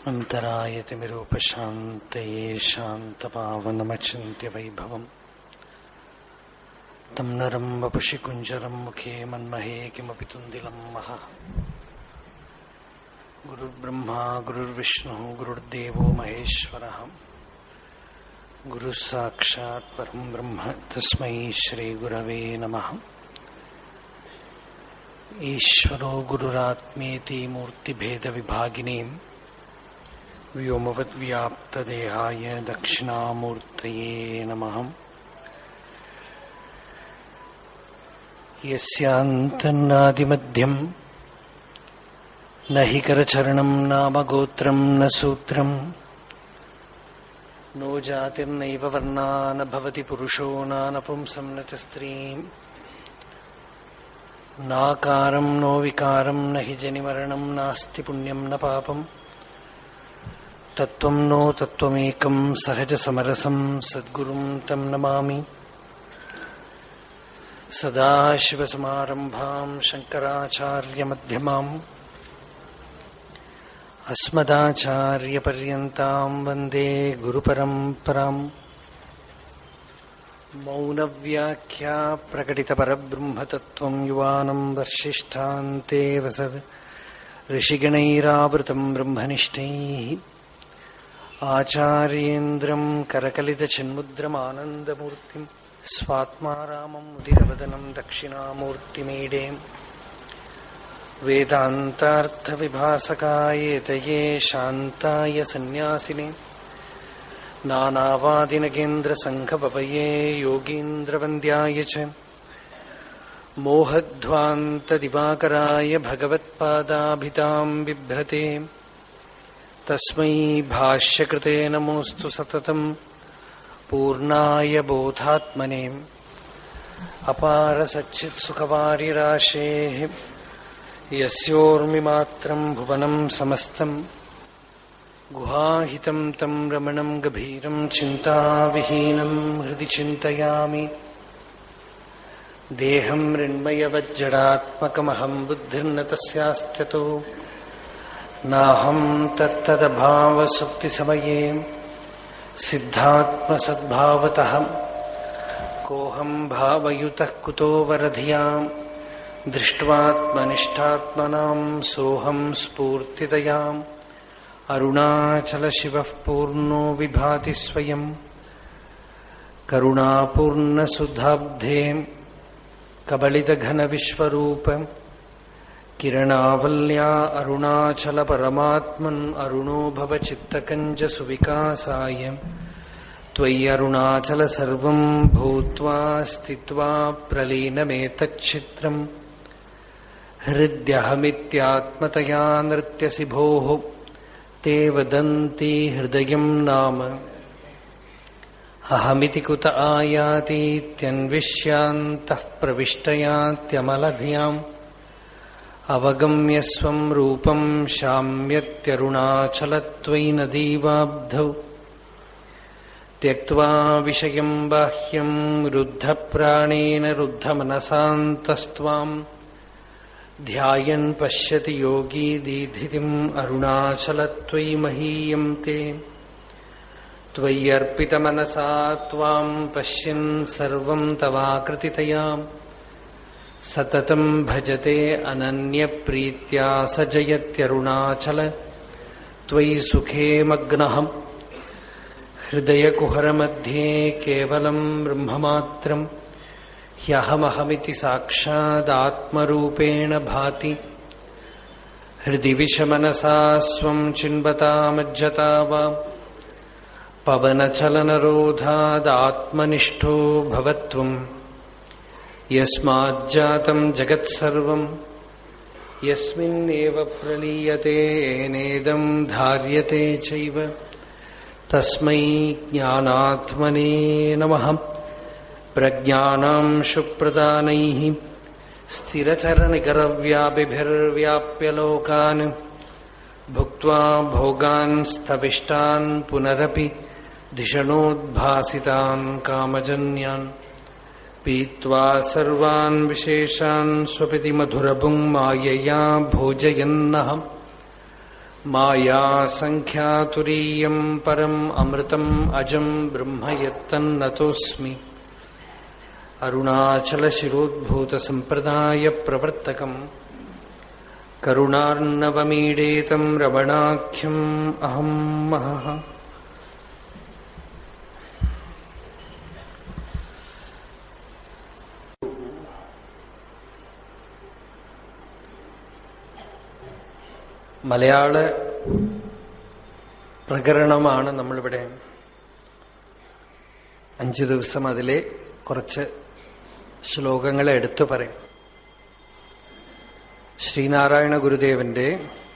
अन्तरायतिमिरूपशान्तये शान्तपावनमचिन्त्यवैभवम् तं नरं वपुषि कुञ्जरं मुखे मन्महे किमपि तुन्दिलं महः गुरुर्ब्रह्मा गुरुर्विष्णुः गुरुर्देवो महेश्वरः गुरुः साक्षात् परं ब्रह्म तस्मै श्रीगुरवे नमः ईश्वरो गुरुरात्मेति मूर्तिभेदविभागिनीम् व्योमवद्व्याप्तदेहाय दक्षिणामूर्तये नमः यस्यान्तन्नादिमध्यम् न हि करचरणम् नाम गोत्रम् न सूत्रम् नो जातिर्नैव वर्णा न भवति पुरुषो नानपुंसम् न च स्त्रीम् नाकारम् नो विकारम् न हि जनिमरणम् नास्ति पुण्यम् न पापम् तत्त्वम् नो तत्त्वमेकम् सहजसमरसम् सद्गुरुम् तम् नमामि सदाशिवसमारम्भाम् शङ्कराचार्यमध्यमाम् अस्मदाचार्यपर्यन्ताम् वन्दे गुरुपरम्पराम् मौनव्याख्या प्रकटितपरब्रह्मतत्त्वम् युवानम् वर्षिष्ठान्ते वसद् ऋषिगणैरावृतम् ब्रह्मनिष्ठैः आचार्येन्द्रम् करकलितचिन्मुद्रमानन्दमूर्तिम् स्वात्मा रामम् उदिरवदनम् दक्षिणामूर्तिमीडे वेदान्तार्थविभासकायेतये शान्ताय सन्न्यासिने नानावादिनगेन्द्रसङ्घपपये योगीन्द्रवन्द्याय च मोहध्वान्तदिवाकराय भगवत्पादाभिताम् बिभ्रते तस्मै भाष्यकृते नमोऽस्तु सततम् पूर्णाय बोधात्मने अपारसच्चित्सुखवारिराशेः यस्योर्मिमात्रम् भुवनम् समस्तम् गुहाहितम् तम् रमणम् गभीरम् चिन्ताविहीनम् हृदि चिन्तयामि देहम् मृण्मयवज्जडात्मकमहम् बुद्धिर्न तस्यास्त्यतो नाहम् तत्तदभावसुप्तिसमये सिद्धात्मसद्भावतः कोऽहम् भावयुतः कुतो वरधियाम् दृष्ट्वात्मनिष्ठात्मनाम् सोऽहम् स्फूर्तितयाम् अरुणाचलशिवः पूर्णो विभाति स्वयम् करुणापूर्णसुधाब्धे कबलितघनविश्वरूप किरणावल्या अरुणाचलपरमात्मन् अरुणो भवचित्तकञ्जसुविकासाय त्वय्यरुणाचल सर्वम् भूत्वा स्थित्वा प्रलीनमेतच्छित्रम् हृद्यहमित्यात्मतया नृत्यसि भोः ते वदन्ति हृदयम् नाम अहमिति कुत आयातीत्यन्विष्यान्तः प्रविष्टयात्यमलधियाम् अवगम्य स्वम् रूपम् शाम्यत्यरुणाचलत्वयि नदीवाब्धौ त्यक्त्वा विषयम् बाह्यम् रुद्धप्राणेन रुद्धमनसान्तस्त्वाम् ध्यायन् पश्यति योगी दीधितिम् अरुणाचलत्वयि महीयम् ते त्वय्यर्पितमनसा त्वाम् पश्यन् सर्वम् तवाकृतितयाम् सततम् भजते अनन्यप्रीत्या स जयत्यरुणाचल त्वयि सुखे मग्नः हृदयकुहरमध्ये केवलम् ब्रह्ममात्रम् ह्यहमहमिति साक्षादात्मरूपेण भाति हृदि विषमनसा स्वम् चिन्वतामज्जता वा पवनचलनरोधादात्मनिष्ठो भवत्वम् यस्माज्जातम् जगत्सर्वम् यस्मिन्नेव प्रलीयते नेदम् धार्यते चैव तस्मै ज्ञानात्मने नमः प्रज्ञानाम् सुप्रदानैः स्थिरचरनिकरव्यापिभिर्व्याप्य लोकान् भुक्त्वा भोगान् स्तविष्टान् पुनरपि धिषणोद्भासितान् कामजन्यान् पीत्वा सर्वान् विशेषान् स्वपिति मधुरभुङ् मायया भोजयन्नः मायासङ्ख्यातुरीयम् परम् अमृतम् अजम् ब्रह्म यत्तन्नतोऽस्मि अरुणाचलशिरोद्भूतसम्प्रदायप्रवर्तकम् करुणार्णवमीडेतम् रमणाख्यम् अहम् महः മലയാള പ്രകരണമാണ് നമ്മളിവിടെ അഞ്ചു ദിവസം അതിലെ കുറച്ച് ശ്ലോകങ്ങളെ എടുത്തു പറയും ശ്രീനാരായണ ഗുരുദേവന്റെ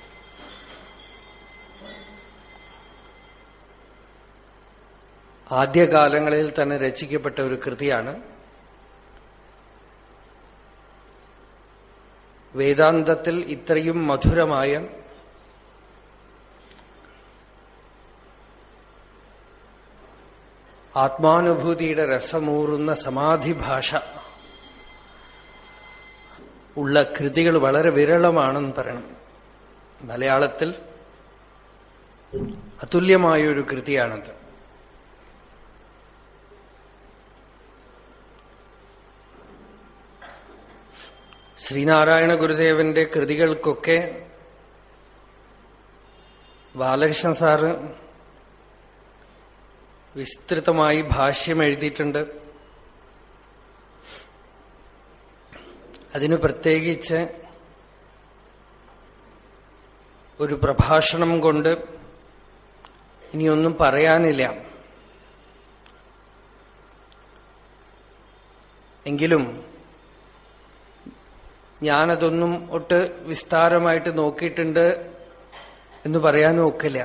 ആദ്യകാലങ്ങളിൽ തന്നെ രചിക്കപ്പെട്ട ഒരു കൃതിയാണ് വേദാന്തത്തിൽ ഇത്രയും മധുരമായ ആത്മാനുഭൂതിയുടെ രസമൂറുന്ന സമാധി ഭാഷ ഉള്ള കൃതികൾ വളരെ വിരളമാണെന്ന് പറയണം മലയാളത്തിൽ അതുല്യമായ ഒരു കൃതിയാണത് ശ്രീനാരായണ ഗുരുദേവന്റെ കൃതികൾക്കൊക്കെ ബാലകൃഷ്ണൻ സാറ് വിസ്തൃതമായി ഭാഷ്യം എഴുതിയിട്ടുണ്ട് അതിന് പ്രത്യേകിച്ച് ഒരു പ്രഭാഷണം കൊണ്ട് ഇനിയൊന്നും പറയാനില്ല എങ്കിലും ഞാനതൊന്നും ഒട്ട് വിസ്താരമായിട്ട് നോക്കിയിട്ടുണ്ട് എന്ന് പറയാനും ഒക്കില്ല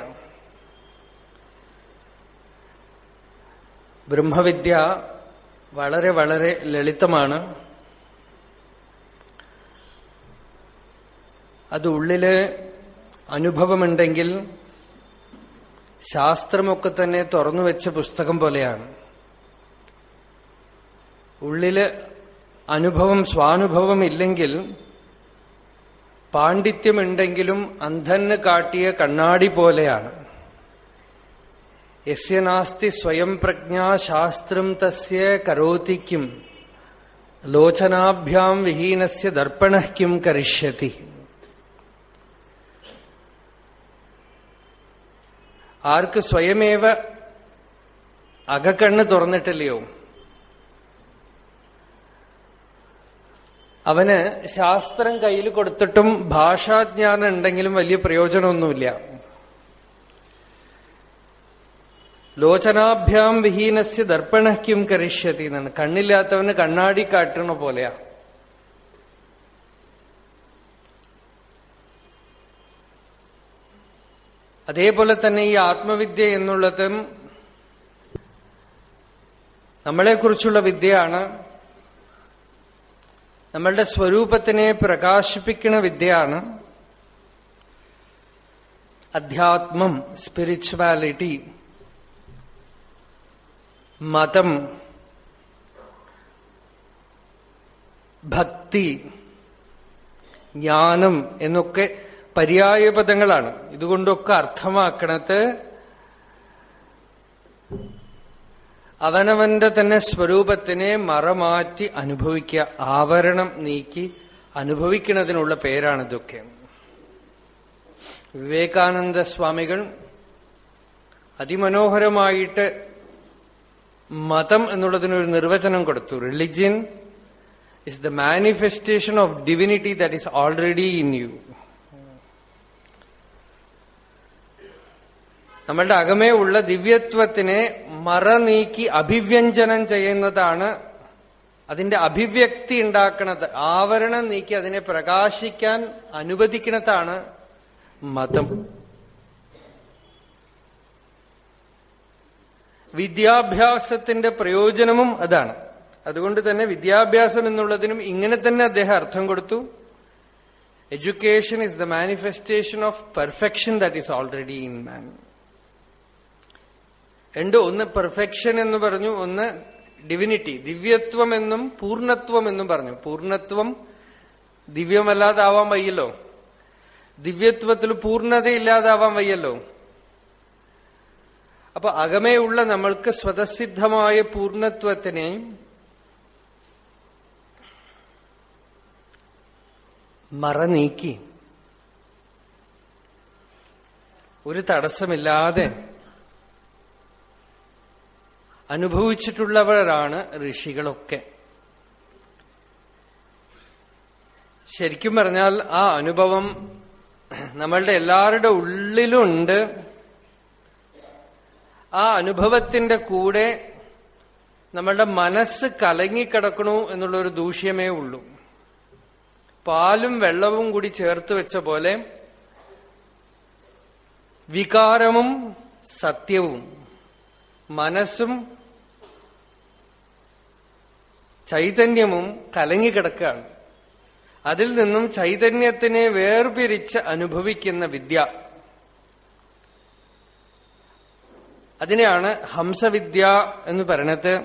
ബ്രഹ്മവിദ്യ വളരെ വളരെ ലളിതമാണ് അത് ഉള്ളില് അനുഭവമുണ്ടെങ്കിൽ ശാസ്ത്രമൊക്കെ തന്നെ തുറന്നു വെച്ച പുസ്തകം പോലെയാണ് ഉള്ളില് അനുഭവം സ്വാനുഭവം ഇല്ലെങ്കിൽ പാണ്ഡിത്യമുണ്ടെങ്കിലും അന്ധന് കാട്ടിയ കണ്ണാടി പോലെയാണ് യസ്യ നാസ്തി സ്വയം പ്രജ്ഞാ ശാസ്ത്രം തസ്യ കരോതിക്കും ലോചനാഭ്യാം വിഹീനസ്യ ദർപ്പണ കിം കരിഷ്യതി ആർക്ക് സ്വയമേവ അകക്കണ്ണ് തുറന്നിട്ടില്ലയോ അവന് ശാസ്ത്രം കയ്യിൽ കൊടുത്തിട്ടും ഭാഷാജ്ഞാനം ഉണ്ടെങ്കിലും വലിയ പ്രയോജനമൊന്നുമില്ല ലോചനാഭ്യാം വിഹീനസ്യ ദർപ്പണയ്ക്കും കരിഷ്യത്തി എന്നാണ് കണ്ണില്ലാത്തവന് കണ്ണാടി കാട്ടണ പോലെയാ അതേപോലെ തന്നെ ഈ ആത്മവിദ്യ എന്നുള്ളതും നമ്മളെക്കുറിച്ചുള്ള വിദ്യയാണ് നമ്മളുടെ സ്വരൂപത്തിനെ പ്രകാശിപ്പിക്കുന്ന വിദ്യയാണ് അധ്യാത്മം സ്പിരിച്വാലിറ്റി മതം ഭക്തി ജ്ഞാനം എന്നൊക്കെ പര്യായപദങ്ങളാണ് ഇതുകൊണ്ടൊക്കെ അർത്ഥമാക്കണത് അവനവന്റെ തന്നെ സ്വരൂപത്തിനെ മറമാറ്റി അനുഭവിക്കുക ആവരണം നീക്കി അനുഭവിക്കുന്നതിനുള്ള പേരാണിതൊക്കെ വിവേകാനന്ദ സ്വാമികൾ അതിമനോഹരമായിട്ട് മതം എന്നുള്ളതിനൊരു നിർവചനം കൊടുത്തു religion is the manifestation of divinity that is already in you നമ്മളുടെ അകമേ ഉള്ള ദിവ്യത്വത്തിനെ മറ നീക്കി അഭിവ്യഞ്ജനം ചെയ്യുന്നതാണ് അതിന്റെ അഭിവ്യക്തി ഉണ്ടാക്കുന്നത് ആവരണം നീക്കി അതിനെ പ്രകാശിക്കാൻ അനുവദിക്കുന്നതാണ് മതം വിദ്യാഭ്യാസത്തിന്റെ പ്രയോജനവും അതാണ് അതുകൊണ്ട് തന്നെ വിദ്യാഭ്യാസം എന്നുള്ളതിനും ഇങ്ങനെ തന്നെ അദ്ദേഹം അർത്ഥം കൊടുത്തു education is the manifestation of perfection that is already in man രണ്ട് ഒന്ന് പെർഫെക്ഷൻ എന്ന് പറഞ്ഞു ഒന്ന് ഡിവിനിറ്റി ദിവ്യത്വം എന്നും പൂർണ്ണത്വം എന്നും പറഞ്ഞു പൂർണ്ണത്വം ദിവ്യമല്ലാതാവാൻ വയ്യല്ലോ ദിവ്യത്വത്തിൽ പൂർണ്ണതയില്ലാതാവാൻ വയ്യല്ലോ അപ്പൊ അകമേയുള്ള നമ്മൾക്ക് സ്വതസിദ്ധമായ പൂർണ്ണത്വത്തിനെ മറനീക്കി ഒരു തടസ്സമില്ലാതെ അനുഭവിച്ചിട്ടുള്ളവരാണ് ഋഷികളൊക്കെ ശരിക്കും പറഞ്ഞാൽ ആ അനുഭവം നമ്മളുടെ എല്ലാവരുടെ ഉള്ളിലുണ്ട് ആ അനുഭവത്തിന്റെ കൂടെ നമ്മളുടെ മനസ്സ് കലങ്ങിക്കിടക്കണു എന്നുള്ളൊരു ദൂഷ്യമേ ഉള്ളൂ പാലും വെള്ളവും കൂടി ചേർത്ത് വെച്ച പോലെ വികാരവും സത്യവും മനസ്സും ചൈതന്യവും കലങ്ങിക്കിടക്കുകയാണ് അതിൽ നിന്നും ചൈതന്യത്തിനെ വേർപിരിച്ച് അനുഭവിക്കുന്ന വിദ്യ അതിനെയാണ് ഹംസവിദ്യ എന്ന് പറയണത്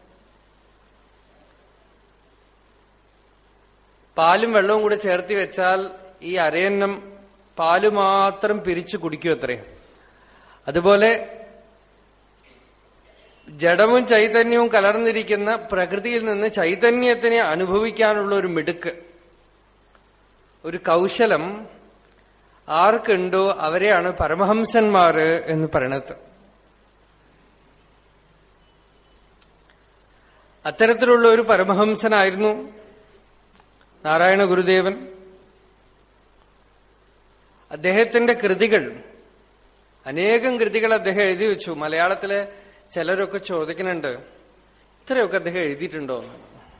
പാലും വെള്ളവും കൂടെ ചേർത്തി വെച്ചാൽ ഈ അരയന്നം പാല് മാത്രം പിരിച്ചു കുടിക്കും അത്രേ അതുപോലെ ജഡവും ചൈതന്യവും കലർന്നിരിക്കുന്ന പ്രകൃതിയിൽ നിന്ന് ചൈതന്യത്തിനെ അനുഭവിക്കാനുള്ള ഒരു മിടുക്ക് ഒരു കൗശലം ആർക്കുണ്ടോ അവരെയാണ് പരമഹംസന്മാര് എന്ന് പറയണത് അത്തരത്തിലുള്ള ഒരു പരമഹംസനായിരുന്നു നാരായണ ഗുരുദേവൻ അദ്ദേഹത്തിന്റെ കൃതികൾ അനേകം കൃതികൾ അദ്ദേഹം എഴുതി വെച്ചു മലയാളത്തിലെ ചിലരൊക്കെ ചോദിക്കുന്നുണ്ട് ഇത്രയൊക്കെ അദ്ദേഹം എഴുതിയിട്ടുണ്ടോ എന്ന്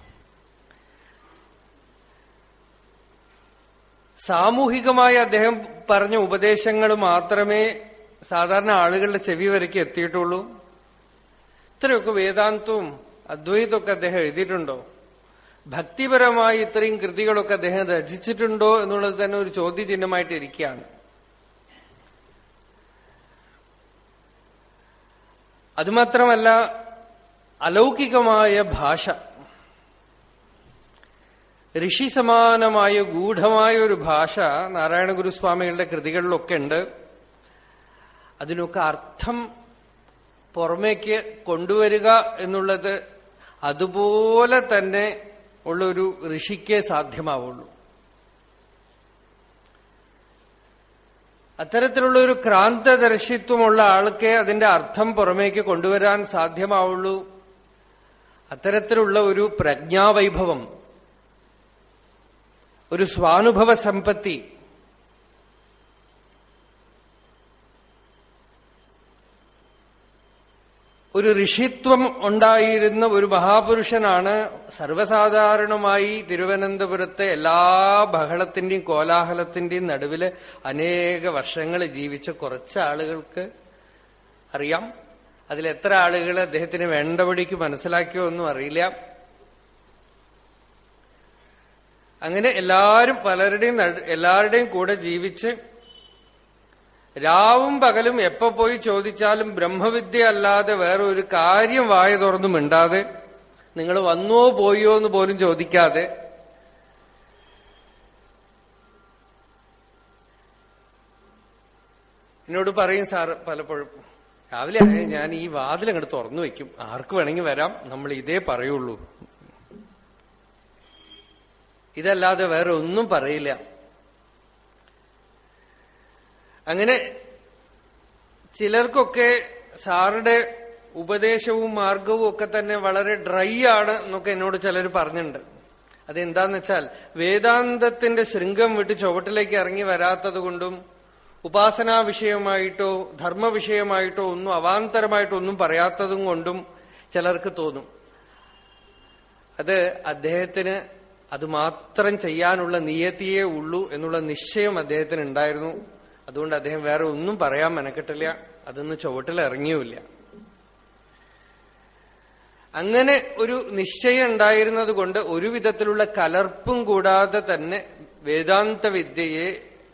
സാമൂഹികമായി അദ്ദേഹം പറഞ്ഞ ഉപദേശങ്ങൾ മാത്രമേ സാധാരണ ആളുകളുടെ ചെവി വരയ്ക്ക് എത്തിയിട്ടുള്ളൂ ഇത്രയൊക്കെ വേദാന്തവും അദ്വൈതമൊക്കെ അദ്ദേഹം എഴുതിയിട്ടുണ്ടോ ഭക്തിപരമായി ഇത്രയും കൃതികളൊക്കെ അദ്ദേഹം രചിച്ചിട്ടുണ്ടോ എന്നുള്ളത് തന്നെ ഒരു ചോദ്യചിഹ്നമായിട്ട് ഇരിക്കുകയാണ് അതുമാത്രമല്ല അലൗകികമായ ഭാഷ ഋഷി സമാനമായ ഗൂഢമായ ഒരു ഭാഷ നാരായണ ഗുരുസ്വാമികളുടെ കൃതികളിലൊക്കെ ഉണ്ട് അതിനൊക്കെ അർത്ഥം പുറമേക്ക് കൊണ്ടുവരിക എന്നുള്ളത് അതുപോലെ തന്നെ ഉള്ളൊരു ഋഷിക്കേ സാധ്യമാവുള്ളൂ അത്തരത്തിലുള്ള ഒരു ക്രാന്തദർശിത്വമുള്ള ആൾക്കേ അതിന്റെ അർത്ഥം പുറമേക്ക് കൊണ്ടുവരാൻ സാധ്യമാവുള്ളൂ അത്തരത്തിലുള്ള ഒരു പ്രജ്ഞാവൈഭവം ഒരു സ്വാനുഭവ സമ്പത്തി ഒരു ഋഷിത്വം ഉണ്ടായിരുന്ന ഒരു മഹാപുരുഷനാണ് സർവസാധാരണമായി തിരുവനന്തപുരത്തെ എല്ലാ ബഹളത്തിന്റെയും കോലാഹലത്തിന്റെയും നടുവില് അനേക വർഷങ്ങൾ ജീവിച്ച കുറച്ച് ആളുകൾക്ക് അറിയാം അതിലെത്ര ആളുകൾ അദ്ദേഹത്തിന് വേണ്ടപടിക്ക് മനസ്സിലാക്കിയോ ഒന്നും അറിയില്ല അങ്ങനെ എല്ലാവരും പലരുടെയും എല്ലാവരുടെയും കൂടെ ജീവിച്ച് രാവും പകലും എപ്പോ പോയി ചോദിച്ചാലും ബ്രഹ്മവിദ്യ അല്ലാതെ വേറെ ഒരു കാര്യം വായ തുറന്നു മിണ്ടാതെ നിങ്ങൾ വന്നോ പോയോ എന്ന് പോലും ചോദിക്കാതെ എന്നോട് പറയും സാർ പലപ്പോഴും രാവിലെ ഞാൻ ഈ വാതിൽ അങ്ങോട്ട് തുറന്നു വെക്കും ആർക്ക് വേണമെങ്കിൽ വരാം നമ്മൾ ഇതേ പറയുള്ളൂ ഇതല്ലാതെ വേറെ ഒന്നും പറയില്ല അങ്ങനെ ചിലർക്കൊക്കെ സാറുടെ ഉപദേശവും മാർഗവും ഒക്കെ തന്നെ വളരെ ഡ്രൈ ആണ് എന്നൊക്കെ എന്നോട് ചിലർ പറഞ്ഞിട്ടുണ്ട് അതെന്താന്ന് വെച്ചാൽ വേദാന്തത്തിന്റെ ശൃംഗം വിട്ട് ചുവട്ടിലേക്ക് ഇറങ്ങി വരാത്തത് കൊണ്ടും ഉപാസനാ വിഷയമായിട്ടോ ധർമ്മ വിഷയമായിട്ടോ ഒന്നും അവാന്തരമായിട്ടോ ഒന്നും പറയാത്തതും കൊണ്ടും ചിലർക്ക് തോന്നും അത് അദ്ദേഹത്തിന് അത് മാത്രം ചെയ്യാനുള്ള നിയതിയേ ഉള്ളൂ എന്നുള്ള നിശ്ചയം അദ്ദേഹത്തിന് ഉണ്ടായിരുന്നു അതുകൊണ്ട് അദ്ദേഹം വേറെ ഒന്നും പറയാൻ മെനക്കെട്ടില്ല അതൊന്നും ചുവട്ടിൽ ഇറങ്ങിയുമില്ല അങ്ങനെ ഒരു നിശ്ചയം ഉണ്ടായിരുന്നത് കൊണ്ട് ഒരു വിധത്തിലുള്ള കലർപ്പും കൂടാതെ തന്നെ വേദാന്ത വിദ്യയെ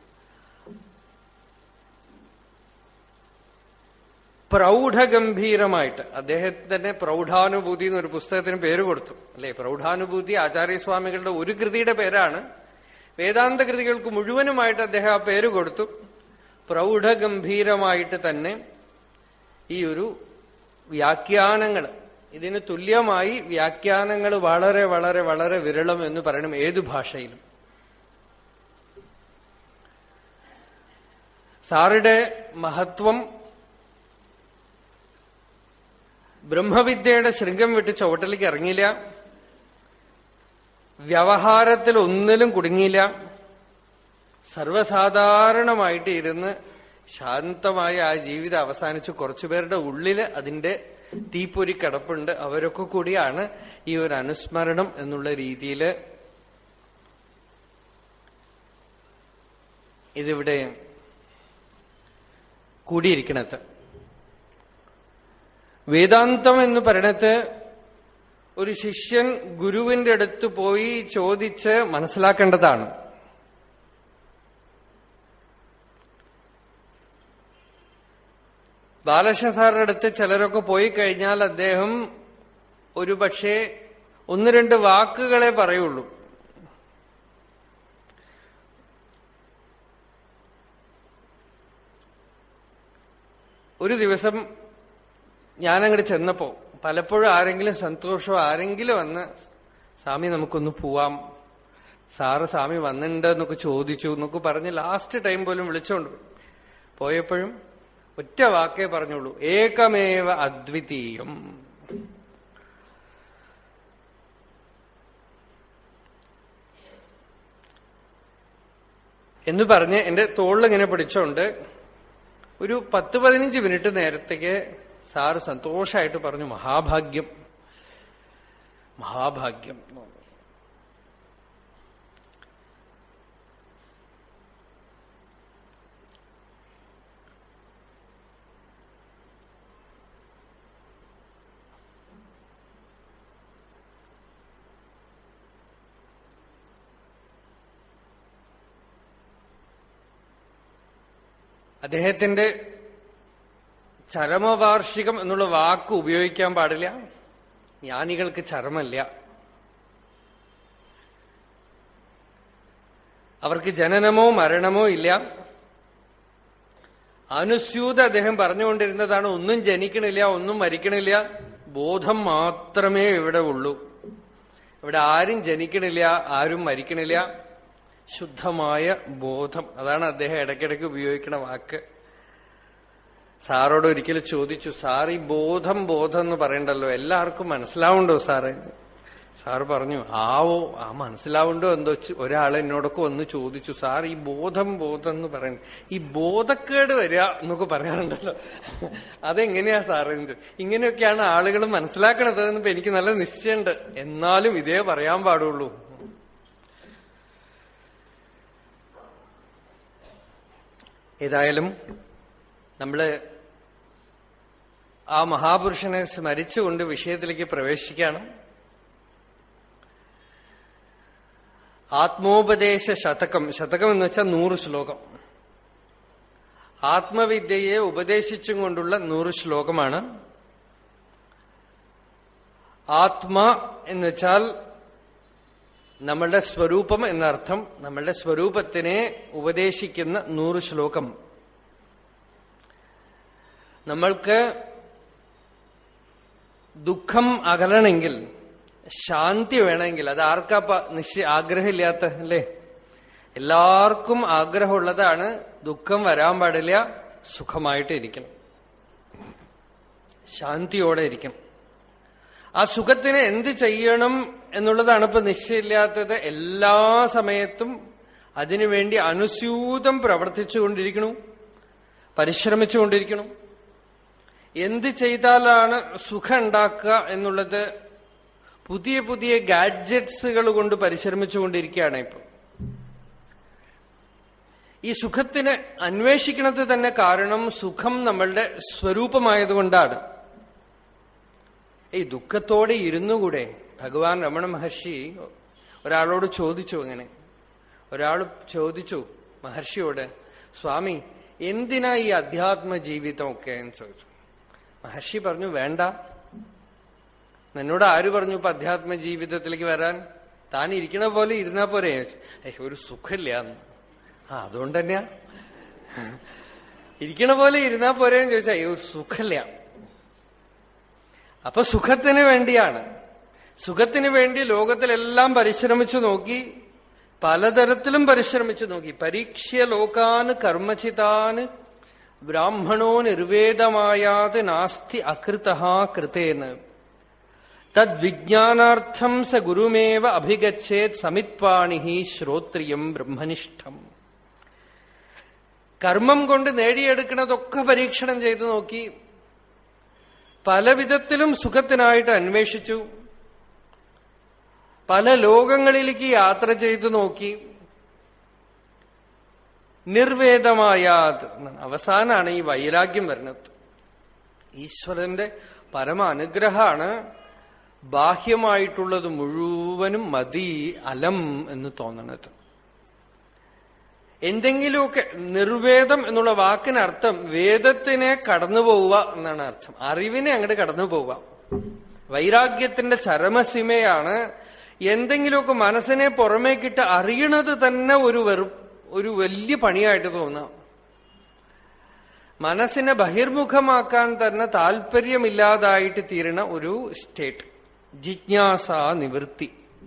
പ്രൗഢഗംഭീരമായിട്ട് അദ്ദേഹത്തിന് പ്രൗഢാനുഭൂതി എന്നൊരു പുസ്തകത്തിന് പേര് കൊടുത്തു അല്ലെ പ്രൗഢാനുഭൂതി ആചാര്യസ്വാമികളുടെ ഒരു കൃതിയുടെ പേരാണ് വേദാന്ത കൃതികൾക്ക് മുഴുവനുമായിട്ട് അദ്ദേഹം ആ പേര് കൊടുത്തു പ്രൗഢഗംഭീരമായിട്ട് തന്നെ ഈ ഒരു വ്യാഖ്യാനങ്ങൾ ഇതിന് തുല്യമായി വ്യാഖ്യാനങ്ങൾ വളരെ വളരെ വളരെ വിരളം എന്ന് പറയണം ഏതു ഭാഷയിലും സാറുടെ മഹത്വം ബ്രഹ്മവിദ്യയുടെ ശൃംഗം വിട്ട് ചുവട്ടിലേക്ക് ഇറങ്ങിയില്ല വ്യവഹാരത്തിൽ ഒന്നിലും കുടുങ്ങിയില്ല സർവസാധാരണമായിട്ട് ഇരുന്ന് ശാന്തമായ ആ ജീവിതം അവസാനിച്ച് കുറച്ചുപേരുടെ ഉള്ളില് അതിന്റെ തീപ്പൊരി കിടപ്പുണ്ട് അവരൊക്കെ കൂടിയാണ് ഈ ഒരു അനുസ്മരണം എന്നുള്ള രീതിയിൽ ഇതിവിടെ കൂടിയിരിക്കണത് വേദാന്തം എന്ന് പറയണത് ഒരു ശിഷ്യൻ ഗുരുവിന്റെ അടുത്ത് പോയി ചോദിച്ച് മനസ്സിലാക്കേണ്ടതാണ് ബാലകൃഷ്ണ സാറിന്റെ അടുത്ത് ചിലരൊക്കെ പോയി കഴിഞ്ഞാൽ അദ്ദേഹം ഒരു പക്ഷേ ഒന്ന് രണ്ട് വാക്കുകളെ പറയുള്ളൂ ഒരു ദിവസം ഞാനങ്ങോട്ട് ചെന്നപ്പോ പലപ്പോഴും ആരെങ്കിലും സന്തോഷമോ ആരെങ്കിലും വന്ന് സ്വാമി നമുക്കൊന്ന് പോവാം സാറ് സ്വാമി വന്നിട്ടുണ്ട് എന്നൊക്കെ ചോദിച്ചു എന്നൊക്കെ പറഞ്ഞ് ലാസ്റ്റ് ടൈം പോലും വിളിച്ചോണ്ട് പോയി. പോയപ്പോഴും ഒറ്റ വാക്കേ പറഞ്ഞുള്ളൂ ഏകമേവ അദ്വിതീയം എന്ന് പറഞ്ഞ് എന്റെ തോളിലിങ്ങനെ പിടിച്ചോണ്ട് ഒരു പത്ത് പതിനഞ്ച് മിനിറ്റ് നേരത്തേക്ക് സാറ് സന്തോഷമായിട്ട് പറഞ്ഞു മഹാഭാഗ്യം മഹാഭാഗ്യം എന്ന് പറഞ്ഞു. അദ്ദേഹത്തിന്റെ ചരമവാർഷികം എന്നുള്ള വാക്ക് ഉപയോഗിക്കാൻ പാടില്ല ജ്ഞാനികൾക്ക് ചരമല്ല അവർക്ക് ജനനമോ മരണമോ ഇല്ല അനുസ്യൂത അദ്ദേഹം പറഞ്ഞുകൊണ്ടിരുന്നതാണ് ഒന്നും ജനിക്കണില്ല ഒന്നും മരിക്കണില്ല ബോധം മാത്രമേ ഇവിടെ ഉള്ളൂ ഇവിടെ ആരും ജനിക്കണില്ല ആരും മരിക്കണില്ല ശുദ്ധമായ ബോധം അതാണ് അദ്ദേഹം ഇടയ്ക്കിടയ്ക്ക് ഉപയോഗിക്കുന്ന വാക്ക് സാറോട് ഒരിക്കലും ചോദിച്ചു സാർ ഈ ബോധം ബോധം എന്ന് പറയണ്ടല്ലോ എല്ലാവർക്കും മനസ്സിലാവുണ്ടോ സാറേ സാറ് പറഞ്ഞു ആവോ ആ മനസ്സിലാവുണ്ടോ എന്തോ ച് ഒരാൾ എന്നോടൊക്കെ വന്ന് ചോദിച്ചു സാർ ഈ ബോധം ബോധം എന്ന് പറയുന്നത് ഈ ബോധക്കേട് വരിക എന്നൊക്കെ പറയാറുണ്ടല്ലോ അതെങ്ങനെയാ സാറേ എന്ന് ചോ- ഇങ്ങനെയൊക്കെയാണ് ആളുകൾ മനസ്സിലാക്കണത് എന്ന് ഇപ്പൊ എനിക്ക് നല്ല നിശ്ചയമുണ്ട് എന്നാലും ഇതേ പറയാൻ പാടുള്ളൂ ഏതായാലും നമ്മള് ആ മഹാപുരുഷനെ സ്മരിച്ചുകൊണ്ട് വിഷയത്തിലേക്ക് പ്രവേശിക്കുകയാണ് ആത്മോപദേശ ശതകം ശതകം എന്ന് വെച്ചാൽ നൂറ് ശ്ലോകം ആത്മവിദ്യയെ ഉപദേശിച്ചും കൊണ്ടുള്ള നൂറ് ശ്ലോകമാണ് ആത്മ എന്ന് വെച്ചാൽ നമ്മളുടെ സ്വരൂപം എന്നർത്ഥം നമ്മളുടെ സ്വരൂപത്തിനെ ഉപദേശിക്കുന്ന നൂറ് ശ്ലോകം നമ്മൾക്ക് ദുഃഖം അകലണമെങ്കിൽ ശാന്തി വേണമെങ്കിൽ അത് ആർക്കാ പ- നിശ്ചയ ആഗ്രഹമില്ലാത്ത അല്ലേ എല്ലാവർക്കും ആഗ്രഹമുള്ളതാണ് ദുഃഖം വരാൻ പാടില്ല സുഖമായിട്ട് ഇരിക്കണം ശാന്തിയോടെ ഇരിക്കണം ആ സുഖത്തിന് എന്ത് ചെയ്യണം എന്നുള്ളതാണ് ഇപ്പൊ നിശ്ചയമില്ലാത്തത് എല്ലാ സമയത്തും അതിനുവേണ്ടി അനുസ്യൂതം പ്രവർത്തിച്ചുകൊണ്ടിരിക്കണു പരിശ്രമിച്ചുകൊണ്ടിരിക്കണം എന്ത് ചെയ്താലാണ് സുഖം ഉണ്ടാക്കുക എന്നുള്ളത് പുതിയ പുതിയ ഗാഡ്ജറ്റ്സുകൾ കൊണ്ട് പരിശ്രമിച്ചുകൊണ്ടിരിക്കുകയാണ് ഇപ്പൊ ഈ സുഖത്തിന് അന്വേഷിക്കണത് തന്നെ കാരണം സുഖം നമ്മളുടെ സ്വരൂപമായതുകൊണ്ടാണ് ഈ ദുഃഖത്തോടെ ഇരുന്നുകൂടെ ഭഗവാൻ രമണ മഹർഷി ഒരാളോട് ചോദിച്ചു അങ്ങനെ ഒരാൾ ചോദിച്ചു മഹർഷിയോട് സ്വാമി എന്തിനാ ഈ അധ്യാത്മ ജീവിതമൊക്കെ എന്ന് ചോദിച്ചു മഹർഷി പറഞ്ഞു വേണ്ട നിന്നോട് ആര് പറഞ്ഞു ഇപ്പൊ അധ്യാത്മ ജീവിതത്തിലേക്ക് വരാൻ താൻ ഇരിക്കണ പോലെ ഇരുന്നാ പോരെ ഏയ്, ഒരു സുഖമില്ല എന്ന്. ആ അതുകൊണ്ട് തന്നെയാ ഇരിക്കണ പോലെ ഇരുന്നാ പോരെന്ന് ചോദിച്ചാ "അയ്യോ, ഒരു സുഖമില്ല അപ്പൊ സുഖത്തിന് വേണ്ടിയാണ് സുഖത്തിന് വേണ്ടി ലോകത്തിലെല്ലാം പരിശ്രമിച്ചു നോക്കി പലതരത്തിലും പരിശ്രമിച്ചു നോക്കി പരീക്ഷ്യ ലോകാന് കർമ്മചിതാന് ബ്രാഹ്മണോ നിർവേദമായാത് നാസ്തി അകൃത കൃതേന് തദ്വിജ്ഞാനാർത്ഥം സ ഗുരുമേവ അഭിഗച്ഛേത് സമിത്പാണി ശ്രോത്രിയം ബ്രഹ്മനിഷ്ഠം കർമ്മം കൊണ്ട് നേടിയെടുക്കുന്നതൊക്കെ പരീക്ഷണം ചെയ്തു നോക്കി പല വിധത്തിലും സുഖത്തിനായിട്ട് അന്വേഷിച്ചു പല ലോകങ്ങളിലേക്ക് യാത്ര ചെയ്തു നോക്കി നിർവേദമായാത് എന്നാണ്. അവസാനാണ് ഈ വൈരാഗ്യം വരുന്നത് ഈശ്വരന്റെ പരമ അനുഗ്രഹമാണ് ബാഹ്യമായിട്ടുള്ളത് മുഴുവനും മതി അലം എന്ന് തോന്നണത് എന്തെങ്കിലുമൊക്കെ നിർവേദം എന്നുള്ള വാക്കിനർത്ഥം വേദത്തിനെ കടന്നു പോവുക എന്നാണ് അർത്ഥം അറിവിനെ അങ്ങോട്ട് കടന്നു പോവുക വൈരാഗ്യത്തിന്റെ ചരമസീമയാണ് എന്തെങ്കിലുമൊക്കെ മനസ്സിനെ പുറമേക്കിട്ട് അറിയണത് തന്നെ ഒരു വെറു ഒരു വലിയ പണിയായിട്ട് തോന്നാം മനസ്സിനെ ബഹിർമുഖമാക്കാൻ തന്നെ താല്പര്യമില്ലാതായിട്ട് തീരണ ഒരു സ്റ്റേറ്റ് ജിജ്ഞാസ നിവൃത്തി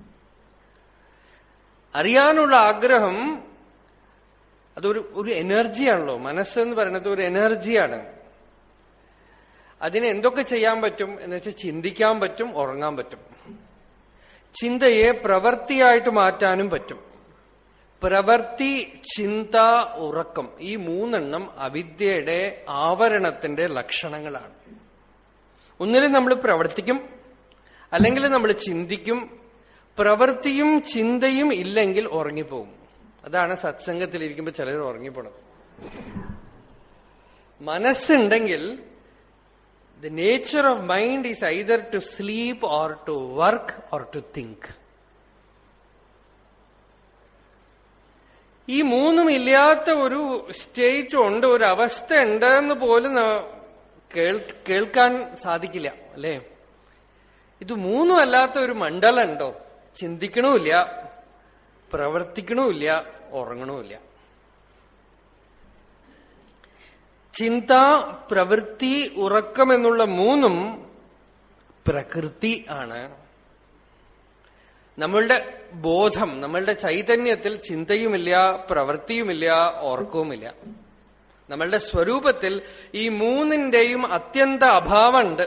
അറിയാനുള്ള ആഗ്രഹം അതൊരു ഒരു എനർജിയാണല്ലോ മനസ്സെന്ന് പറയുന്നത് ഒരു എനർജിയാണ് അതിന് എന്തൊക്കെ ചെയ്യാൻ പറ്റും എന്ന് വെച്ചാൽ ചിന്തിക്കാൻ പറ്റും ഉറങ്ങാൻ പറ്റും ചിന്തയെ പ്രവൃത്തിയായിട്ട് മാറ്റാനും പറ്റും പ്രവൃത്തി ചിന്ത ഉറക്കം ഈ മൂന്നെണ്ണം അവിദ്യയുടെ ആവരണത്തിന്റെ ലക്ഷണങ്ങളാണ് ഒന്നിലും നമ്മൾ പ്രവർത്തിക്കും അല്ലെങ്കിൽ നമ്മൾ ചിന്തിക്കും പ്രവൃത്തിയും ചിന്തയും ഇല്ലെങ്കിൽ ഉറങ്ങിപ്പോകും അതാണ് സത്സംഗത്തിലിരിക്കുമ്പോൾ ചിലർ ഉറങ്ങിപ്പോണത് മനസ്സുണ്ടെങ്കിൽ the nature of mind is either to sleep or to work or to think ഈ മൂന്നും ഇല്ലാത്ത ഒരു സ്റ്റേറ്റ് ഉണ്ട് ഒരു അവസ്ഥ ഉണ്ട് എന്ന് പോലും ന- കേൾ- കേൾക്കാൻ സാധിക്കില്ല അല്ലേ ഇത് മൂന്നും അല്ലാത്ത ഒരു മണ്ഡലം ഉണ്ടോ ചിന്തിക്കണമില്ല പ്രവർത്തിക്കണമില്ല ഉറങ്ങണമില്ല ചിന്ത പ്രവൃത്തി ഉറക്കം എന്നുള്ള മൂന്നും പ്രകൃതി ആണ് നമ്മളുടെ ബോധം നമ്മളുടെ ചൈതന്യത്തിൽ ചിന്തയുമില്ല പ്രവൃത്തിയുമില്ല ഓർക്കവുമില്ല നമ്മളുടെ സ്വരൂപത്തിൽ ഈ മൂന്നിന്റെയും അത്യന്ത അഭാവമുണ്ട്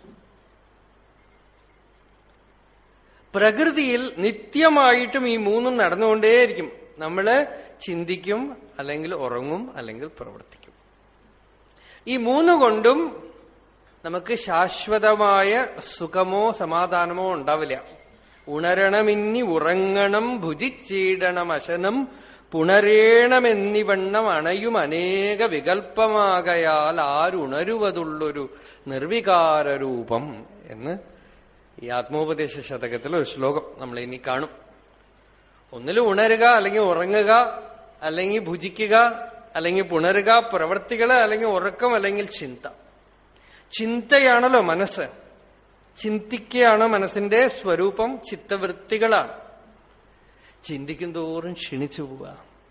പ്രകൃതിയിൽ നിത്യമായിട്ടും ഈ മൂന്നും നടന്നുകൊണ്ടേയിരിക്കും നമ്മള് ചിന്തിക്കും അല്ലെങ്കിൽ ഉറങ്ങും അല്ലെങ്കിൽ പ്രവർത്തിക്കും ഈ മൂന്ന് കൊണ്ടും നമുക്ക് ശാശ്വതമായ സുഖമോ സമാധാനമോ ഉണ്ടാവില്ല ഉണരണമെന്നി ഉറങ്ങണം ഭുജിച്ചീടണം അശനം പുണരേണമെന്നിവണ്ണം അണയും അനേക വികൽപ്പമാകയാൽ ആരുണരുവതുള്ളൊരു നിർവികാര രൂപം എന്ന് ഈ ആത്മോപദേശ ശതകത്തിൽ ഒരു ശ്ലോകം നമ്മൾ ഇനി കാണും ഒന്നിലും ഉണരുക അല്ലെങ്കിൽ ഉറങ്ങുക അല്ലെങ്കിൽ ഭുജിക്കുക അല്ലെങ്കിൽ പുണരുക പ്രവർത്തികൾ അല്ലെങ്കിൽ ഉറക്കം അല്ലെങ്കിൽ ചിന്ത ചിന്തയാണല്ലോ മനസ്സ് ചിന്തിക്കുകയാണ് മനസ്സിന്റെ സ്വരൂപം ചിത്തവൃത്തികളാണ് ചിന്തിക്കും തോറും ക്ഷീണിച്ചു പോവുക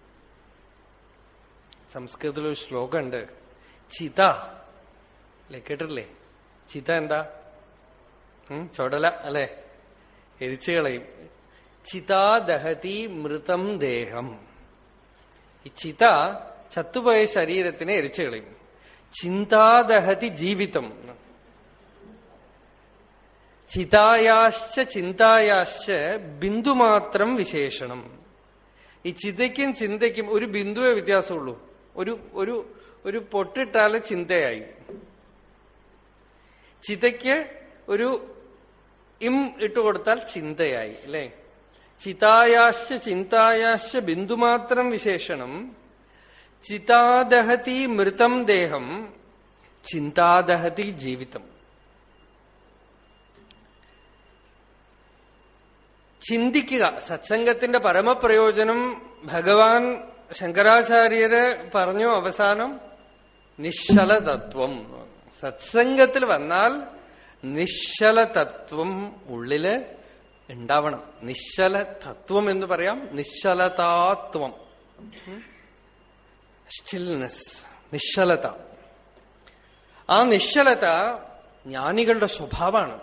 സംസ്കൃതത്തിൽ ഒരു ശ്ലോകമുണ്ട് ചിത അല്ലെ കേട്ടിട്ടില്ലേ ചിത എന്താ ഉം, ചുടല അല്ലെ എരിച്ചു കളയും ചിതാദഹതി മൃതം ദേഹം ഈ ചിത ചത്തുപോയ ശരീരത്തിനെ എരിച്ചു കളയും ചിന്താദഹതി ജീവിതം ചിതായാശ്ച ചിന്തായാശ്ച ബിന്ദുമാത്രം വിശേഷണം ഈ ചിതയ്ക്കും ചിന്തയ്ക്കും ഒരു ബിന്ദുവേ വ്യത്യാസമുള്ളൂ ഒരു ഒരു ഒരു പൊട്ടിട്ടാല് ചിന്തയായി ചിതയ്ക്ക് ഒരു ഇം ഇട്ടുകൊടുത്താൽ ചിന്തയായി അല്ലേ ചിതായാശ്ച ചിന്തായാശ്ച ബിന്ദുമാത്രം വിശേഷണം ചിതാദഹതി മൃതം ദേഹം ചിന്താദഹതി ജീവിതം ചിന്തിക്കുക സത്സംഗത്തിന്റെ പരമപ്രയോജനം ഭഗവാൻ ശങ്കരാചാര്യര് പറഞ്ഞു അവസാനം നിശ്ചലതത്വം സത്സംഗത്തിൽ വന്നാൽ നിശ്ചലതത്വം ഉള്ളില് ഉണ്ടാവണം നിശ്ചല തത്വം എന്ന് പറയാം നിശ്ചലതാത്വം സ്റ്റിൽനെസ് നിശ്ചലത ആ നിശ്ചലത ജ്ഞാനികളുടെ സ്വഭാവമാണ്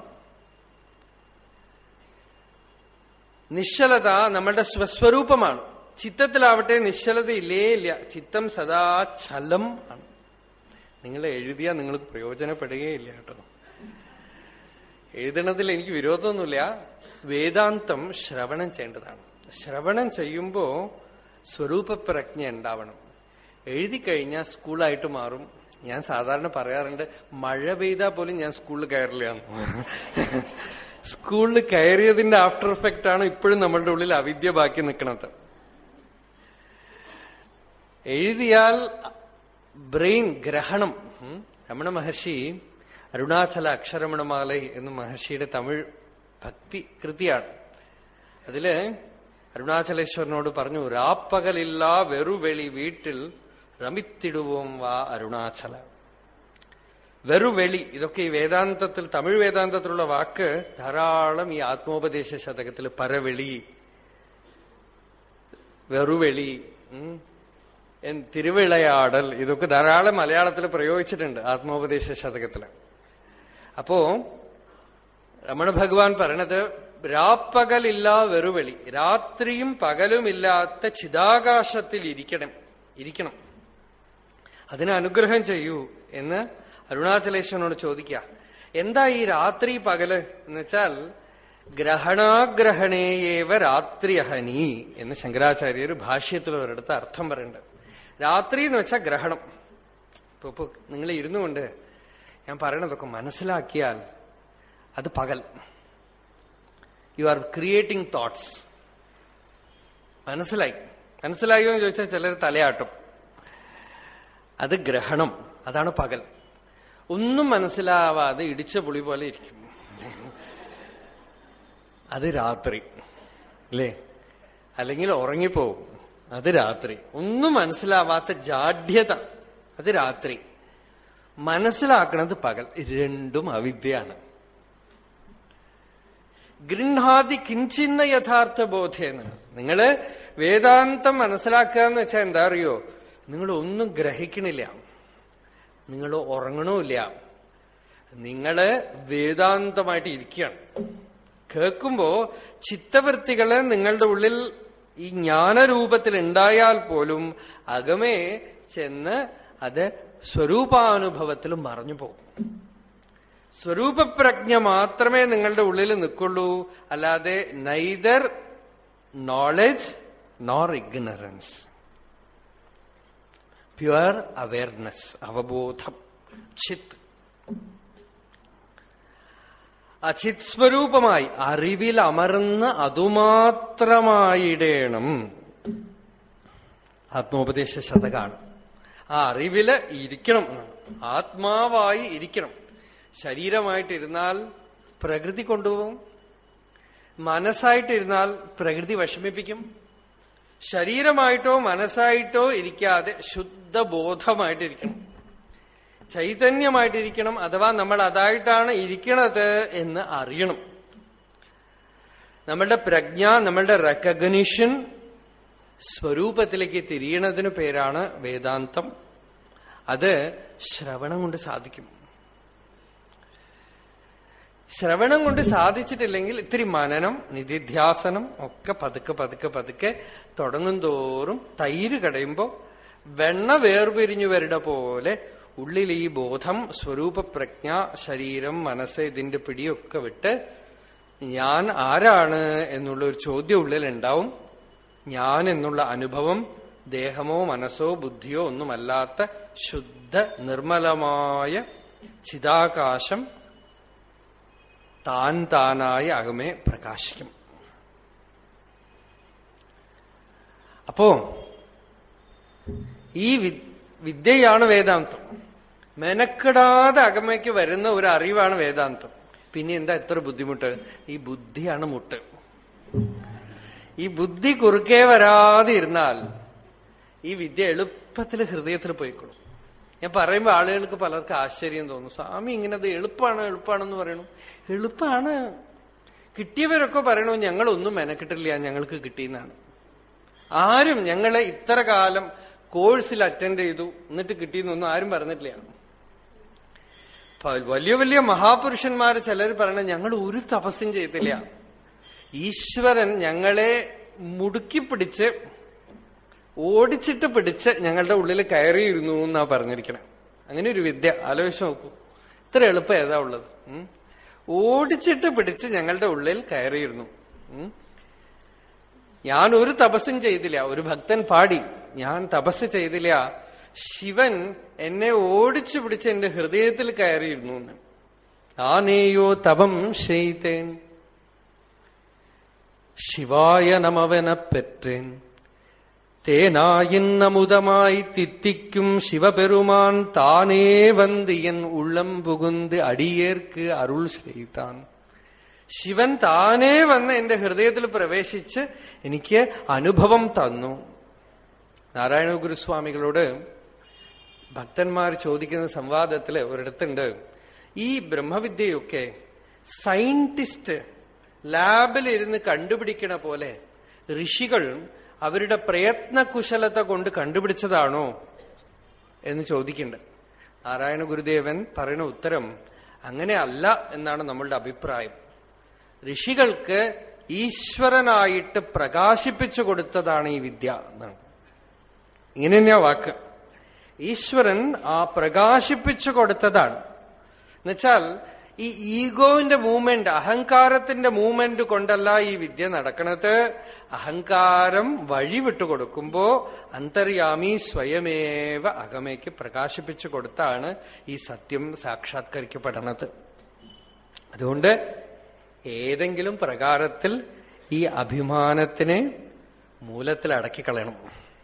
നിശ്ചലത നമ്മളുടെ സ്വസ്വരൂപമാണ് ചിത്തത്തിലാവട്ടെ നിശ്ചലത ഇല്ലേ ഇല്ല ചിത്തം സദാ ചലം ആണ് നിങ്ങൾ എഴുതിയാൽ നിങ്ങൾക്ക് പ്രയോജനപ്പെടുകയില്ല കേട്ടോ എഴുതണതിൽ എനിക്ക് വിരോധമൊന്നുമില്ല വേദാന്തം ശ്രവണം ചെയ്യേണ്ടതാണ് ശ്രവണം ചെയ്യുമ്പോ സ്വരൂപപ്രജ്ഞ ഉണ്ടാവണം എഴുതി കഴിഞ്ഞാൽ സ്കൂളായിട്ട് മാറും ഞാൻ സാധാരണ പറയാറുണ്ട് മഴ പെയ്താൽ പോലും ഞാൻ സ്കൂളിൽ കയറില്ല സ്കൂളിൽ കയറിയതിന്റെ ആഫ്റ്റർ എഫക്റ്റ് ആണ് ഇപ്പോഴും നമ്മളുടെ ഉള്ളിൽ അവിദ്യ ബാക്കി നിൽക്കുന്നത് എഴുതിയാൽ ബ്രെയിൻ ഗ്രഹണം ഉം. രമണ മഹർഷി അരുണാചല അക്ഷരമണമാലൈ എന്ന മഹർഷിയുടെ തമിഴ് ഭക്തി കൃതിയാണ് അതില് അരുണാചലേശ്വരനോട് പറഞ്ഞു രാപ്പകലില്ല വെറുവെളി വീട്ടിൽ രമിത്തിടുവോം വാ അരുണാചല വെറുവെളി ഇതൊക്കെ ഈ വേദാന്തത്തിൽ തമിഴ് വേദാന്തത്തിലുള്ള വാക്ക് ധാരാളം ഈ ആത്മോപദേശ ശതകത്തിൽ പരവെളി വെറുവെളി ഉം, എൻ- തിരുവിളയാടൽ ഇതൊക്കെ ധാരാളം മലയാളത്തിൽ പ്രയോഗിച്ചിട്ടുണ്ട് ആത്മോപദേശ ശതകത്തില് അപ്പോ രമണ ഭഗവാൻ പറയണത് രാപ്പകലില്ല വെറുവെളി രാത്രിയും പകലുമില്ലാത്ത ചിതാകാശത്തിൽ ഇരിക്കണം ഇരിക്കണം അതിന് അനുഗ്രഹം ചെയ്യൂ എന്ന് അരുണാചലേശ്വരനോട് ചോദിക്ക എന്താ ഈ രാത്രി പകല് എന്ന് വെച്ചാൽ ഗ്രഹണാഗ്രഹണേയേവ രാത്രിയഹനി എന്ന് ശങ്കരാചാര്യർ ഭാഷ്യത്തിൽ ഒരിടത്ത് അർത്ഥം പറയുന്നുണ്ട് രാത്രി എന്ന് വെച്ചാൽ ഗ്രഹണം ഇപ്പൊ ഇപ്പൊ നിങ്ങൾ ഇരുന്നുകൊണ്ട് ഞാൻ പറയണതൊക്കെ മനസ്സിലാക്കിയാൽ അത് പകൽ യു ആർ ക്രിയേറ്റിംഗ് തോട്ട്സ് മനസ്സിലായി മനസ്സിലായോ എന്ന് ചോദിച്ചാൽ ചിലർ തലയാട്ടും അത് ഗ്രഹണം അതാണ് പകൽ ഒന്നും മനസ്സിലാവാതെ ഇടിച്ച പുളി പോലെ ഇരിക്കും അത് രാത്രി അല്ലേ അല്ലെങ്കിൽ ഉറങ്ങിപ്പോവും അത് രാത്രി ഒന്നും മനസ്സിലാവാത്ത ജാഡ്യത അത് രാത്രി മനസ്സിലാക്കണത് പകൽ രണ്ടും അവിദ്യയാണ് ഗൃഹാദി കിഞ്ചിന്ന യഥാർത്ഥ ബോധേന്ന് നിങ്ങള് വേദാന്തം മനസ്സിലാക്കുക എന്ന് വെച്ചാൽ എന്താ അറിയോ നിങ്ങൾ ഒന്നും ഗ്രഹിക്കണില്ല നിങ്ങൾ ഉറങ്ങണമില്ല നിങ്ങള് വേദാന്തമായിട്ട് ഇരിക്കുകയാണ് കേൾക്കുമ്പോ ചിത്തവൃത്തികള് നിങ്ങളുടെ ഉള്ളിൽ ഈ ജ്ഞാനരൂപത്തിൽ ഉണ്ടായാൽ പോലും അകമേ ചെന്ന് അത് സ്വരൂപാനുഭവത്തിൽ മറഞ്ഞു പോകും സ്വരൂപപ്രജ്ഞ മാത്രമേ നിങ്ങളുടെ ഉള്ളിൽ നിൽക്കുള്ളൂ അല്ലാതെ neither knowledge nor ignorance pure awareness അവബോധം ചിത്ത് അചിത് സ്വരൂപമായി അറിവിൽ അമർന്ന് അതുമാത്രമായിടേണം ആത്മോപദേശ ശതകാണ് ആ അറിവില് ഇരിക്കണം എന്നാണ്. ആത്മാവായി ഇരിക്കണം ശരീരമായിട്ടിരുന്നാൽ പ്രകൃതി കൊണ്ടുപോകും മനസ്സായിട്ടിരുന്നാൽ പ്രകൃതി വിഷമിപ്പിക്കും ശരീരമായിട്ടോ മനസ്സായിട്ടോ ഇരിക്കാതെ ശുദ്ധബോധമായിട്ടിരിക്കണം ചൈതന്യമായിട്ടിരിക്കണം അഥവാ നമ്മൾ അതായിട്ടാണ് ഇരിക്കണത് എന്ന് അറിയണം നമ്മളുടെ പ്രജ്ഞ നമ്മളുടെ റെക്കഗ്നിഷൻ സ്വരൂപത്തിലേക്ക് തിരിയണതിന് പേരാണ് വേദാന്തം അത് ശ്രവണം കൊണ്ട് സാധിക്കും ശ്രവണം കൊണ്ട് സാധിച്ചിട്ടില്ലെങ്കിൽ ഇത്തിരി മനനം നിധിധ്യാസനം ഒക്കെ പതുക്കെ പതുക്കെ പതുക്കെ തുടങ്ങും തോറും തൈര് കടയുമ്പോ വെണ്ണ വേർപിരിഞ്ഞു വരുടെ പോലെ ഉള്ളിൽ ഈ ബോധം സ്വരൂപപ്രജ്ഞ ശരീരം മനസ്സ് ഇതിന്റെ പിടിയൊക്കെ വിട്ട് ഞാൻ ആരാണ് എന്നുള്ള ഒരു ചോദ്യം ഉള്ളിൽ ഉണ്ടാവും ഞാൻ എന്നുള്ള അനുഭവം ദേഹമോ മനസ്സോ ബുദ്ധിയോ ഒന്നുമല്ലാത്ത ശുദ്ധ നിർമ്മലമായ ചിതാകാശം താൻ താനായി അകമേ പ്രകാശിക്കും അപ്പോ ഈ വി- വിദ്യയാണ് വേദാന്തം മെനക്കെടാതെ അകമയ്ക്ക് വരുന്ന ഒരു അറിവാണ് വേദാന്തം പിന്നെ എന്താ എത്ര ബുദ്ധിമുട്ട് ഈ ബുദ്ധിയാണ് മുട്ട് ഈ ബുദ്ധി കുറുക്കേ വരാതെ ഇരുന്നാൽ ഈ വിദ്യ എളുപ്പത്തിൽ ഹൃദയത്തിൽ പോയിക്കൊള്ളും ഞാൻ പറയുമ്പോ ആളുകൾക്ക് പലർക്കും ആശ്ചര്യം തോന്നും സ്വാമി ഇങ്ങനെ അത് എളുപ്പമാണ് എളുപ്പമാണെന്ന് പറയണു എളുപ്പമാണ് കിട്ടിയവരൊക്കെ പറയണു ഞങ്ങളൊന്നും മെനക്കെട്ടില്ല ഞങ്ങൾക്ക് കിട്ടിയെന്നാണ് ആരും ഞങ്ങളെ ഇത്ര കാലം കോഴ്സിൽ അറ്റൻഡ് ചെയ്തു എന്നിട്ട് കിട്ടിയെന്നൊന്നും ആരും പറഞ്ഞിട്ടില്ല പ- വലിയ വലിയ മഹാപുരുഷന്മാർ ചിലർ പറയണ ഞങ്ങൾ ഒരു തപസ്സും ചെയ്തില്ല ഈശ്വരൻ ഞങ്ങളെ മുടുക്കി പിടിച്ച് ഓടിച്ചിട്ട് പിടിച്ച് ഞങ്ങളുടെ ഉള്ളിൽ കയറിയിരുന്നു എന്നാ പറഞ്ഞിരിക്കണേ അങ്ങനെ ഒരു വിദ്യ ആലോചിച്ച് നോക്കൂ ഇത്ര എളുപ്പം ഏതാ ഉള്ളത് ഉം? ഓടിച്ചിട്ട് പിടിച്ച് ഞങ്ങളുടെ ഉള്ളിൽ കയറിയിരുന്നു ഉം? ഞാൻ ഒരു തപസ്സും ചെയ്തില്ല ഒരു ഭക്തൻ പാടി ഞാൻ തപസ് ചെയ്തില്ല ശിവൻ എന്നെ ഓടിച്ചു പിടിച്ച് എന്റെ ഹൃദയത്തിൽ കയറിയിരുന്നു എന്ന് ആനേയോ തപം ചെയ്തേൻ ശിവായ നമവന പെറ്റേൻ தேனாயின்னமுதமாய் தித்திக்கும் சிவபெருமான் தானே வந்து என் உள்ளம் புகுந்து അടിയേർക്ക് അരുൾ ചെയ്താൻ ശിവൻ താനേ വന്ന് എന്റെ ഹൃദയത്തിൽ പ്രവേശിച്ച് എനിക്ക് അനുഭവം തന്നു നാരായണ ഗുരുസ്വാമികളോട് ഭക്തന്മാർ ചോദിക്കുന്ന സംവാദത്തില് ഒരിടത്തുണ്ട് ഈ ബ്രഹ്മവിദ്യയൊക്കെ സയന്റിസ്റ്റ് ലാബിലിരുന്ന് കണ്ടുപിടിക്കണ പോലെ ഋഷികൾ അവരുടെ പ്രയത്നകുശലത കൊണ്ട് കണ്ടുപിടിച്ചതാണോ എന്ന് ചോദിക്കുന്നുണ്ട് നാരായണ ഗുരുദേവൻ പറയുന്ന ഉത്തരം അങ്ങനെ അല്ല എന്നാണ് നമ്മളുടെ അഭിപ്രായം ഋഷികൾക്ക് ഈശ്വരനായിട്ട് പ്രകാശിപ്പിച്ചു കൊടുത്തതാണ് ഈ വിദ്യ എന്നാണ് ഇങ്ങനെ തന്നെയാ വാക്ക് ഈശ്വരൻ ആ പ്രകാശിപ്പിച്ചു കൊടുത്തതാണ് എന്നുവെച്ചാൽ ഈ ഈഗോവിന്റെ മൂവ്മെന്റ് അഹങ്കാരത്തിന്റെ മൂവ്മെന്റ് കൊണ്ടല്ല ഈ വിദ്യ നടക്കണത് അഹങ്കാരം വഴി വിട്ടുകൊടുക്കുമ്പോ അന്തര്യാമി സ്വയമേവ അകമയ്ക്ക് പ്രകാശിപ്പിച്ചു കൊടുത്താണ് ഈ സത്യം സാക്ഷാത്കരിക്കപ്പെടണത് അതുകൊണ്ട് ഏതെങ്കിലും പ്രകാരത്തിൽ ഈ അഭിമാനത്തിനെ മൂലത്തിൽ അടക്കിക്കളയണം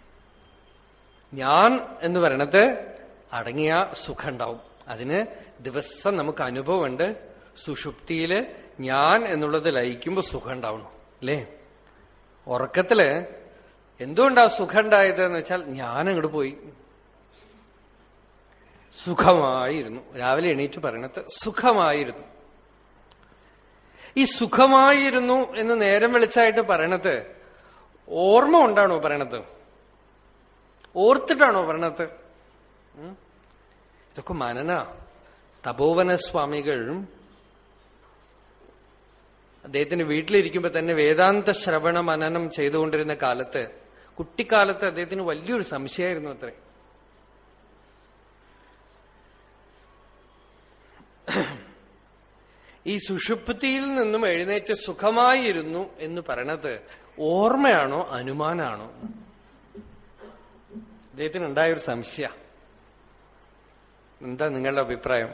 ഞാൻ എന്ന് പറയണത് അടങ്ങിയ സുഖം ഉണ്ടാവും അതിന് ദിവസം നമുക്ക് അനുഭവമുണ്ട് സുഷുപ്തിയില് ഞാൻ എന്നുള്ളത് ലയിക്കുമ്പോ സുഖം ഉണ്ടാവണം അല്ലേ ഉറക്കത്തില് എന്തുകൊണ്ടാ സുഖം ഉണ്ടായത് എന്ന് വെച്ചാൽ ഞാൻ അങ്ങോട്ട് പോയി സുഖമായിരുന്നു രാവിലെ എണീറ്റ് പറയണത് സുഖമായിരുന്നു ഈ സുഖമായിരുന്നു എന്ന് നേരം വെളിച്ചായിട്ട് പറയണത് ഓർമ്മ കൊണ്ടാണോ പറയണത് ഓർത്തിട്ടാണോ പറയണത് ഉം? ഇതൊക്കെ മനന തപോവന സ്വാമികൾ അദ്ദേഹത്തിന് വീട്ടിലിരിക്കുമ്പോ തന്നെ വേദാന്ത ശ്രവണ മനനം ചെയ്തുകൊണ്ടിരുന്ന കാലത്ത് കുട്ടിക്കാലത്ത് അദ്ദേഹത്തിന് വലിയൊരു സംശയമായിരുന്നു അത്രേ ഈ സുഷുപ്തിയിൽ നിന്നും എഴുന്നേറ്റ് സുഖമായിരുന്നു എന്ന് പറയണത് ഓർമ്മയാണോ അനുമാനാണോ അദ്ദേഹത്തിന് ഉണ്ടായൊരു സംശയ എന്താ നിങ്ങളുടെ അഭിപ്രായം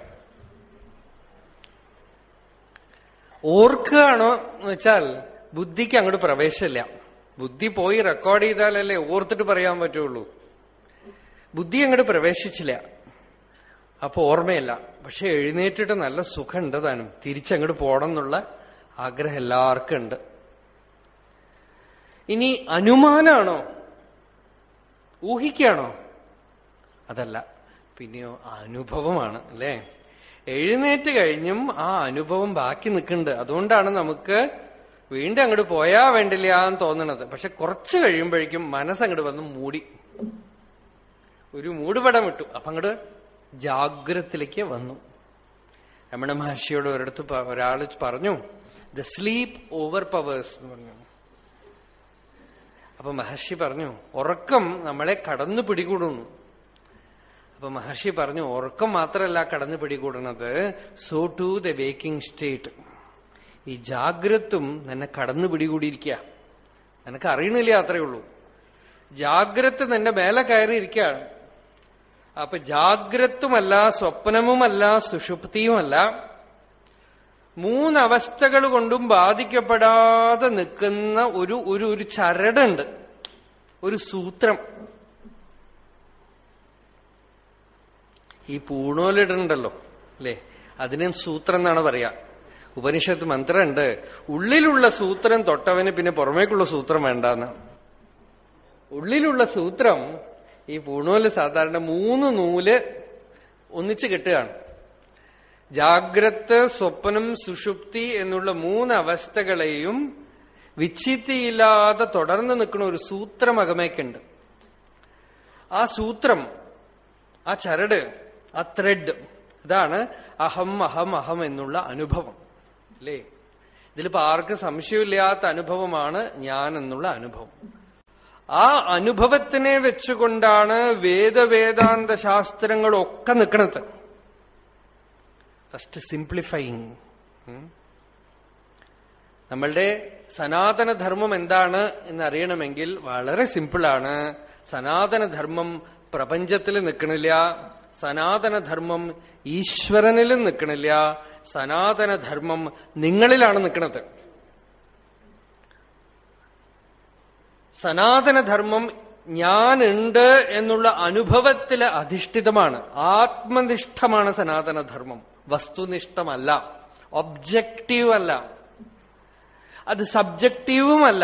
ഓർക്കുകയാണോ എന്ന് വെച്ചാൽ ബുദ്ധിക്ക് അങ്ങോട്ട് പ്രവേശമില്ല ബുദ്ധി പോയി റെക്കോർഡ് ചെയ്താലല്ലേ ഓർത്തിട്ട് പറയാൻ പറ്റുള്ളൂ ബുദ്ധി അങ്ങോട്ട് പ്രവേശിച്ചില്ല അപ്പൊ ഓർമ്മയില്ല പക്ഷെ എഴുന്നേറ്റിട്ട് നല്ല സുഖം ഉണ്ട് താനും തിരിച്ചങ്ങോട്ട് പോകണം എന്നുള്ള ആഗ്രഹം എല്ലാവർക്കും ഉണ്ട് ഇനി അനുമാനാണോ ഊഹിക്കാണോ അതല്ല പിന്നെയോ അനുഭവമാണ് അല്ലേ എഴുന്നേറ്റ് കഴിഞ്ഞും ആ അനുഭവം ബാക്കി നിൽക്കുന്നുണ്ട് അതുകൊണ്ടാണ് നമുക്ക് വീണ്ടും അങ്ങോട്ട് പോയാ വേണ്ടില്ല എന്ന് തോന്നണത് പക്ഷെ കുറച്ച് കഴിയുമ്പോഴേക്കും മനസ്സങ്ങോട്ട് വന്ന് മൂടി ഒരു മൂടുപടം വിട്ടു അപ്പൊ അങ്ങോട്ട് ജാഗ്രത്തിലേക്ക് വന്നു രമണ മഹർഷിയോട് ഒരിടത്ത് പ- ഒരാള് പറഞ്ഞു ദ സ്ലീപ്പ് ഓവർ പവേഴ്സ് എന്ന് പറഞ്ഞു അപ്പൊ മഹർഷി പറഞ്ഞു ഉറക്കം നമ്മളെ കടന്നു പിടികൂടുന്നു അപ്പൊ മഹർഷി പറഞ്ഞു ഉറക്കം മാത്രമല്ല കടന്നു പിടികൂടുന്നത് so to the waking state ഈ ജാഗ്രത്തും നിന്നെ കടന്നു പിടികൂടിയിരിക്കുക നിനക്ക് അറിയണില്ല അത്രേ ഉള്ളൂ ജാഗ്രത് നിന്റെ മേലെ കയറിയിരിക്കുകയാണ് അപ്പൊ ജാഗ്രത്തുമല്ല സ്വപ്നവുമല്ല സുഷുപ്തിയുമല്ല മൂന്നവസ്ഥകൾ കൊണ്ടും ബാധിക്കപ്പെടാതെ നിൽക്കുന്ന ഒരു ഒരു ഒരു ചരടുണ്ട് ഒരു സൂത്രം ഈ പൂണോലിടുന്നുണ്ടല്ലോ അല്ലേ അതിനും സൂത്രം എന്നാണ് പറയാ ഉപനിഷത്ത് മന്ത്രമുണ്ട് ഉള്ളിലുള്ള സൂത്രം തൊട്ടവന് പിന്നെ പുറമേക്കുള്ള സൂത്രം വേണ്ടെന്ന് ഉള്ളിലുള്ള സൂത്രം ഈ പൂണൂല് സാധാരണ മൂന്ന് നൂല് ഒന്നിച്ച് കെട്ടുകയാണ് ജാഗ്രത് സ്വപ്നം സുഷുപ്തി എന്നുള്ള മൂന്ന് അവസ്ഥകളെയും വിച്ഛിത്തിയില്ലാതെ തുടർന്ന് നിൽക്കുന്ന ഒരു സൂത്രം അകമേക്കുണ്ട് ആ സൂത്രം ആ ചരട് ആ ത്രെഡ് അതാണ് അഹം അഹം അഹം എന്നുള്ള അനുഭവം അല്ലേ ഇതിലിപ്പോ ആർക്കും സംശയമില്ലാത്ത അനുഭവമാണ് ഞാൻ എന്നുള്ള അനുഭവം ആ അനുഭവത്തിനെ വെച്ചുകൊണ്ടാണ് വേദവേദാന്ത ശാസ്ത്രങ്ങളൊക്കെ നിൽക്കുന്നത് ഫസ്റ്റ് സിംപ്ലിഫൈങ് നമ്മളുടെ സനാതനധർമ്മം എന്താണ് എന്നറിയണമെങ്കിൽ വളരെ സിമ്പിളാണ് സനാതനധർമ്മം പ്രപഞ്ചത്തിൽ നിൽക്കണില്ല സനാതനധർമ്മം ഈശ്വരനിലും നിൽക്കണില്ല സനാതനധർമ്മം നിങ്ങളിലാണ് നിൽക്കുന്നത് സനാതനധർമ്മം ഞാനുണ്ട് എന്നുള്ള അനുഭവത്തിൽ അധിഷ്ഠിതമാണ് ആത്മനിഷ്ഠമാണ് സനാതനധർമ്മം വസ്തുനിഷ്ഠമല്ല ഒബ്ജക്റ്റീവ് അല്ല അത് സബ്ജക്റ്റീവുമല്ല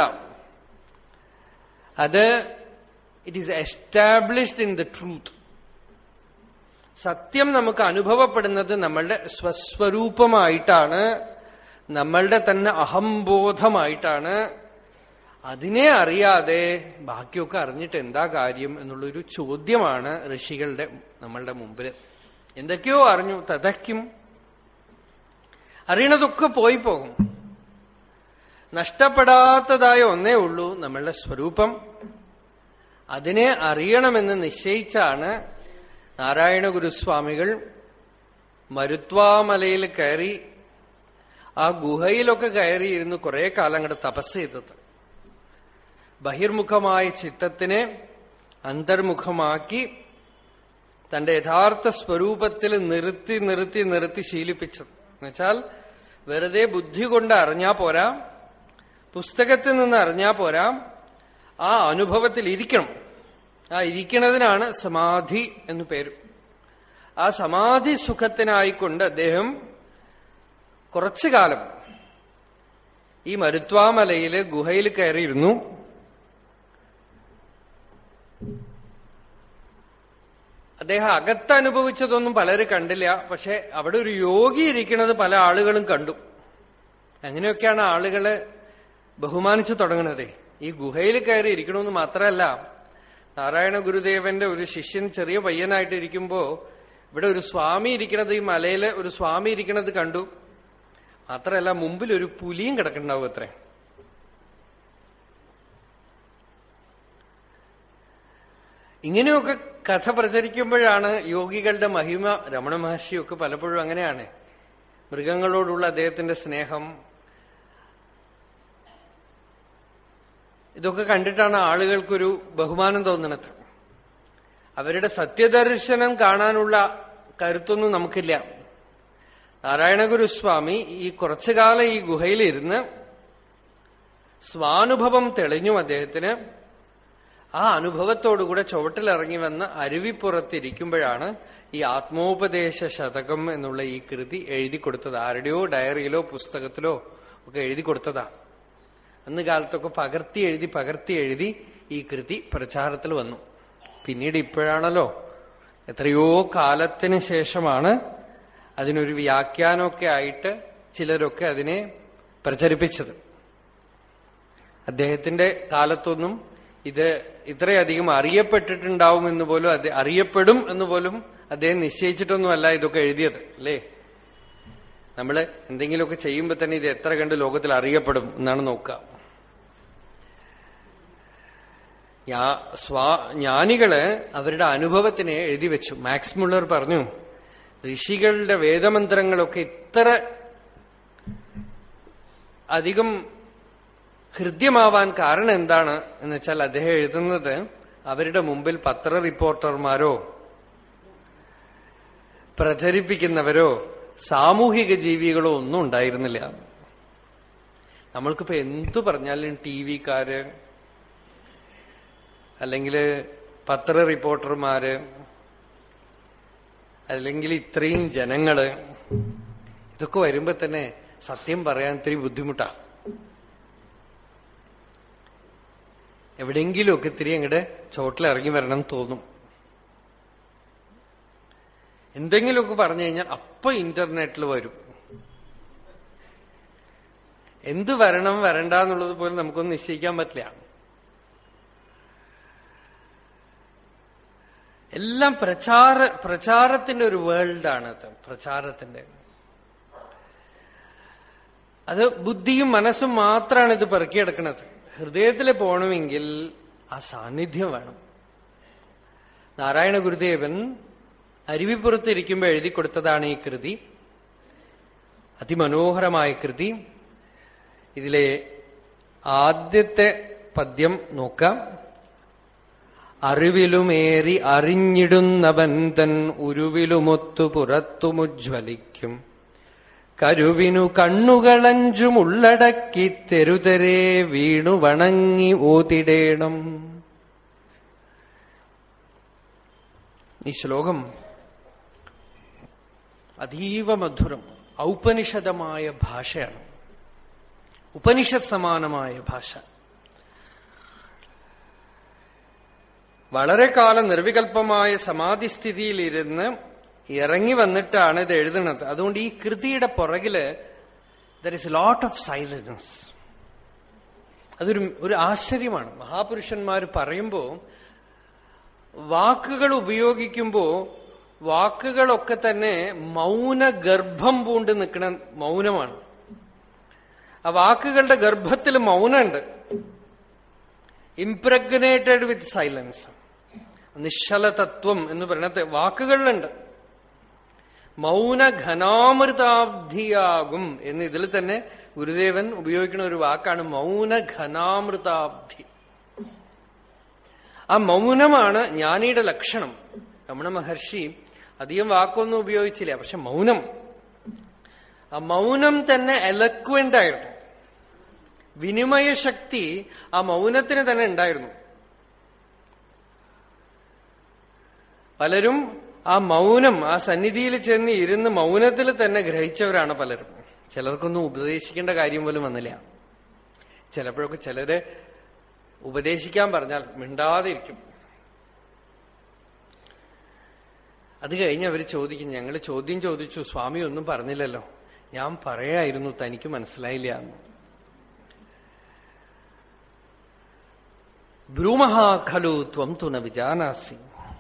അത് it is established in the truth സത്യം നമുക്ക് അനുഭവപ്പെടുന്നത് നമ്മളുടെ സ്വസ്വരൂപമായിട്ടാണ് നമ്മളുടെ തന്നെ അഹംബോധമായിട്ടാണ് അതിനെ അറിയാതെ ബാക്കിയൊക്കെ അറിഞ്ഞിട്ട് എന്താ കാര്യം എന്നുള്ളൊരു ചോദ്യമാണ് ഋഷികളുടെ നമ്മളുടെ മുമ്പിൽ എന്തൊക്കെയോ അറിഞ്ഞു തതയ്ക്കും അറിയണതൊക്കെ പോയി പോകും നഷ്ടപ്പെടാത്തതായ ഒന്നേ ഉള്ളൂ നമ്മളുടെ സ്വരൂപം അതിനെ അറിയണമെന്ന് നിശ്ചയിച്ചാണ് നാരായണ ഗുരുസ്വാമികൾ മരുത്വാമലയിൽ കയറി ആ ഗുഹയിലൊക്കെ കയറിയിരുന്ന് കുറെ കാലം അങ്ങോട്ട് തപസ് ചെയ്തത് ബഹിർമുഖമായ ചിത്തത്തിനെ അന്തർമുഖമാക്കി തന്റെ യഥാർത്ഥ സ്വരൂപത്തിൽ നിർത്തി നിർത്തി നിർത്തി ശീലിപ്പിച്ചത് എന്നുവെച്ചാൽ വെറുതെ ബുദ്ധി കൊണ്ട് അറിഞ്ഞാ പോരാ പുസ്തകത്തിൽ നിന്ന് അറിഞ്ഞാ പോരാ ആ അനുഭവത്തിൽ ഇരിക്കണം ആ ഇരിക്കുന്നതിനാണ് സമാധി എന്നു പേര് ആ സമാധി സുഖത്തിനായിക്കൊണ്ട് അദ്ദേഹം കുറച്ചു കാലം ഈ മരുത്വാമലയില് ഗുഹയിൽ കയറിയിരുന്നു അദ്ദേഹം അകത്ത് അനുഭവിച്ചതൊന്നും പലരും കണ്ടില്ല പക്ഷെ അവിടെ ഒരു യോഗി ഇരിക്കുന്നത് പല ആളുകളും കണ്ടു അങ്ങനെയൊക്കെയാണ് ആളുകള് ബഹുമാനിച്ചു തുടങ്ങുന്നത് ഈ ഗുഹയിൽ കയറി ഇരിക്കണമെന്ന് മാത്രമല്ല നാരായണ ഗുരുദേവന്റെ ഒരു ശിഷ്യൻ ചെറിയ പയ്യനായിട്ട് ഇരിക്കുമ്പോ ഇവിടെ ഒരു സ്വാമി ഇരിക്കണത് ഈ മലയില് ഒരു സ്വാമി ഇരിക്കണത് കണ്ടു മാത്രമല്ല മുമ്പിൽ ഒരു പുലിയും കിടക്കുന്നുണ്ടാവും അത്രേ ഇങ്ങനെയൊക്കെ കഥ പ്രചരിക്കുമ്പോഴാണ് യോഗികളുടെ മഹിമ രമണ മഹർഷിയൊക്കെ പലപ്പോഴും അങ്ങനെയാണ് മൃഗങ്ങളോടുള്ള അദ്ദേഹത്തിന്റെ സ്നേഹം ഇതൊക്കെ കണ്ടിട്ടാണ് ആളുകൾക്കൊരു ബഹുമാനം തോന്നുന്നത് അവരുടെ സത്യദർശനം കാണാനുള്ള കരുത്തൊന്നും നമുക്കില്ല നാരായണഗുരുസ്വാമി ഈ കുറച്ചു കാലം ഈ ഗുഹയിലിരുന്ന് സ്വാനുഭവം തെളിഞ്ഞു അദ്ദേഹത്തിന് ആ അനുഭവത്തോടുകൂടെ ചുവട്ടിലിറങ്ങി വന്ന് അരുവിപ്പുറത്തിരിക്കുമ്പോഴാണ് ഈ ആത്മോപദേശ ശതകം എന്നുള്ള ഈ കൃതി എഴുതി കൊടുത്തത് ആരുടെയോ ഡയറിയിലോ പുസ്തകത്തിലോ ഒക്കെ എഴുതി കൊടുത്തതാ അന്ന് കാലത്തൊക്കെ പകർത്തി എഴുതി പകർത്തി എഴുതി ഈ കൃതി പ്രചാരത്തിൽ വന്നു പിന്നീട് ഇപ്പോഴാണല്ലോ എത്രയോ കാലത്തിന് ശേഷമാണ് അതിനൊരു വ്യാഖ്യാനമൊക്കെ ആയിട്ട് ചിലരൊക്കെ അതിനെ പ്രചരിപ്പിച്ചത് അദ്ദേഹത്തിന്റെ കാലത്തൊന്നും ഇത് ഇത്രയധികം അറിയപ്പെട്ടിട്ടുണ്ടാവുമെന്ന് പോലും അറിയപ്പെടും എന്ന് പോലും അദ്ദേഹം നിശ്ചയിച്ചിട്ടൊന്നുമല്ല ഇതൊക്കെ എഴുതിയത് അല്ലേ നമ്മള് എന്തെങ്കിലുമൊക്കെ ചെയ്യുമ്പോൾ തന്നെ ഇത് എത്ര കണ്ട് ലോകത്തിൽ അറിയപ്പെടും എന്നാണ് നോക്കുക സ്വാ ജ്ഞാനികള് അവരുടെ അനുഭവത്തിനെ എഴുതി വെച്ചു മാക്സ് മുള്ളർ പറഞ്ഞു ഋഷികളുടെ വേദമന്ത്രങ്ങളൊക്കെ ഇത്ര അധികം ഹൃദ്യമാവാൻ കാരണം എന്താണ് എന്ന് വെച്ചാൽ അദ്ദേഹം എഴുതുന്നത് അവരുടെ മുമ്പിൽ പത്ര റിപ്പോർട്ടർമാരോ പ്രചരിപ്പിക്കുന്നവരോ സാമൂഹിക ജീവികളോ ഒന്നും ഉണ്ടായിരുന്നില്ല നമ്മൾക്കിപ്പോ എന്തു പറഞ്ഞാലും ടി വിക്കാര് അല്ലെങ്കിൽ പത്ര റിപ്പോർട്ടർമാര് അല്ലെങ്കിൽ ഇത്രയും ജനങ്ങള് ഇതൊക്കെ വരുമ്പോ തന്നെ സത്യം പറയാൻ ഇത്തിരി ബുദ്ധിമുട്ടാ എവിടെയെങ്കിലുമൊക്കെ ഇത്തിരി അങ്ങോട്ട് ചോട്ടിലിറങ്ങി വരണം തോന്നും എന്തെങ്കിലുമൊക്കെ പറഞ്ഞു കഴിഞ്ഞാൽ അപ്പൊ ഇന്റർനെറ്റിൽ വരും എന്ത് വരണം വരണ്ട എന്നുള്ളത് പോലും നമുക്കൊന്നും നിശ്ചയിക്കാൻ പറ്റില്ല എല്ലാം പ്രചാര പ്രചാരത്തിന്റെ ഒരു വേൾഡാണ് അത് പ്രചാരത്തിന്റെ അത് ബുദ്ധിയും മനസ്സും മാത്രമാണ് ഇത് പെറുക്കിയെടുക്കുന്നത് ഹൃദയത്തിൽ പോകണമെങ്കിൽ ആ സാന്നിധ്യം വേണം നാരായണ ഗുരുദേവൻ അരുവിപ്പുറത്തിരിക്കുമ്പോൾ എഴുതി കൊടുത്തതാണ് ഈ കൃതി അതിമനോഹരമായ കൃതി ഇതിലെ ആദ്യത്തെ പദ്യം നോക്കാം അറിവിലുമേറി അറിഞ്ഞിടുന്നവൻ തൻ ഉരുവിലുമൊത്തു പുറത്തുമുജ്വലിക്കും കരുവിനു കണ്ണുകളഞ്ചുമുള്ളടക്കി തെരുതെരെ വീണു വണങ്ങി ഓതിടേണം ഈ ശ്ലോകം അതീവ മധുരം ഔപനിഷദമായ ഭാഷയാണ് ഉപനിഷത് സമാനമായ ഭാഷ വളരെ കാലം നിർവികൽപ്പമായ സമാധിസ്ഥിതിയിലിരുന്ന് ഇറങ്ങി വന്നിട്ടാണ് ഇത് എഴുതുന്നത് അതുകൊണ്ട് ഈ കൃതിയുടെ പുറകില് there is lot of silence അതൊരു ഒരു ആശ്ചര്യമാണ് മഹാപുരുഷന്മാർ പറയുമ്പോ വാക്കുകൾ ഉപയോഗിക്കുമ്പോ വാക്കുകളൊക്കെ തന്നെ മൗന ഗർഭം പൂണ്ട് നിൽക്കുന്ന മൗനമാണ് ആ വാക്കുകളുടെ ഗർഭത്തിൽ മൗനമുണ്ട് ഇംപ്രഗ്നേറ്റഡ് വിത്ത് സൈലൻസ് നിശ്ചലതത്വം എന്ന് പറയുന്നത് വാക്കുകളിലുണ്ട് മൗന ഘനാമൃതാബ്ധിയാകും എന്ന് ഇതിൽ തന്നെ ഗുരുദേവൻ ഉപയോഗിക്കുന്ന ഒരു വാക്കാണ് മൗന ഘനാമൃതാബ്ധി ആ മൗനമാണ് ജ്ഞാനിയുടെ ലക്ഷണം രമണ മഹർഷി അധികം വാക്കൊന്നും ഉപയോഗിച്ചില്ല പക്ഷെ മൗനം ആ മൗനം തന്നെ എലക്വന്റ് ആയിരുന്നു വിനിമയ ശക്തി ആ മൗനത്തിന് തന്നെ ഉണ്ടായിരുന്നു പലരും ആ മൗനം ആ സന്നിധിയിൽ ചെന്ന് ഇരുന്ന് മൗനത്തിൽ തന്നെ ഗ്രഹിച്ചവരാണ് പലരും ചിലർക്കൊന്നും ഉപദേശിക്കേണ്ട കാര്യം പോലും വന്നില്ല ചിലപ്പോഴൊക്കെ ചിലരെ ഉപദേശിക്കാൻ പറഞ്ഞാൽ മിണ്ടാതിരിക്കും അത് കഴിഞ്ഞ് അവർ ചോദിക്കും ഞങ്ങൾ ചോദ്യം ചോദിച്ചു സ്വാമി ഒന്നും പറഞ്ഞില്ലല്ലോ ഞാൻ പറയായിരുന്നു തനിക്ക് മനസ്സിലായില്ല എന്ന് ബ്രൂമഹാ ഖലു ത്വം തുന വിജാനാസി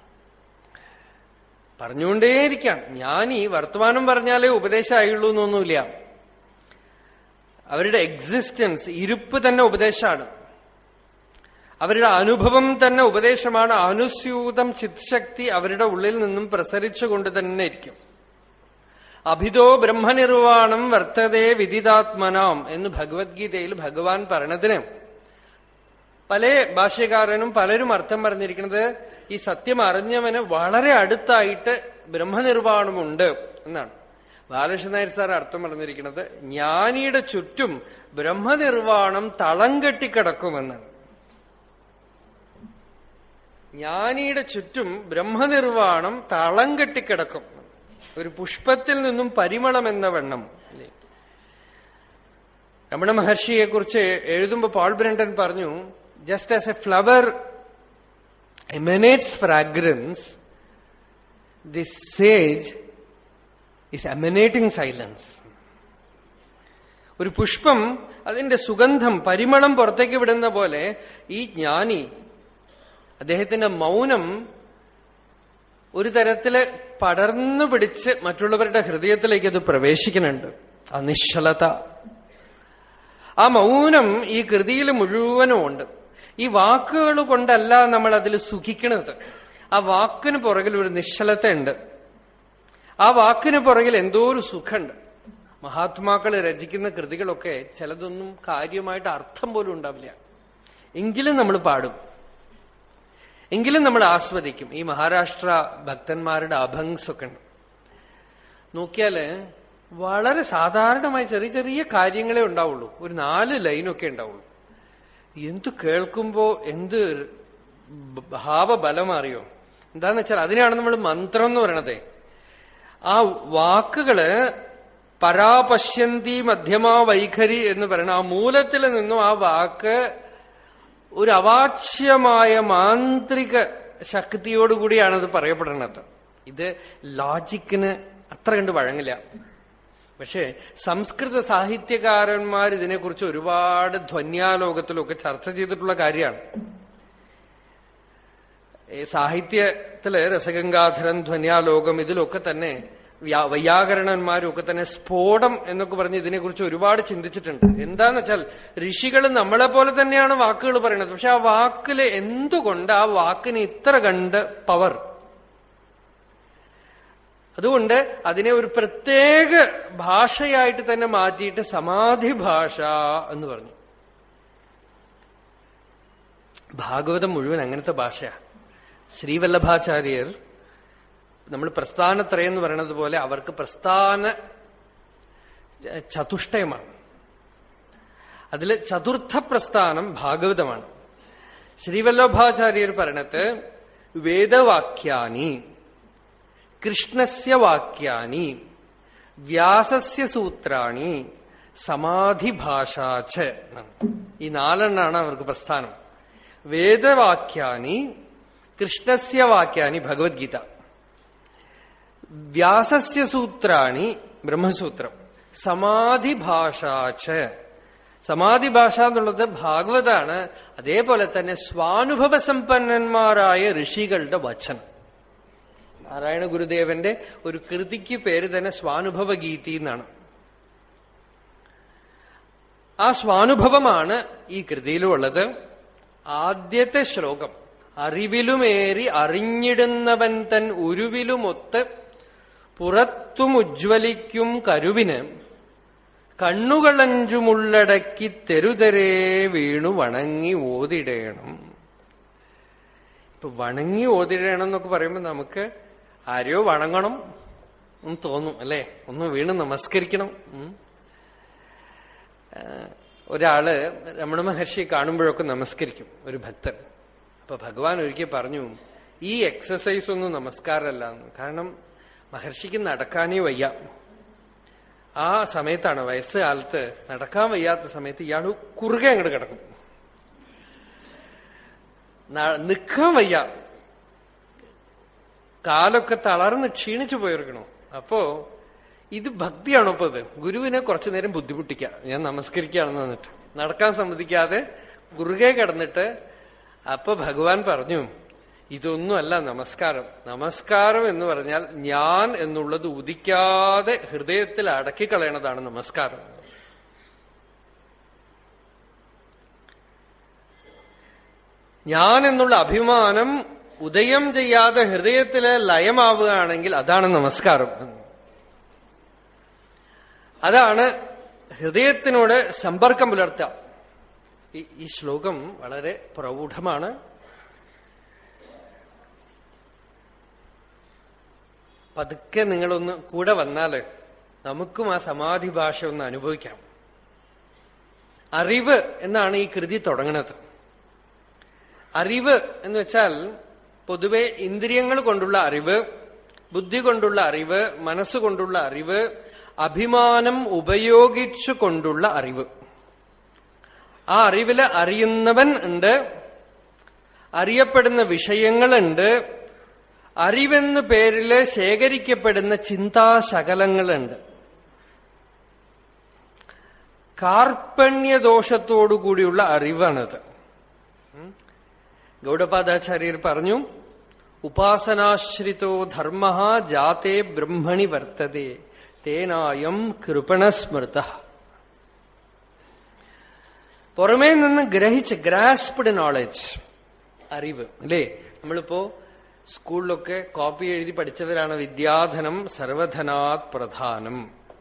പറഞ്ഞുകൊണ്ടേയിരിക്കാം ഞാൻ ഈ വർത്തമാനം പറഞ്ഞാലേ ഉപദേശമായുള്ളൂ എന്നൊന്നുമില്ല അവരുടെ എക്സിസ്റ്റൻസ് ഇരുപ്പ് തന്നെ ഉപദേശമാണ് അവരുടെ അനുഭവം തന്നെ ഉപദേശമാണ് അനുസ്യൂതം ചിത്ശക്തി അവരുടെ ഉള്ളിൽ നിന്നും പ്രസരിച്ചുകൊണ്ട് തന്നെ ഇരിക്കും അഭിതോ ബ്രഹ്മനിർവാണം വർത്തതേ വിദിതാത്മനാം എന്ന് ഭഗവത്ഗീതയിൽ ഭഗവാൻ പറഞ്ഞതിന് പല ഭാഷ്യകാരനും പലരും അർത്ഥം പറഞ്ഞിരിക്കുന്നത് ഈ സത്യം അറിഞ്ഞവന് വളരെ അടുത്തായിട്ട് ബ്രഹ്മനിർവാണമുണ്ട് എന്നാണ് ബാലകൃഷ്ണൻ നായർ സാർ അർത്ഥം പറഞ്ഞിരിക്കുന്നത് ജ്ഞാനിയുടെ ചുറ്റും ബ്രഹ്മനിർവാണം തളം കെട്ടിക്കിടക്കുമെന്നാണ് ജ്ഞാനിയുടെ ചുറ്റും ബ്രഹ്മനിർവാണം തളം കെട്ടിക്കിടക്കും ഒരു പുഷ്പത്തിൽ നിന്നും പരിമളം എന്ന വണ്ണം രമണ മഹർഷിയെ കുറിച്ച് എഴുതുമ്പോ പോൾ ബ്രണ്ടൻ പറഞ്ഞു just as a flower emanates fragrance the sage is emanating silence ഒരു പുഷ്പം അതിന്റെ സുഗന്ധം പരിമളം പുറത്തേക്ക് വിടുന്ന പോലെ ഈ ജ്ഞാനി അദ്ദേഹത്തിന്റെ മൗനം ഒരു തരത്തില് പടർന്നു പിടിച്ച് മറ്റുള്ളവരുടെ ഹൃദയത്തിലേക്ക് അത് പ്രവേശിക്കുന്നുണ്ട് ആ നിശ്ചലത ആ മൗനം ഈ കൃതിയിൽ മുഴുവനും ഉണ്ട് ഈ വാക്കുകൾ കൊണ്ടല്ല നമ്മൾ അതിൽ സുഖിക്കണത് ആ വാക്കിന് പുറകിൽ ഒരു നിശ്ചലത ഉണ്ട് ആ വാക്കിന് പുറകിൽ എന്തോ ഒരു സുഖമുണ്ട് മഹാത്മാക്കൾ രചിക്കുന്ന കൃതികളൊക്കെ ചിലതൊന്നും കാര്യമായിട്ട് അർത്ഥം പോലും ഉണ്ടാവില്ല എങ്കിലും നമ്മൾ പാടും എങ്കിലും നമ്മൾ ആസ്വദിക്കും ഈ മഹാരാഷ്ട്ര ഭക്തന്മാരുടെ അഭംഗ്സ് ഒക്കെ ഉണ്ട് നോക്കിയാല് വളരെ സാധാരണമായ ചെറിയ ചെറിയ കാര്യങ്ങളെ ഉണ്ടാവുള്ളൂ ഒരു നാല് ലൈനൊക്കെ ഉണ്ടാവുള്ളൂ എന്ത് കേൾക്കുമ്പോ എന്ത് ഭാവബലം അറിയോ എന്താന്ന് വെച്ചാൽ അതിനാണ് നമ്മൾ മന്ത്രം എന്ന് പറയണത് ആ വാക്കുകള് പരാപശ്യന്തി മധ്യമാ വൈഖരി എന്ന് പറയണ ആ മൂലത്തിൽ നിന്നും ആ വാക്ക് ഒരു അവാച്യമായ മാന്ത്രിക ശക്തിയോടുകൂടിയാണ് അത് പറയപ്പെടുന്നത് ഇത് ലോജിക്കിന് അത്ര കണ്ട് വഴങ്ങില്ല പക്ഷേ സംസ്കൃത സാഹിത്യകാരന്മാർ ഇതിനെക്കുറിച്ച് ഒരുപാട് ധ്വന്യാലോകത്തിലൊക്കെ ചർച്ച ചെയ്തിട്ടുള്ള കാര്യമാണ് ഈ സാഹിത്യത്തില് രസഗംഗാധരൻ ധ്വന്യാലോകം ഇതിലൊക്കെ തന്നെ വ്യാ- വൈയാകരണന്മാരും ഒക്കെ തന്നെ സ്ഫോടം എന്നൊക്കെ പറഞ്ഞ് ഇതിനെക്കുറിച്ച് ഒരുപാട് ചിന്തിച്ചിട്ടുണ്ട് എന്താന്ന് വെച്ചാൽ ഋഷികൾ നമ്മളെ പോലെ തന്നെയാണ് വാക്കുകൾ പറയുന്നത് പക്ഷെ ആ വാക്കില് എന്തുകൊണ്ട് ആ വാക്കിന് ഇത്ര കണ്ട് പവർ അതുകൊണ്ട് അതിനെ ഒരു പ്രത്യേക ഭാഷയായിട്ട് തന്നെ മാറ്റിയിട്ട് സമാധി ഭാഷ എന്ന് പറഞ്ഞു ഭാഗവതം മുഴുവൻ അങ്ങനത്തെ ഭാഷയാണ് ശ്രീവല്ലഭാചാര്യർ നമ്മൾ പ്രസ്ഥാനത്രയം എന്ന് പറയുന്നത് പോലെ അവർക്ക് പ്രസ്ഥാന ചതുഷ്ടയമാണ് അതിൽ ചതുർത്ഥ പ്രസ്ഥാനം ഭാഗവതമാണ് ശ്രീവല്ലഭാചാര്യർ പറയണത് വേദവാക്യാനി കൃഷ്ണസ്യ വാക്യാനി വ്യാസസ്യ സൂത്രാണി സമാധിഭാഷാച്ച ഈ നാലെണ്ണാണ് അവർക്ക് പ്രസ്ഥാനം വേദവാക്യാനി കൃഷ്ണസ്യ വാക്യാനി ഭഗവത്ഗീത വ്യാസസ്യ സൂത്രാണി ബ്രഹ്മസൂത്രം സമാധിഭാഷാച്ച സമാധി ഭാഷ എന്നുള്ളത് ഭാഗവതാണ് അതേപോലെ തന്നെ സ്വാനുഭവ സമ്പന്നന്മാരായ ഋഷികളുടെ വചനം നാരായണ ഗുരുദേവന്റെ ഒരു കൃതിക്ക് പേര് തന്നെ സ്വാനുഭവ ഗീതി എന്നാണ് ആ സ്വാനുഭവമാണ് ഈ കൃതിയിലുള്ളത് ആദ്യത്തെ ശ്ലോകം അറിവിലുമേറി അറിഞ്ഞിടുന്നവൻ തൻ ഉരുവിലുമൊത്ത് പുറത്തും ഉജ്ജ്വലിക്കും കരുവിന് കണ്ണുകളഞ്ചുമുള്ളടക്കി തെരുതെരേ വീണു വണങ്ങി ഓതിടേണം ഇപ്പൊ വണങ്ങി ഓതിടേണം എന്നൊക്കെ പറയുമ്പോ നമുക്ക് ആരെയോ വണങ്ങണം എന്ന് തോന്നും അല്ലെ ഒന്ന് വീണ് നമസ്കരിക്കണം ഉം. ആ, ഒരാള് രമണ മഹർഷി കാണുമ്പോഴൊക്കെ നമസ്കരിക്കും ഒരു ഭക്തൻ അപ്പൊ ഭഗവാൻ ഒരിക്കൽ പറഞ്ഞു ഈ എക്സസൈസ് ഒന്നും നമസ്കാരമല്ല എന്ന് കാരണം മഹർഷിക്ക് നടക്കാനേ വയ്യ ആ സമയത്താണ് വയസ്സുകാലത്ത് നടക്കാൻ വയ്യാത്ത സമയത്ത് ഇയാൾ കുറുകെ അങ്ങോട്ട് കിടക്കും ന- നിൽക്കാൻ വയ്യ കാലൊക്കെ തളർന്ന് ക്ഷീണിച്ചു പോയിരിക്കണോ അപ്പോ ഇത് ഭക്തിയാണോ ഇപ്പൊ ഇത് ഗുരുവിനെ കുറച്ചു നേരം ബുദ്ധിമുട്ടിക്ക ഞാൻ നമസ്കരിക്കുകയാണെന്ന് വന്നിട്ട് നടക്കാൻ സമ്മതിക്കാതെ കുറുകെ കിടന്നിട്ട് അപ്പൊ ഭഗവാൻ പറഞ്ഞു ഇതൊന്നുമല്ല നമസ്കാരം നമസ്കാരം എന്ന് പറഞ്ഞാൽ ഞാൻ എന്നുള്ളത് ഉദിക്കാതെ ഹൃദയത്തിൽ അടക്കിക്കളയണതാണ് നമസ്കാരം ഞാൻ എന്നുള്ള അഭിമാനം ഉദയം ചെയ്യാതെ ഹൃദയത്തില് ലയമാവുകയാണെങ്കിൽ അതാണ് നമസ്കാരം അതാണ് ഹൃദയത്തിനോട് സമ്പർക്കം പുലർത്തുക ഈ- ഈ ശ്ലോകം വളരെ പ്രൗഢമാണ് പതുക്കെ നിങ്ങളൊന്ന് കൂടെ വന്നാല് നമുക്കും ആ സമാധി ഭാഷ ഒന്ന് അനുഭവിക്കാം അറിവ് എന്നാണ് ഈ കൃതി തുടങ്ങുന്നത് അറിവ് എന്ന് വെച്ചാൽ പൊതുവെ ഇന്ദ്രിയങ്ങൾ കൊണ്ടുള്ള അറിവ് ബുദ്ധി കൊണ്ടുള്ള അറിവ് മനസ്സുകൊണ്ടുള്ള അറിവ് അഭിമാനം ഉപയോഗിച്ചു കൊണ്ടുള്ള അറിവ് ആ അറിവില് അറിയുന്നവൻ ഉണ്ട് അറിയപ്പെടുന്ന വിഷയങ്ങളുണ്ട് അറിവെന്ന പേരില് ശേഖരിക്കപ്പെടുന്ന ചിന്താശകലങ്ങളുണ്ട് കാർപ്പണ്യദോഷത്തോടുകൂടിയുള്ള അറിവാണത് ഗൗഡപാദാചാര്യർ പറഞ്ഞു ഉപാസനാശ്രിതോ ധർമ്മ ജാതേ ബ്രഹ്മണി വർത്തതേ തേനായം കൃപണസ്മൃത പുറമേ നിന്ന് ഗ്രഹിച്ച് ഗ്രാസ്പ്ഡ് നോളജ് അറിവ് അല്ലേ നമ്മളിപ്പോ സ്കൂളിലൊക്കെ കോപ്പി എഴുതി പഠിച്ചവരാണ് വിദ്യാധനം സർവധനാത് പ്രധാനം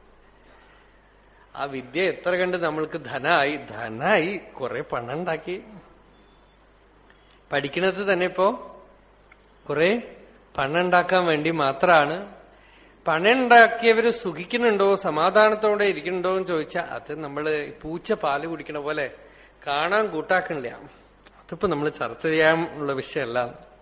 ആ വിദ്യ എത്ര കണ്ട് നമ്മൾക്ക് ധനായി ധനായി കുറെ പണം ഉണ്ടാക്കി പഠിക്കണത് തന്നെ ഇപ്പോ കുറെ പണം ഉണ്ടാക്കാൻ വേണ്ടി മാത്രമാണ് പണം ഉണ്ടാക്കിയവര് സുഖിക്കുന്നുണ്ടോ സമാധാനത്തോടെ ഇരിക്കുന്നുണ്ടോ എന്ന് ചോദിച്ചാൽ അത് നമ്മള് പൂച്ച പാല് കുടിക്കണ പോലെ കാണാൻ കൂട്ടാക്കണില്ല അതിപ്പോ നമ്മൾ ചർച്ച ചെയ്യാനുള്ള വിഷയമല്ല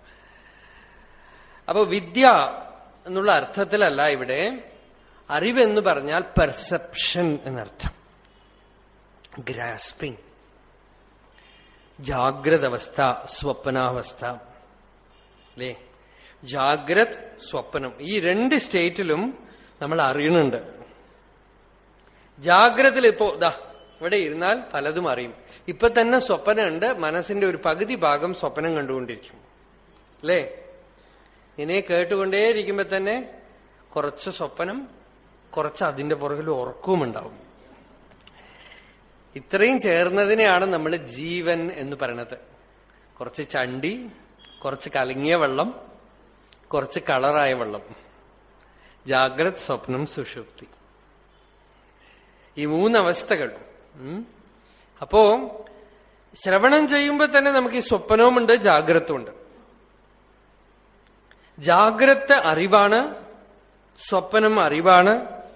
അപ്പൊ വിദ്യ എന്നുള്ള അർത്ഥത്തിലല്ല ഇവിടെ അറിവെന്ന് പറഞ്ഞാൽ പെർസെപ്ഷൻ എന്നർത്ഥം ഗ്രാസ്പിംഗ് ജാഗ്രത അവസ്ഥ സ്വപ്നാവസ്ഥ അല്ലേ ജാഗ്രത് സ്വപ്നം ഈ രണ്ട് സ്റ്റേറ്റിലും നമ്മൾ അറിയണുണ്ട് ജാഗ്രതയിൽ ഇപ്പോ ദാ ഇവിടെ ഇരുന്നാൽ പലതും അറിയും ഇപ്പൊ തന്നെ സ്വപ്നമുണ്ട് മനസ്സിന്റെ ഒരു പകുതി ഭാഗം സ്വപ്നം കണ്ടുകൊണ്ടിരിക്കും അല്ലേ ഇങ്ങനെ കേട്ടുകൊണ്ടേയിരിക്കുമ്പോ തന്നെ കുറച്ച് സ്വപ്നം കുറച്ച് അതിന്റെ പുറകിൽ ഉറക്കവും ഉണ്ടാവും ഇത്രയും ചേർന്നതിനെയാണ് നമ്മൾ ജീവൻ എന്ന് പറയണത് കുറച്ച് ചണ്ടി കുറച്ച് കലങ്ങിയ വെള്ളം കുറച്ച് കളറായ വെള്ളം ജാഗ്രത് സ്വപ്നം സുഷുപ്തി ഈ മൂന്നവസ്ഥകൾ ഉം. അപ്പോ ശ്രവണം ചെയ്യുമ്പോ തന്നെ നമുക്ക് ഈ സ്വപ്നവുമുണ്ട് ജാഗ്രതമുണ്ട് ജാഗ്രത അറിവാണ് സ്വപ്നം അറിവാണ്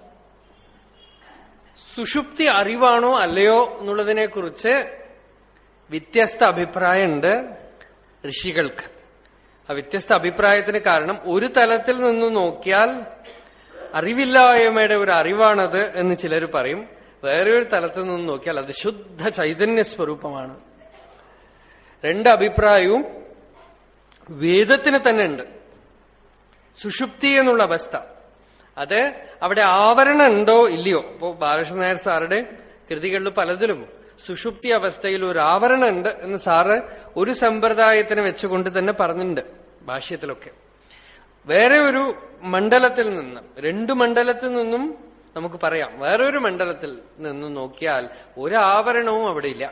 സുഷുപ്തി അറിവാണോ അല്ലയോ എന്നുള്ളതിനെ കുറിച്ച് വ്യത്യസ്ത അഭിപ്രായമുണ്ട് ഋഷികൾക്ക് ആ വ്യത്യസ്ത അഭിപ്രായത്തിന് കാരണം ഒരു തലത്തിൽ നിന്ന് നോക്കിയാൽ അറിവില്ലായ്മയുടെ ഒരു അറിവാണത് എന്ന് ചിലർ പറയും വേറെ ഒരു തലത്തിൽ നിന്ന് നോക്കിയാൽ അത് ശുദ്ധ ചൈതന്യ സ്വരൂപമാണ് രണ്ട് അഭിപ്രായവും വേദത്തിന് തന്നെ ഉണ്ട് സുഷുപ്തി എന്നുള്ള അവസ്ഥ അത് അവിടെ ആവരണം ഉണ്ടോ ഇല്ലയോ ഇപ്പോ ബാലകൃഷ്ണൻ നായർ സാറുടെ കൃതികളിൽ പലതിലും സുഷുപ്തി അവസ്ഥയിൽ ഒരു ആവരണം ഉണ്ട് എന്ന് സാറ് ഒരു സമ്പ്രദായത്തിനെ വെച്ചുകൊണ്ട് തന്നെ പറഞ്ഞിട്ടുണ്ട് ഭാഷ്യത്തിലൊക്കെ വേറെ ഒരു മണ്ഡലത്തിൽ നിന്ന് രണ്ടു മണ്ഡലത്തിൽ നിന്നും നമുക്ക് പറയാം വേറെ ഒരു മണ്ഡലത്തിൽ നിന്നും നോക്കിയാൽ ഒരു ആവരണവും അവിടെ ഇല്ല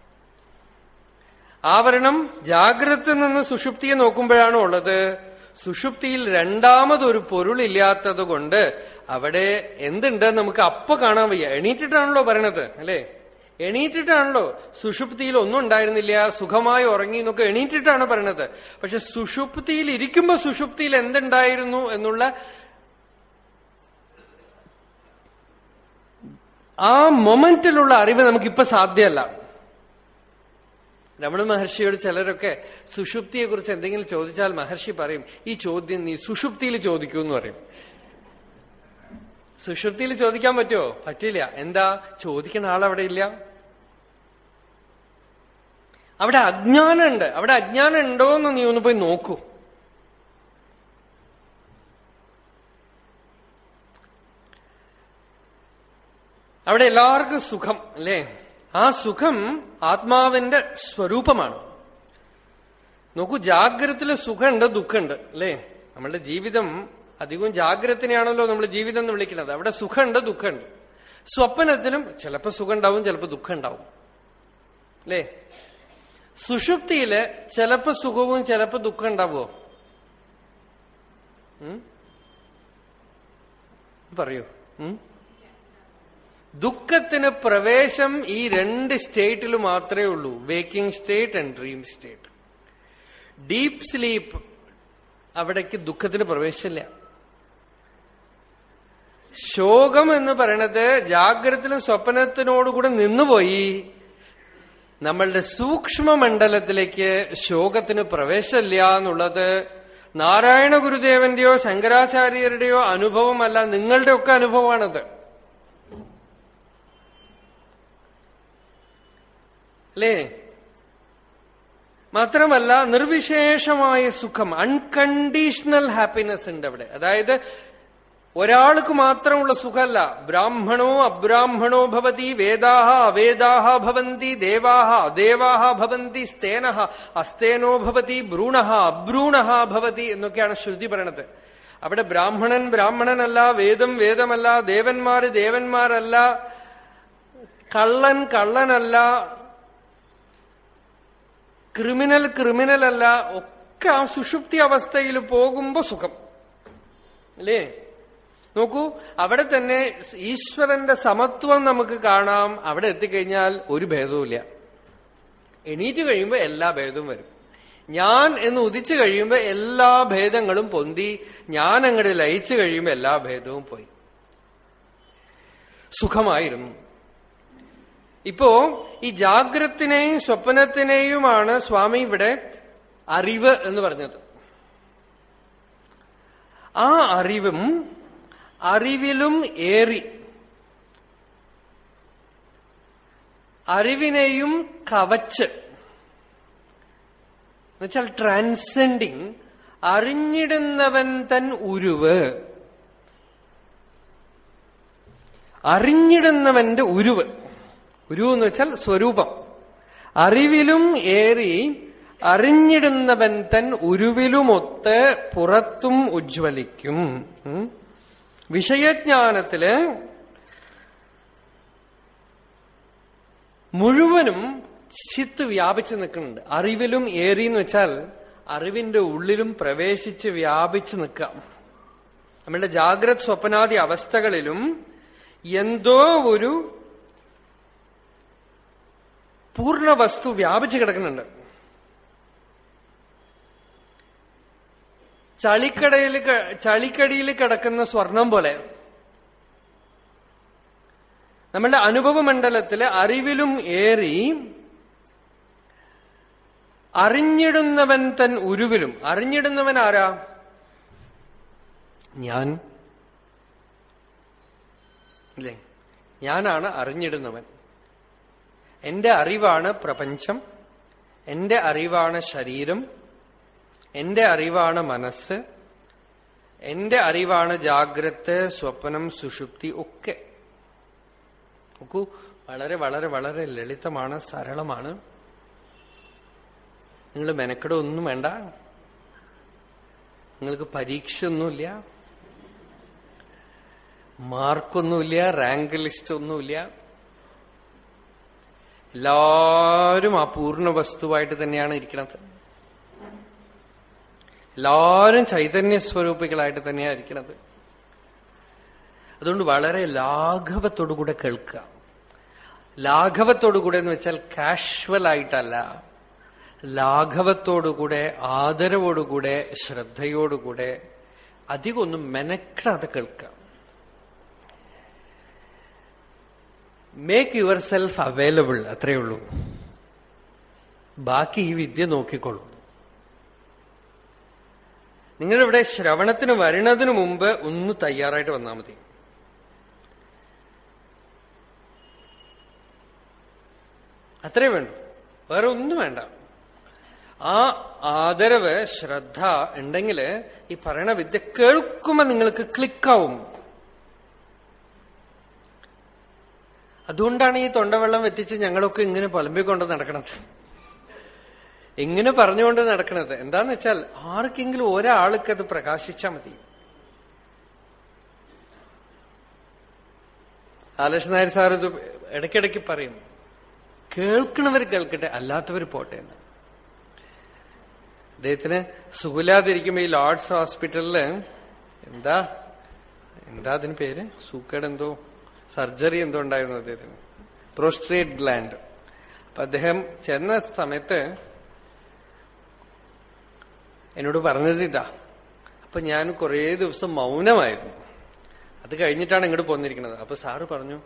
ആവരണം ജാഗ്രത നിന്ന് സുഷുപ്തിയെ നോക്കുമ്പോഴാണ് ഉള്ളത് സുഷുപ്തിയിൽ രണ്ടാമതൊരു പൊരുളില്ലാത്തത് കൊണ്ട് അവിടെ എന്തുണ്ട് നമുക്ക് അപ്പൊ കാണാൻ വയ്യ എണീറ്റിട്ടാണല്ലോ പറയണത് അല്ലേ എണീറ്റിട്ടാണല്ലോ സുഷുപ്തിയിൽ ഒന്നും ഉണ്ടായിരുന്നില്ല സുഖമായി ഉറങ്ങി എന്നൊക്കെ എണീറ്റിട്ടാണ് പറയണത് പക്ഷെ സുഷുപ്തിയിൽ ഇരിക്കുമ്പോ സുഷുപ്തിയിൽ എന്തുണ്ടായിരുന്നു എന്നുള്ള ആ മൊമെന്റിലുള്ള അറിവ് നമുക്കിപ്പൊ സാധ്യമല്ല രമണ മഹർഷിയോട് ചിലരൊക്കെ സുഷുപ്തിയെ കുറിച്ച് എന്തെങ്കിലും ചോദിച്ചാൽ മഹർഷി പറയും ഈ ചോദ്യം നീ സുഷുപ്തിയിൽ ചോദിക്കൂ എന്ന് പറയും സുഷുപ്തിയിൽ ചോദിക്കാൻ പറ്റുമോ പറ്റില്ല എന്താ ചോദിക്കുന്ന ആളവിടെ ഇല്ല അവിടെ അജ്ഞാനമുണ്ട് അവിടെ അജ്ഞാനം ഉണ്ടോ എന്ന് നീ ഒന്ന് പോയി നോക്കൂ അവിടെ എല്ലാവർക്കും സുഖം അല്ലേ ആ സുഖം ആത്മാവിന്റെ സ്വരൂപമാണ് നോക്കൂ ജാഗ്രതത്തില് സുഖമുണ്ട് ദുഃഖമുണ്ട് അല്ലേ നമ്മളുടെ ജീവിതം അധികവും ജാഗ്രതത്തിനെയാണല്ലോ നമ്മൾ ജീവിതം എന്ന് വിളിക്കുന്നത് അവിടെ സുഖമുണ്ട് ദുഃഖമുണ്ട് സ്വപ്നത്തിലും ചിലപ്പോ സുഖം ഉണ്ടാവും ചിലപ്പോ ദുഃഖം ഉണ്ടാവും അല്ലേ സുഷുപ്തിയില് ചിലപ്പോ സുഖവും ചിലപ്പോ ദുഃഖം ഉണ്ടാവുമോ ഉം? പറയൂ ഉം? ദുഃഖത്തിന് പ്രവേശം ഈ രണ്ട് സ്റ്റേറ്റിൽ മാത്രമേ ഉള്ളൂ waking state and dream state deep sleep അവിടേക്ക് ദുഃഖത്തിന് പ്രവേശമില്ല ശോകം എന്ന് പറയണത് ജാഗ്രതത്തിലും സ്വപ്നത്തിനോടുകൂടെ നിന്നുപോയി നമ്മളുടെ സൂക്ഷ്മ മണ്ഡലത്തിലേക്ക് ശോകത്തിന് പ്രവേശമില്ല എന്നുള്ളത് നാരായണ ഗുരുദേവന്റെയോ ശങ്കരാചാര്യരുടെയോ അനുഭവമല്ല നിങ്ങളുടെ ഒക്കെ അനുഭവമാണത് അല്ലേ മാത്രമല്ല നിർവിശേഷമായ സുഖം അൺകണ്ടീഷണൽ ഹാപ്പിനെസ് ഉണ്ട് അവിടെ അതായത് ഒരാൾക്ക് മാത്രമുള്ള സുഖമല്ല ബ്രാഹ്മണോ അബ്രാഹ്മണോ ഭവതി വേദാഹ അവേദാഹ ഭവന്തി ദേവാഹ അദേവാഹ ഭവന്തി സ്തേനഹ അസ്തേനോ ഭവതി ഭ്രൂണഹ അഭ്രൂണഹ ഭവതി എന്നൊക്കെയാണ് ശ്രുതി പറയണത് അവിടെ ബ്രാഹ്മണൻ ബ്രാഹ്മണനല്ല വേദം വേദമല്ല ദേവന്മാര് ദേവന്മാരല്ല കള്ളൻ കള്ളനല്ല ക്രിമിനൽ ക്രിമിനൽ അല്ല ഒക്കെ ആ സുഷുപ്തി അവസ്ഥയിൽ പോകുമ്പോ സുഖം അല്ലേ നോക്കൂ അവിടെ തന്നെ ഈശ്വരന്റെ സമത്വം നമുക്ക് കാണാം അവിടെ എത്തിക്കഴിഞ്ഞാൽ ഒരു ഭേദവുമില്ല എണീറ്റ് കഴിയുമ്പോൾ എല്ലാ ഭേദവും വരും ഞാൻ എന്ന് ഉദിച്ചു കഴിയുമ്പോൾ എല്ലാ ഭേദങ്ങളും പൊന്തി ഞാൻ അങ്ങോട്ട് ലയിച്ചു കഴിയുമ്പോൾ എല്ലാ ഭേദവും പോയി സുഖമായിരുന്നു ഇപ്പോ ഈ ജാഗ്രത്തിനെയും സ്വപ്നത്തിനെയുമാണ് സ്വാമി ഇവിടെ അറിവ് എന്ന് പറഞ്ഞത് ആ അറിവും അറിവിലും ഏറി അറിവിനെയും കവച്ച് എന്നുവെച്ചാൽ ട്രാൻസെൻഡിങ് അറിഞ്ഞിടുന്നവൻ തൻ ഉരുവ് അറിഞ്ഞിടുന്നവന്റെ ഉരുവ് ഉരുവ് എന്ന് വെച്ചാൽ സ്വരൂപം അറിവിലും ഏറി അറിഞ്ഞിടുന്നവൻ തൻ ഉരുവിലുമൊത്ത് പുറത്തും ഉജ്ജ്വലിക്കും ഉം. വിഷയജ്ഞാനത്തില് മുഴുവനും ചിത്ത് വ്യാപിച്ചു നിൽക്കുന്നുണ്ട് അറിവിലും ഏറി എന്ന് വെച്ചാൽ അറിവിന്റെ ഉള്ളിലും പ്രവേശിച്ച് വ്യാപിച്ചു നിൽക്കാം നമ്മളുടെ ജാഗ്രത് സ്വപ്നാദി അവസ്ഥകളിലും എന്തോ ഒരു പൂർണ്ണ വസ്തു വ്യാപിച്ചു കിടക്കുന്നുണ്ട് ചളിക്കടയിൽ ക- ചളിക്കടിയിൽ കിടക്കുന്ന സ്വർണം പോലെ നമ്മളുടെ അനുഭവ മണ്ഡലത്തില് അറിവിലും ഏറി അറിഞ്ഞിടുന്നവൻ തൻ ഉരുവിലും അറിഞ്ഞിടുന്നവൻ ആരാ ഞാൻ അല്ലേ ഞാനാണ് അറിഞ്ഞിടുന്നവൻ എന്റെ അറിവാണ് പ്രപഞ്ചം എന്റെ അറിവാണ് ശരീരം എന്റെ അറിവാണ് മനസ്സ് എന്റെ അറിവാണ് ജാഗ്രത് സ്വപ്നം സുഷുപ്തി ഒക്കെ നോക്കൂ വളരെ വളരെ വളരെ ലളിതമാണ് സരളമാണ് നിങ്ങൾ മെനക്കെടൊന്നും വേണ്ട നിങ്ങൾക്ക് പരീക്ഷ ഒന്നുമില്ല മാർക്കൊന്നുമില്ല റാങ്ക് ലിസ്റ്റ് ഒന്നുമില്ല എല്ലാവരും ആ പൂർണ്ണ വസ്തുവായിട്ട് തന്നെയാണ് ഇരിക്കണത് എല്ലാവരും ചൈതന്യ സ്വരൂപികളായിട്ട് തന്നെയാണ് ഇരിക്കണത് അതുകൊണ്ട് വളരെ ലാഘവത്തോടുകൂടെ കേൾക്കുക ലാഘവത്തോടുകൂടെ എന്ന് വെച്ചാൽ കാഷ്വൽ ആയിട്ടല്ല ലാഘവത്തോടുകൂടെ ആദരവോടുകൂടെ ശ്രദ്ധയോടുകൂടെ അധികം ഒന്നും മെനക്കിടാതെ കേൾക്കുക മേക്ക് യുവർ സെൽഫ് അവൈലബിൾ അത്രയേ ഉള്ളൂ ബാക്കി ഈ വിദ്യ നോക്കിക്കൊള്ളൂ നിങ്ങളിവിടെ ശ്രവണത്തിന് വരുന്നതിന് മുമ്പ് ഒന്ന് തയ്യാറായിട്ട് വന്നാൽ മതി അത്രേ വേണ്ടു വേറെ ഒന്നും വേണ്ട ആ ആദരവ് ശ്രദ്ധ ഉണ്ടെങ്കിൽ ഈ പറയണ വിദ്യ കേൾക്കുമ്പോ നിങ്ങൾക്ക് ക്ലിക്കാവും അതുകൊണ്ടാണ് ഈ തൊണ്ടവെള്ളം വെറ്റിച്ച് ഞങ്ങളൊക്കെ ഇങ്ങനെ പുലമ്പിക്കൊണ്ട് നടക്കണത് ഇങ്ങനെ പറഞ്ഞുകൊണ്ട് നടക്കണത് എന്താന്ന് വെച്ചാൽ ആർക്കെങ്കിലും ഒരാൾക്ക് അത് പ്രകാശിച്ചാൽ മതി ആലക്ഷ്യ നായർ സാർ ഇത് ഇടയ്ക്കിടയ്ക്ക് പറയും കേൾക്കണവർ കേൾക്കട്ടെ അല്ലാത്തവർ പോട്ടെ എന്ന് അദ്ദേഹത്തിന് സുഖമില്ലാതിരിക്കുമ്പോ ഈ ലോർഡ്സ് ഹോസ്പിറ്റലില് എന്താ എന്താ അതിന് പേര് സൂക്കേട് എന്തോ സർജറി എന്തോ ഉണ്ടായിരുന്നു അദ്ദേഹത്തിന് പ്രോസ്ട്രേറ്റ് ഗ്ലാൻഡ് അപ്പൊ അദ്ദേഹം ചെന്ന സമയത്ത് എന്നോട് പറഞ്ഞത് ഇതാ അപ്പൊ ഞാൻ കുറേ ദിവസം മൗനമായിരുന്നു അത് കഴിഞ്ഞിട്ടാണ് ഇങ്ങോട്ട് പോന്നിരിക്കുന്നത് അപ്പൊ സാറ് പറഞ്ഞു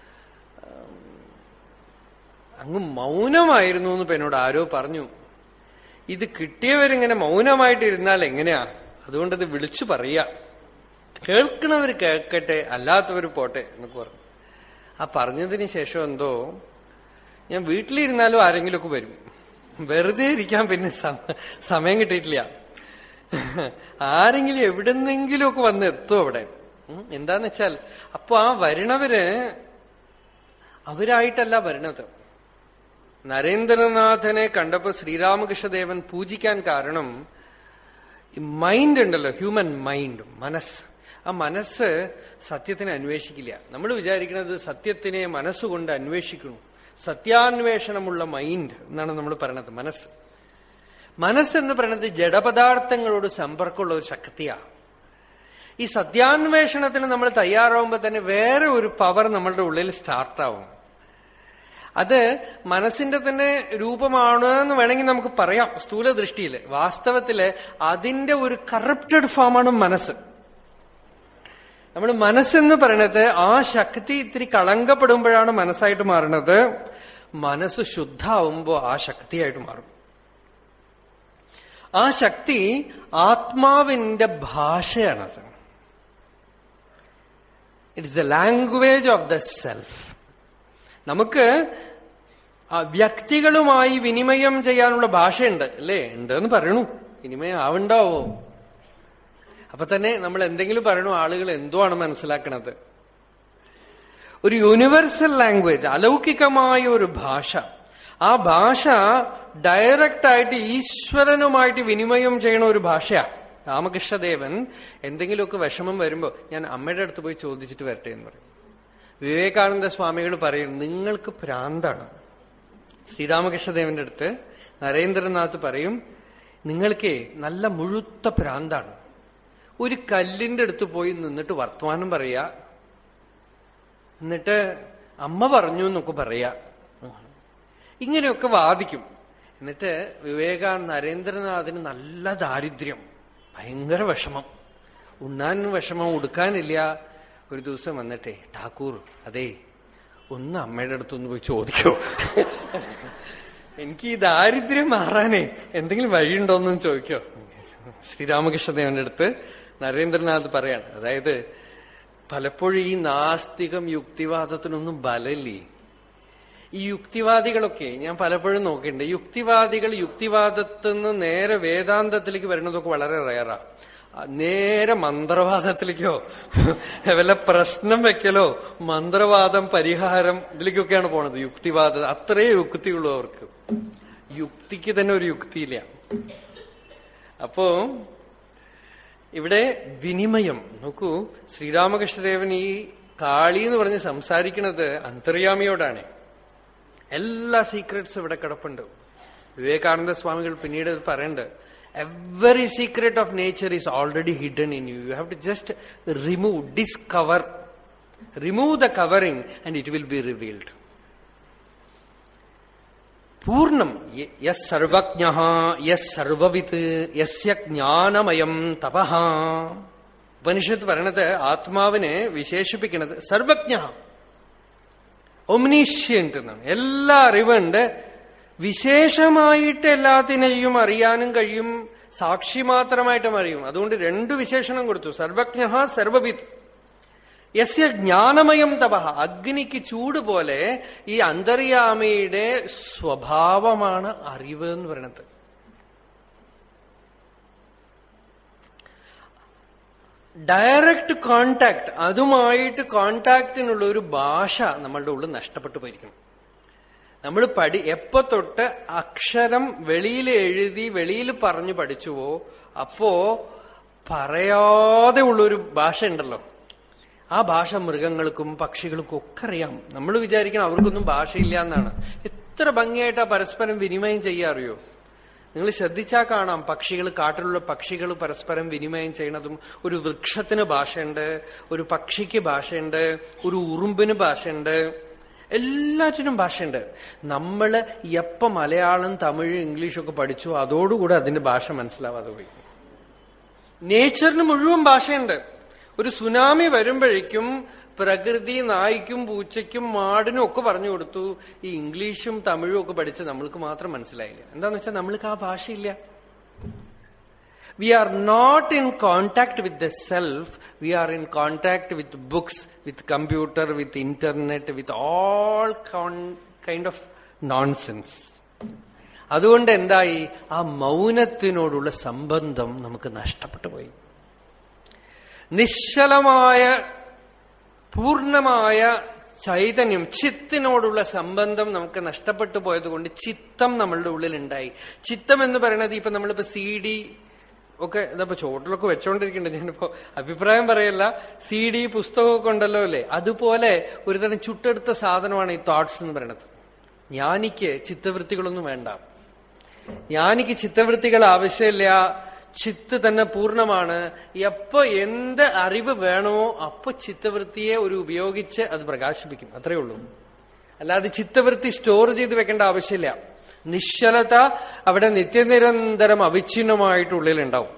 അങ്ങ് മൗനമായിരുന്നു എന്ന് ഇപ്പൊ എന്നോട് ആരോ പറഞ്ഞു ഇത് കിട്ടിയവരിങ്ങനെ മൗനമായിട്ടിരുന്നാൽ എങ്ങനെയാ അതുകൊണ്ടത് വിളിച്ചു പറയാ കേൾക്കണവർ കേൾക്കട്ടെ അല്ലാത്തവർ പോട്ടെ എന്നൊക്കെ പറഞ്ഞു ആ പറഞ്ഞതിന് ശേഷം എന്തോ ഞാൻ വീട്ടിലിരുന്നാലും ആരെങ്കിലുമൊക്കെ വരും വെറുതെ ഇരിക്കാൻ പിന്നെ സമ- സമയം കിട്ടിയിട്ടില്ല ആരെങ്കിലും എവിടെന്നെങ്കിലുമൊക്കെ വന്ന് എത്തും അവിടെ ഉം, എന്താന്ന് വെച്ചാൽ അപ്പൊ ആ വരണവര് അവരായിട്ടല്ല വരണത് നരേന്ദ്രനാഥനെ കണ്ടപ്പോ ശ്രീരാമകൃഷ്ണദേവൻ പൂജിക്കാൻ കാരണം ഈ മൈൻഡ് ഉണ്ടല്ലോ ഹ്യൂമൻ മൈൻഡ് മനസ്സ് ആ മനസ്സ് സത്യത്തിനെ അന്വേഷിക്കില്ല നമ്മൾ വിചാരിക്കുന്നത് സത്യത്തിനെ മനസ്സുകൊണ്ട് അന്വേഷിക്കുന്നു സത്യാന്വേഷണമുള്ള മൈൻഡ് എന്നാണ് നമ്മൾ പറയണത് മനസ്സ് മനസ്സെന്ന് പറയുന്നത് ജഡപദാർത്ഥങ്ങളോട് സമ്പർക്കമുള്ള ഒരു ശക്തിയാണ് ഈ സത്യാന്വേഷണത്തിന് നമ്മൾ തയ്യാറാവുമ്പോൾ തന്നെ വേറെ ഒരു പവർ നമ്മളുടെ ഉള്ളിൽ സ്റ്റാർട്ടാവും അത് മനസ്സിന്റെ തന്നെ രൂപമാണ് എന്ന് വേണമെങ്കിൽ നമുക്ക് പറയാം സ്ഥൂല ദൃഷ്ടിയിൽ വാസ്തവത്തില് അതിന്റെ ഒരു കറപ്റ്റഡ് ഫോമാണ് മനസ്സ് നമ്മൾ മനസ്സെന്ന് പറയണത് ആ ശക്തി ഇത്തിരി കളങ്കപ്പെടുമ്പോഴാണ് മനസ്സായിട്ട് മാറുന്നത് മനസ്സ് ശുദ്ധാവുമ്പോ ആ ശക്തിയായിട്ട് മാറും ആ ശക്തി ആത്മാവിന്റെ ഭാഷയാണത് it's the language of the self നമുക്ക് ആ വ്യക്തികളുമായി വിനിമയം ചെയ്യാനുള്ള ഭാഷയുണ്ട് അല്ലേ ഉണ്ടെന്ന് പറയണു വിനിമയം ആവുണ്ടാവോ അപ്പൊ തന്നെ നമ്മൾ എന്തെങ്കിലും പറയണു ആളുകൾ എന്തോ ആണ് മനസ്സിലാക്കണത് ഒരു യൂണിവേഴ്സൽ ലാംഗ്വേജ് അലൗകികമായ ഒരു ഭാഷ ആ ഭാഷ ഡയറക്റ്റ് ആയിട്ട് ഈശ്വരനുമായിട്ട് വിനിമയം ചെയ്യണ ഒരു ഭാഷയാണ് രാമകൃഷ്ണദേവൻ എന്തെങ്കിലുമൊക്കെ വിഷമം വരുമ്പോ ഞാൻ അമ്മയുടെ അടുത്ത് പോയി ചോദിച്ചിട്ട് വരട്ടെ എന്ന് പറയും വിവേകാനന്ദ സ്വാമികൾ പറയും നിങ്ങൾക്ക് ഭ്രാന്താണ് ശ്രീരാമകൃഷ്ണദേവന്റെ അടുത്ത് നരേന്ദ്രനാഥ് പറയും നിങ്ങൾക്ക് നല്ല മുഴുത്ത ഭ്രാന്താണ് ഒരു കല്ലിന്റെ അടുത്ത് പോയി നിന്നിട്ട് വർത്തമാനം പറയാ എന്നിട്ട് അമ്മ പറഞ്ഞു എന്നൊക്കെ പറയാ ഇങ്ങനെയൊക്കെ വാദിക്കും എന്നിട്ട് വിവേകാനന്ദ നരേന്ദ്രനാഥിന് നല്ല ദാരിദ്ര്യം ഭയങ്കര വിഷമം ഉണ്ണാൻ വിഷമം ഉടുക്കാനില്ല ഒരു ദിവസം വന്നിട്ടേ ഠാക്കൂർ അതേ ഒന്ന് അമ്മയുടെ അടുത്തൊന്ന് പോയി ചോദിക്കോ എനിക്ക് ഈ ദാരിദ്ര്യം മാറാനേ എന്തെങ്കിലും വഴിയുണ്ടോന്നും ചോദിക്കോ ശ്രീരാമകൃഷ്ണദേവന്റെ അടുത്ത് നരേന്ദ്രനാഥ് പറയാണ് അതായത് പലപ്പോഴും ഈ നാസ്തികം യുക്തിവാദത്തിനൊന്നും ബലമില്ലേ ഈ യുക്തിവാദികളൊക്കെ ഞാൻ പലപ്പോഴും നോക്കിയിട്ടുണ്ട് യുക്തിവാദികൾ യുക്തിവാദത്തിൽ നിന്ന് നേരെ വേദാന്തത്തിലേക്ക് വരുന്നതൊക്കെ വളരെ റയറാ നേരെ മന്ത്രവാദത്തിലേക്കോ വല്ല പ്രശ്നം വെക്കലോ മന്ത്രവാദം പരിഹാരം ഇതിലേക്കൊക്കെയാണ് പോണത് യുക്തിവാദ അത്രേ യുക്തിയുള്ളൂ അവർക്ക് യുക്തിക്ക് തന്നെ ഒരു യുക്തിയില്ല അപ്പോ ഇവിടെ വിനിമയം നോക്കൂ ശ്രീരാമകൃഷ്ണദേവൻ ഈ കാളി എന്ന് പറഞ്ഞ് സംസാരിക്കുന്നത് അന്തര്യാമിയോടാണ് എല്ലാ സീക്രട്സും ഇവിടെ കിടപ്പുണ്ട് വിവേകാനന്ദ സ്വാമികൾ പിന്നീട് പറയണ്ട് every secret of nature is already hidden in you you have to just remove discover remove the covering and it will be revealed പൂർണ്ണം യസ് സർവജ്ഞ യസ് സർവവിത്ത് യസ്യ ജ്ഞാനമയം തപ ഉപനിഷത്ത് പറയണത് ആത്മാവിനെ വിശേഷിപ്പിക്കുന്നത് സർവജ്ഞ ഒമ്നീഷ്യന്റ് എന്നാണ് എല്ലാ അറിവുണ്ട് വിശേഷമായിട്ട് എല്ലാത്തിനെയും അറിയാനും കഴിയും സാക്ഷി മാത്രമായിട്ടും അറിയും അതുകൊണ്ട് രണ്ടു വിശേഷണം കൊടുത്തു സർവജ്ഞ സർവവിത്ത് യസ്യ ജ്ഞാനമയം തപ അഗ്നിക്ക് ചൂട് പോലെ ഈ അന്തര്യാമിയുടെ സ്വഭാവമാണ് അറിവ് എന്ന് പറയുന്നത് ഡയറക്റ്റ് കോണ്ടാക്ട് അതുമായിട്ട് കോണ്ടാക്റ്റിനുള്ള ഒരു ഭാഷ നമ്മളുടെ ഉള്ളിൽ നഷ്ടപ്പെട്ടു പോയിരിക്കണം നമ്മൾ പഠി എപ്പോ തൊട്ട് അക്ഷരം വെളിയിൽ എഴുതി വെളിയിൽ പറഞ്ഞു പഠിച്ചുവോ അപ്പോ പറയാതെ ഉള്ളൊരു ഭാഷ ഉണ്ടല്ലോ ആ ഭാഷ മൃഗങ്ങൾക്കും പക്ഷികൾക്കും ഒക്കെ അറിയാം നമ്മൾ വിചാരിക്കണം അവർക്കൊന്നും ഭാഷയില്ല എന്നാണ് എത്ര ഭംഗിയായിട്ടാ പരസ്പരം വിനിമയം ചെയ്യാറിയോ നിങ്ങൾ ശ്രദ്ധിച്ചാൽ കാണാം പക്ഷികൾ കാട്ടിലുള്ള പക്ഷികൾ പരസ്പരം വിനിമയം ചെയ്യണതും ഒരു വൃക്ഷത്തിന് ഭാഷയുണ്ട് ഒരു പക്ഷിക്ക് ഭാഷയുണ്ട് ഒരു ഉറുമ്പിന് ഭാഷയുണ്ട് എല്ലാറ്റിനും ഭാഷയുണ്ട് നമ്മൾ എപ്പോ മലയാളം തമിഴ് ഇംഗ്ലീഷൊക്കെ പഠിച്ചു അതോടുകൂടെ അതിന്റെ ഭാഷ മനസ്സിലാവാതെ പോയി നേച്ചറിന് മുഴുവൻ ഭാഷയുണ്ട് ഒരു സുനാമി വരുമ്പോഴേക്കും പ്രകൃതി നായ്ക്കും പൂച്ചയ്ക്കും മാടിനും ഒക്കെ പറഞ്ഞു കൊടുത്തു ഈ ഇംഗ്ലീഷും തമിഴും ഒക്കെ പഠിച്ച് നമ്മൾക്ക് മാത്രം മനസ്സിലായില്ല എന്താന്ന് വെച്ചാൽ നമ്മൾക്ക് ആ ഭാഷയില്ല we are not in contact with the self we are in contact with books with computer with internet with all kind of nonsense അതുകൊണ്ട് എന്തായി ആ മൗനത്തിനോടുള്ള സംബന്ധം നമുക്ക് നഷ്ടപ്പെട്ടു പോയി നിശ്ചലമായ പൂർണമായ ചൈതന്യം ചിത്തിനോടുള്ള സംബന്ധം നമുക്ക് നഷ്ടപ്പെട്ടു പോയതുകൊണ്ട് ചിത്തം നമ്മളുടെ ഉള്ളിലുണ്ടായി ചിത്തം എന്ന് പറയുന്നത് ഇപ്പൊ നമ്മളിപ്പോ സി ഡി ഒക്കെ ഇതപ്പോ ചോട്ടിലൊക്കെ വെച്ചോണ്ടിരിക്കുന്നുണ്ട് ഞാനിപ്പോ അഭിപ്രായം പറയല്ല സി ഡി പുസ്തകമൊക്കെ ഉണ്ടല്ലോ അല്ലേ അതുപോലെ ഒരു തരം ചുട്ടെടുത്ത സാധനമാണ് ഈ തോട്ട്സ് എന്ന് പറയുന്നത് ജ്ഞാനിക്ക് ചിത്തവൃത്തികളൊന്നും വേണ്ട ജ്ഞാനിക്ക് ചിത്തവൃത്തികൾ ആവശ്യമില്ല ചിത്ത് തന്നെ പൂർണ്ണമാണ് എപ്പോ എന്ത് അറിവ് വേണമോ അപ്പൊ ചിത്തവൃത്തിയെ ഒരു ഉപയോഗിച്ച് അത് പ്രകാശിപ്പിക്കും അത്രയേ ഉള്ളൂ അല്ലാതെ ചിത്തവൃത്തി സ്റ്റോർ ചെയ്ത് വെക്കേണ്ട ആവശ്യമില്ല നിശ്ചലത അവിടെ നിത്യനിരന്തരം അവിഛിന്നമായിട്ടുള്ളിലുണ്ടാവും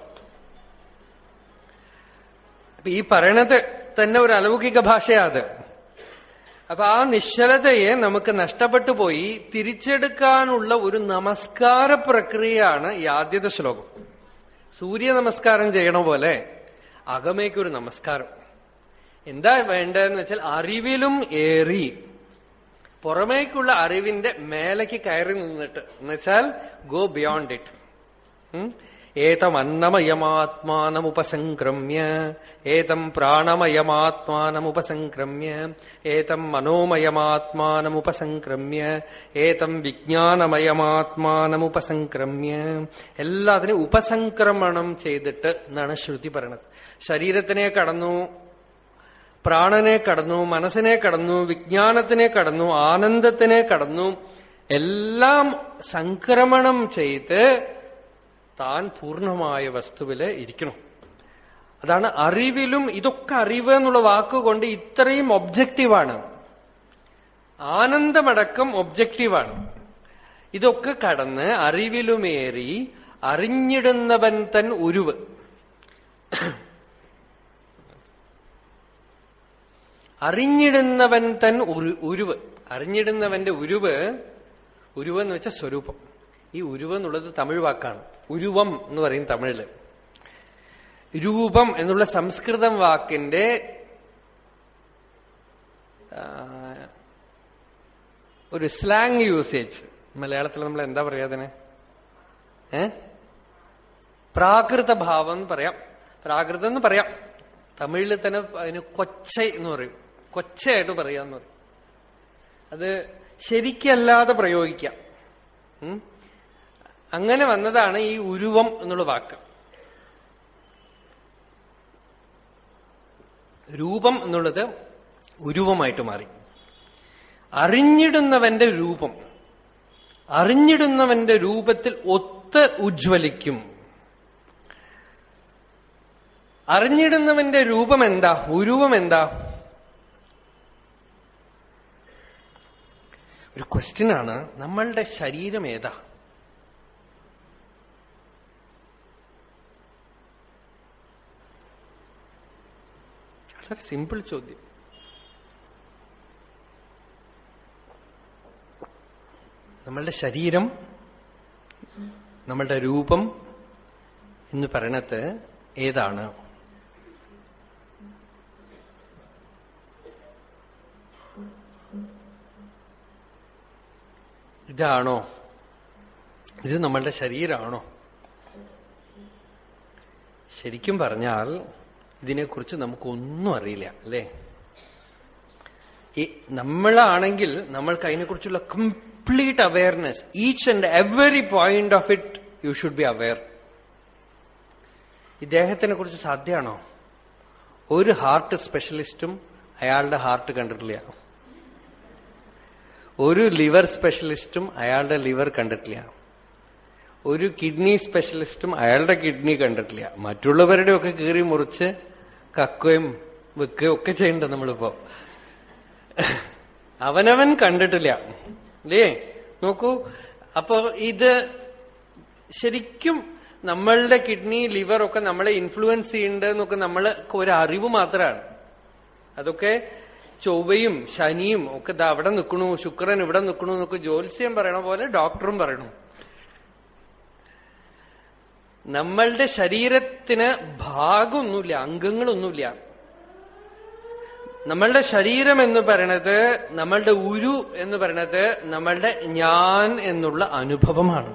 അപ്പൊ ഈ പറയണത് തന്നെ ഒരു അലൗകിക ഭാഷയാ അത് അപ്പൊ ആ നിശ്ചലതയെ നമുക്ക് നഷ്ടപ്പെട്ടു പോയി തിരിച്ചെടുക്കാനുള്ള ഒരു നമസ്കാര പ്രക്രിയയാണ് ഈ ആദ്യത്തെ ശ്ലോകം സൂര്യ നമസ്കാരം ചെയ്യണ പോലെ അകമേക്കൊരു നമസ്കാരം എന്താ വേണ്ടതെന്ന് വെച്ചാൽ അറിവിലും ഏറി പുറമേക്കുള്ള അറിവിന്റെ മേലേക്ക് കയറി നിന്നിട്ട് എന്നുവെച്ചാൽ ഗോ ബിയോണ്ട് ഇറ്റ് ഏതമന്നമയമാത്മാനമുപസംക്രമ്യ ഏതം പ്രാണമയമാത്മാനമുപസംക്രമ്യ ഏതം മനോമയമാത്മാനമുപസംക്രമ്യ ഏതം വിജ്ഞാനമയമാത്മാനമുപസംക്രമ്യ എല്ലാത്തിനും ഉപസംക്രമണം ചെയ്തിട്ട് എന്നാണ് ശ്രുതി പറയണത് ശരീരത്തിനെ കടന്നു പ്രാണനെ കടന്നു മനസ്സിനെ കടന്നു വിജ്ഞാനത്തിനെ കടന്നു ആനന്ദത്തിനെ കടന്നു എല്ലാം സംക്രമണം ചെയ്ത് താൻ പൂർണ്ണമായ വസ്തുവില് ഇരിക്കണം അതാണ് അറിവിലും ഇതൊക്കെ അറിവ് എന്നുള്ള വാക്കുകൊണ്ട് ഇത്രയും ഒബ്ജക്റ്റീവാണ് ആനന്ദമടക്കം ഒബ്ജക്റ്റീവാണ് ഇതൊക്കെ കടന്ന് അറിവിലുമേറി അറിഞ്ഞിടുന്നവൻ തൻ ഉരുവ് അറിഞ്ഞിടുന്നവൻ തൻ ഉരുവ് അറിഞ്ഞിടുന്നവന്റെ ഉരുവ് ഉരുവ് എന്ന് വെച്ചാൽ സ്വരൂപം ഈ ഉരുവ് എന്നുള്ളത് തമിഴ് വാക്കാണ് ഉരുവം എന്ന് പറയും തമിഴില് രൂപം എന്നുള്ള സംസ്കൃതം വാക്കിന്റെ ഒരു സ്ലാങ് യൂസേജ് മലയാളത്തിൽ നമ്മൾ എന്താ പറയാ അതിന് ഏ പ്രാകൃത ഭാവം എന്ന് പറയാം പ്രാകൃതം എന്ന് പറയാം തമിഴിൽ തന്നെ അതിന് കൊച്ച എന്ന് പറയും കൊച്ചയായിട്ട് പറയാന്ന് പറയും അത് ശരിക്കല്ലാതെ പ്രയോഗിക്കാം അങ്ങനെ വന്നതാണ് ഈ ഉരുവം എന്നുള്ള വാക്ക് രൂപം എന്നുള്ളത് ഉരുവമായിട്ട് മാറി അറിഞ്ഞിടുന്നവന്റെ രൂപം അറിഞ്ഞിടുന്നവന്റെ രൂപത്തിൽ ഒത്ത് ഉജ്വലിക്കും അറിഞ്ഞിടുന്നവന്റെ രൂപം എന്താ ഉരുവം എന്താ ഒരു ക്വസ്റ്റ്യൻ ആണ് നമ്മളുടെ ശരീരം ഏതാ വളരെ സിമ്പിൾ ചോദ്യം നമ്മളുടെ ശരീരം നമ്മളുടെ രൂപം എന്ന് പറയണത് ഏതാണ് ഇതാണോ ഇത് നമ്മളുടെ ശരീരമാണോ ശരിക്കും പറഞ്ഞാൽ ഇതിനെക്കുറിച്ച് നമുക്കൊന്നും അറിയില്ല അല്ലേ ഈ നമ്മളാണെങ്കിൽ നമ്മൾക്ക് അതിനെക്കുറിച്ചുള്ള complete awareness each and every point of it you should be aware ഇദ്ദേഹത്തിനെ കുറിച്ച് സാധ്യമാണോ ഒരു ഹാർട്ട് സ്പെഷ്യലിസ്റ്റും അയാളുടെ ഹാർട്ട് കണ്ടിട്ടില്ല ഒരു ലിവർ സ്പെഷ്യലിസ്റ്റും അയാളുടെ ലിവർ കണ്ടിട്ടില്ല ഒരു കിഡ്നി സ്പെഷ്യലിസ്റ്റും അയാളുടെ കിഡ്നി കണ്ടിട്ടില്ല മറ്റുള്ളവരുടെ ഒക്കെ കീറി മുറിച്ച് കക്കുകയും വെക്കുകയും ഒക്കെ ചെയ്യണ്ട നമ്മളിപ്പോ അവനവൻ കണ്ടിട്ടില്ല അല്ലേ നോക്കൂ അപ്പോ ഇത് ശരിക്കും നമ്മളുടെ കിഡ്നി ലിവർ ഒക്കെ നമ്മളെ ഇൻഫ്ലുവൻസ് ചെയ്യേണ്ടതെന്നൊക്കെ നമ്മൾ ഒരു അറിവ് മാത്രമാണ് അതൊക്കെ ചൊവ്വയും ശനിയും ഒക്കെ ദാ അവിടെ നിൽക്കണു ശുക്രൻ ഇവിടെ നിൽക്കണു എന്നൊക്കെ ജ്യോത്സ്യം പറയണ പോലെ ഡോക്ടറും പറയണു നമ്മളുടെ ശരീരത്തിന് ഭാഗമൊന്നുമില്ല അംഗങ്ങളൊന്നുമില്ല നമ്മളുടെ ശരീരം എന്ന് പറയണത് നമ്മളുടെ ഉരു എന്ന് പറയണത് നമ്മളുടെ ഞാൻ എന്നുള്ള അനുഭവമാണ്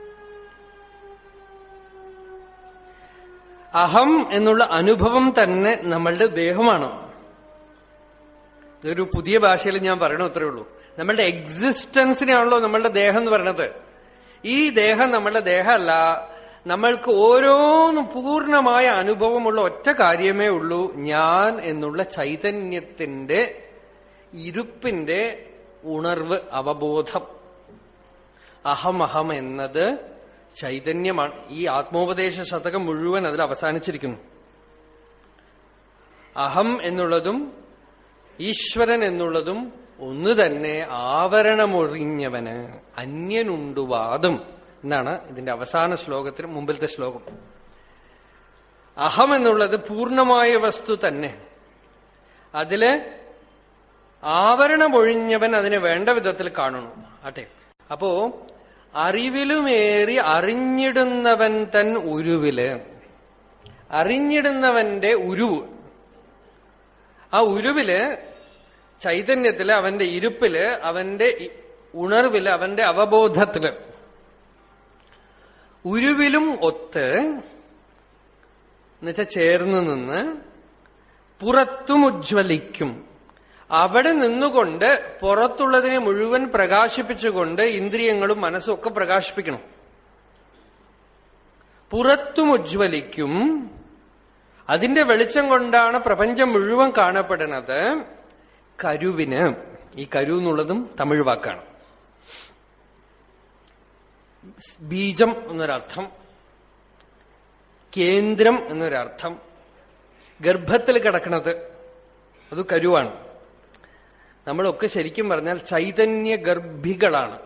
അഹം എന്നുള്ള അനുഭവം തന്നെ നമ്മളുടെ ദേഹമാണ് ഇതൊരു പുതിയ ഭാഷയിൽ ഞാൻ പറയണു അത്രേ ഉള്ളൂ നമ്മളുടെ എക്സിസ്റ്റൻസിനെയാണല്ലോ നമ്മളുടെ ദേഹം എന്ന് പറയണത് ഈ ദേഹം നമ്മളുടെ ദേഹമല്ല നമ്മൾക്ക് ഓരോന്നും പൂർണ്ണമായ അനുഭവമുള്ള ഒറ്റ കാര്യമേ ഉള്ളൂ ഞാൻ എന്നുള്ള ചൈതന്യത്തിന്റെ ഇരുപ്പിന്റെ ഉണർവ് അവബോധം അഹം അഹം എന്നത് ചൈതന്യമാണ് ഈ ആത്മോപദേശ ശതകം മുഴുവൻ അതിൽ അവസാനിച്ചിരിക്കുന്നു അഹം എന്നുള്ളതും ഈശ്വരൻ എന്നുള്ളതും ഒന്ന് തന്നെ ആവരണമൊഴിഞ്ഞവന് അന്യനുണ്ടുവാദം എന്നാണ് ഇതിന്റെ അവസാന ശ്ലോകത്തിന് മുമ്പിലത്തെ ശ്ലോകം അഹം എന്നുള്ളത് പൂർണ്ണമായ വസ്തു തന്നെ അതില് ആവരണമൊഴിഞ്ഞവൻ അതിനെ വേണ്ട വിധത്തിൽ കാണണം ആട്ടെ അപ്പോ അറിവിലുമേറി അറിഞ്ഞിടുന്നവൻ തൻ ഉരുവില് അറിഞ്ഞിടുന്നവന്റെ ഉരുവ് ആ ഉരുവില് ചൈതന്യത്തില് അവന്റെ ഇരുപ്പില് അവന്റെ ഉണർവില് അവന്റെ അവബോധത്തില് ഉരുവിലും ഒത്ത് എന്നുവെച്ചാൽ ചേർന്ന് നിന്ന് പുറത്തും ഉജ്ജ്വലിക്കും അവിടെ നിന്നുകൊണ്ട് പുറത്തുള്ളതിനെ മുഴുവൻ പ്രകാശിപ്പിച്ചുകൊണ്ട് ഇന്ദ്രിയങ്ങളും മനസ്സും ഒക്കെ പ്രകാശിപ്പിക്കണം പുറത്തും ഉജ്ജ്വലിക്കും അതിന്റെ വെളിച്ചം കൊണ്ടാണ് പ്രപഞ്ചം മുഴുവൻ കാണപ്പെടുന്നത് കരുവിന് ഈ കരു എന്നുള്ളതും തമിഴ് വാക്കാണ് ബീജം എന്നൊരർത്ഥം കേന്ദ്രം എന്നൊരർത്ഥം ഗർഭത്തിൽ കിടക്കുന്നത് അത് കരുവാണ് നമ്മളൊക്കെ ശരിക്കും പറഞ്ഞാൽ ചൈതന്യ ഗർഭികളാണ്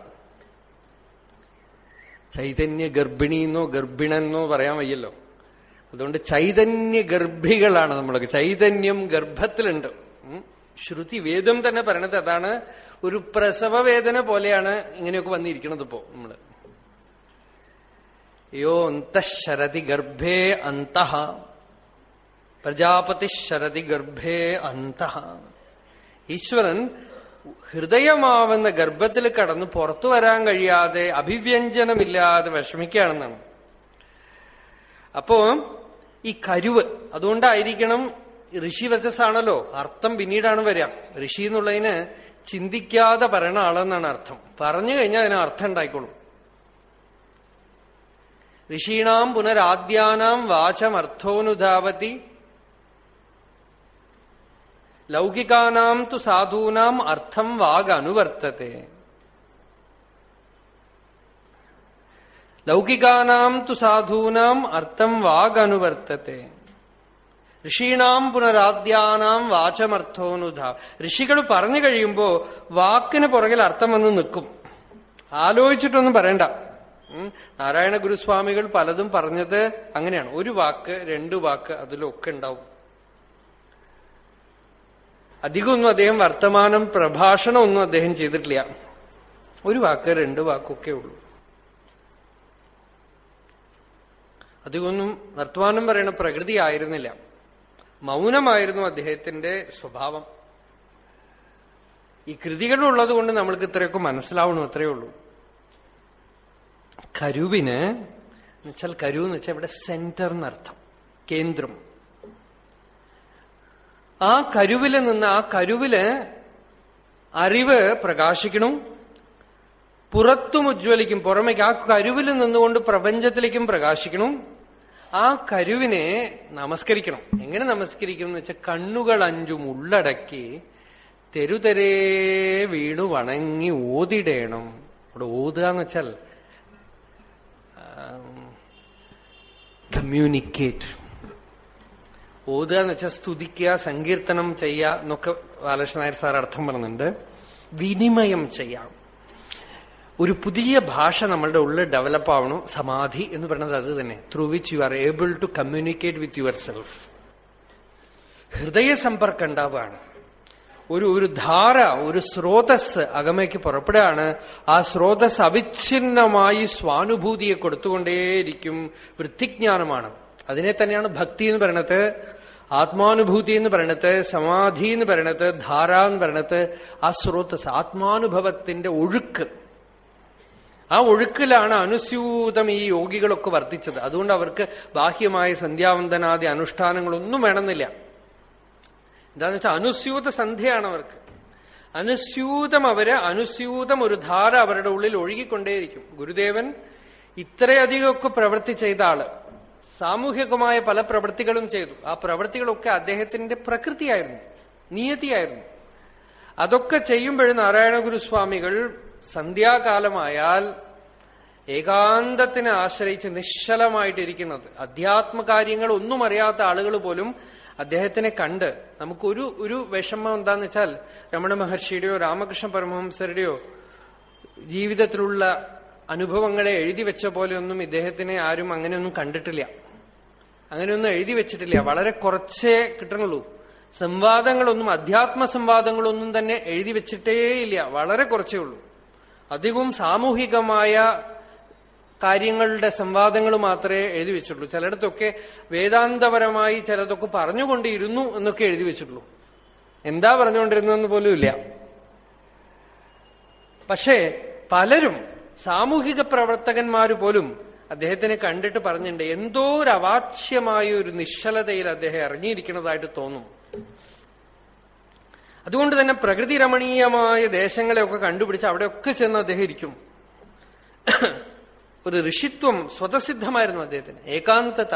ചൈതന്യ ഗർഭിണിന്നോ ഗർഭിണെന്നോ പറയാൻ വയ്യല്ലോ അതുകൊണ്ട് ചൈതന്യ ഗർഭികളാണ് നമ്മളൊക്കെ ചൈതന്യം ഗർഭത്തിലുണ്ട് ഉം. ശ്രുതി വേദം തന്നെ പറയണത് അതാണ് ഒരു പ്രസവ വേദന പോലെയാണ് ഇങ്ങനെയൊക്കെ വന്നിരിക്കണത് ഇപ്പോ നമ്മള് യോ അന്തഃശരതി ഗർഭേ അന്തഃ പ്രജാപതി ശരതി ഗർഭേ അന്തഃ ഈശ്വരൻ ഹൃദയമാവുന്ന ഗർഭത്തിൽ കടന്ന് പുറത്തു വരാൻ കഴിയാതെ അഭിവ്യഞ്ജനമില്ലാതെ വിഷമിക്കുകയാണെന്നാണ് അപ്പോ ഈ കരുവ് അതുകൊണ്ടായിരിക്കണം ഋഷി വചസ്സാണല്ലോ അർത്ഥം പിന്നീടാണ് വരിക ഋഷി എന്നുള്ളതിന് ചിന്തിക്കാതെ പറയണ ആളെന്നാണ് അർത്ഥം പറഞ്ഞു കഴിഞ്ഞാൽ അതിന് അർത്ഥം ഉണ്ടായിക്കോളും ഋഷീണാം പുനരാദ്യാനാം വാചമർത്ഥോനുധാവതി ലൗകികാനാം തു സാധൂനാം അർത്ഥം വാഗ് അനുവർത്തത്തെ ലൗകികാനാം തു സാധൂനാം അർത്ഥം വാഗ് അനുവർത്തത്തെ ഋഷീണാം പുനരാദ്യാനാം വാചമർത്ഥോനുധ ഋഷികൾ പറഞ്ഞു കഴിയുമ്പോ വാക്കിന് പുറകിൽ അർത്ഥം വന്ന് നിൽക്കും ആലോചിച്ചിട്ടൊന്നും പറയണ്ട ഉം. നാരായണ ഗുരുസ്വാമികൾ പലതും പറഞ്ഞത് അങ്ങനെയാണ് ഒരു വാക്ക് രണ്ടു വാക്ക് അതിലൊക്കെ ഉണ്ടാവും അധികമൊന്നും അദ്ദേഹം വർത്തമാനം പ്രഭാഷണം ഒന്നും അദ്ദേഹം ചെയ്തിട്ടില്ല ഒരു വാക്ക് രണ്ട് വാക്കൊക്കെ ഉള്ളൂ അധികമൊന്നും വർത്തമാനം പറയുന്ന പ്രകൃതി ആയിരുന്നില്ല മൗനമായിരുന്നു അദ്ദേഹത്തിന്റെ സ്വഭാവം ഈ കൃതികളുള്ളത് കൊണ്ട് നമ്മൾക്ക് ഇത്രയൊക്കെ മനസ്സിലാവണം അത്രയേ ഉള്ളൂ കരുവിന് എന്നുവെച്ചാൽ കരു എന്ന് വെച്ചാൽ ഇവിടെ സെന്റർ എന്നർത്ഥം കേന്ദ്രം ആ കരുവില് നിന്ന് ആ കരുവില് അറിവ് പ്രകാശിക്കണം പുറത്തും ഉജ്ജ്വലിക്കും പുറമേക്ക് ആ കരുവിൽ നിന്നുകൊണ്ട് പ്രപഞ്ചത്തിലേക്കും പ്രകാശിക്കണം ആ കരുവിനെ നമസ്കരിക്കണം എങ്ങനെ നമസ്കരിക്കും എന്ന് വെച്ചാൽ കണ്ണുകൾ അഞ്ചും ഉള്ളടക്കി തെരുതെരേ വീണു വണങ്ങി ഓതിടേണം അവിടെ ഓതുക എന്ന് വെച്ചാൽ കമ്മ്യൂണിക്കേറ്റ് ഓതുക എന്ന് വെച്ചാൽ സ്തുതിക്കുക സങ്കീർത്തനം ചെയ്യുക എന്നൊക്കെ ബാലകൃഷ്ണ നായർ സാർ അർത്ഥം പറയുന്നുണ്ട് വിനിമയം ചെയ്യാം ഒരു പുതിയ ഭാഷ നമ്മളുടെ ഉള്ളിൽ ഡെവലപ്പ് ആവണം സമാധി എന്ന് പറയുന്നത് അത് തന്നെ through which you are able to communicate with your self ഹൃദയ സമ്പർക്കം ഉണ്ടാവുകയാണ് ഒരു ഒരു ധാര ഒരു സ്രോതസ് അകമയ്ക്ക് പുറപ്പെടുകയാണ് ആ സ്രോതസ് അവിഛിന്നമായി സ്വാനുഭൂതിയെ കൊടുത്തുകൊണ്ടേയിരിക്കും വൃത്തിജ്ഞാനമാണ് അതിനെ തന്നെയാണ് ഭക്തി എന്ന് പറയണത് ആത്മാനുഭൂതി എന്ന് പറയണത് സമാധി എന്ന് പറയണത് ധാര എന്ന് പറയണത് ആ സ്രോതസ് ആത്മാനുഭവത്തിന്റെ ഒഴുക്ക് ആ ഒഴുക്കിലാണ് അനുസ്യൂതം ഈ യോഗികളൊക്കെ വർദ്ധിച്ചത് അതുകൊണ്ട് അവർക്ക് ബാഹ്യമായ സന്ധ്യാവന്തനാദി അനുഷ്ഠാനങ്ങളൊന്നും വേണമെന്നില്ല എന്താന്ന് വെച്ചാൽ അനുസ്യൂത സന്ധ്യയാണ് അവർക്ക് അനുസ്യൂതം അവര് അനുസ്യൂതം ഒരു ധാര അവരുടെ ഉള്ളിൽ ഒഴുകിക്കൊണ്ടേയിരിക്കും ഗുരുദേവൻ ഇത്രയധികമൊക്കെ പ്രവൃത്തി ചെയ്ത ആള് സാമൂഹികമായ പല പ്രവൃത്തികളും ചെയ്തു ആ പ്രവൃത്തികളൊക്കെ അദ്ദേഹത്തിന്റെ പ്രകൃതിയായിരുന്നു നിയതിയായിരുന്നു അതൊക്കെ ചെയ്യുമ്പോഴും നാരായണ ഗുരുസ്വാമികൾ സന്ധ്യാകാലമായാൽ ഏകാന്തത്തിനെ ആശ്രയിച്ച് നിശ്ചലമായിട്ടിരിക്കുന്നത് അധ്യാത്മകാര്യങ്ങൾ ഒന്നും അറിയാത്ത ആളുകൾ പോലും അദ്ദേഹത്തിനെ കണ്ട് നമുക്കൊരു ഒരു വിഷമം എന്താന്ന് വെച്ചാൽ രമണ മഹർഷിയുടെയോ രാമകൃഷ്ണ പരമഹംസരുടെയോ ജീവിതത്തിലുള്ള അനുഭവങ്ങളെ എഴുതി വെച്ച പോലെയൊന്നും ഇദ്ദേഹത്തിനെ ആരും അങ്ങനെയൊന്നും കണ്ടിട്ടില്ല അങ്ങനെയൊന്നും എഴുതി വെച്ചിട്ടില്ല വളരെ കുറച്ചേ കിട്ടണുള്ളൂ സംവാദങ്ങളൊന്നും അധ്യാത്മ സംവാദങ്ങളൊന്നും തന്നെ എഴുതി വെച്ചിട്ടേയില്ല വളരെ കുറച്ചേ ഉള്ളൂ അധികവും സാമൂഹികമായ കാര്യങ്ങളുടെ സംവാദങ്ങൾ മാത്രമേ എഴുതി വെച്ചിട്ടുള്ളൂ ചിലയിടത്തൊക്കെ വേദാന്തപരമായി ചിലതൊക്കെ പറഞ്ഞുകൊണ്ടിരുന്നു എന്നൊക്കെ എഴുതി വെച്ചിട്ടുള്ളൂ എന്താ പറഞ്ഞുകൊണ്ടിരുന്നതെന്ന് പോലും ഇല്ല പക്ഷേ പലരും സാമൂഹിക പ്രവർത്തകന്മാര് പോലും അദ്ദേഹത്തിനെ കണ്ടിട്ട് പറഞ്ഞിട്ടുണ്ട് എന്തോ ഒരു അവാച്യമായ ഒരു നിശ്ചലതയിൽ അദ്ദേഹം ഇറങ്ങിയിരിക്കുന്നതായിട്ട് തോന്നും അതുകൊണ്ട് തന്നെ പ്രകൃതി രമണീയമായ ദേശങ്ങളെയൊക്കെ കണ്ടുപിടിച്ച് അവിടെയൊക്കെ ചെന്ന് അദ്ദേഹം ഇരിക്കും ഒരു ഋഷിത്വം സ്വതസിദ്ധമായിരുന്നു അദ്ദേഹത്തിന് ഏകാന്തത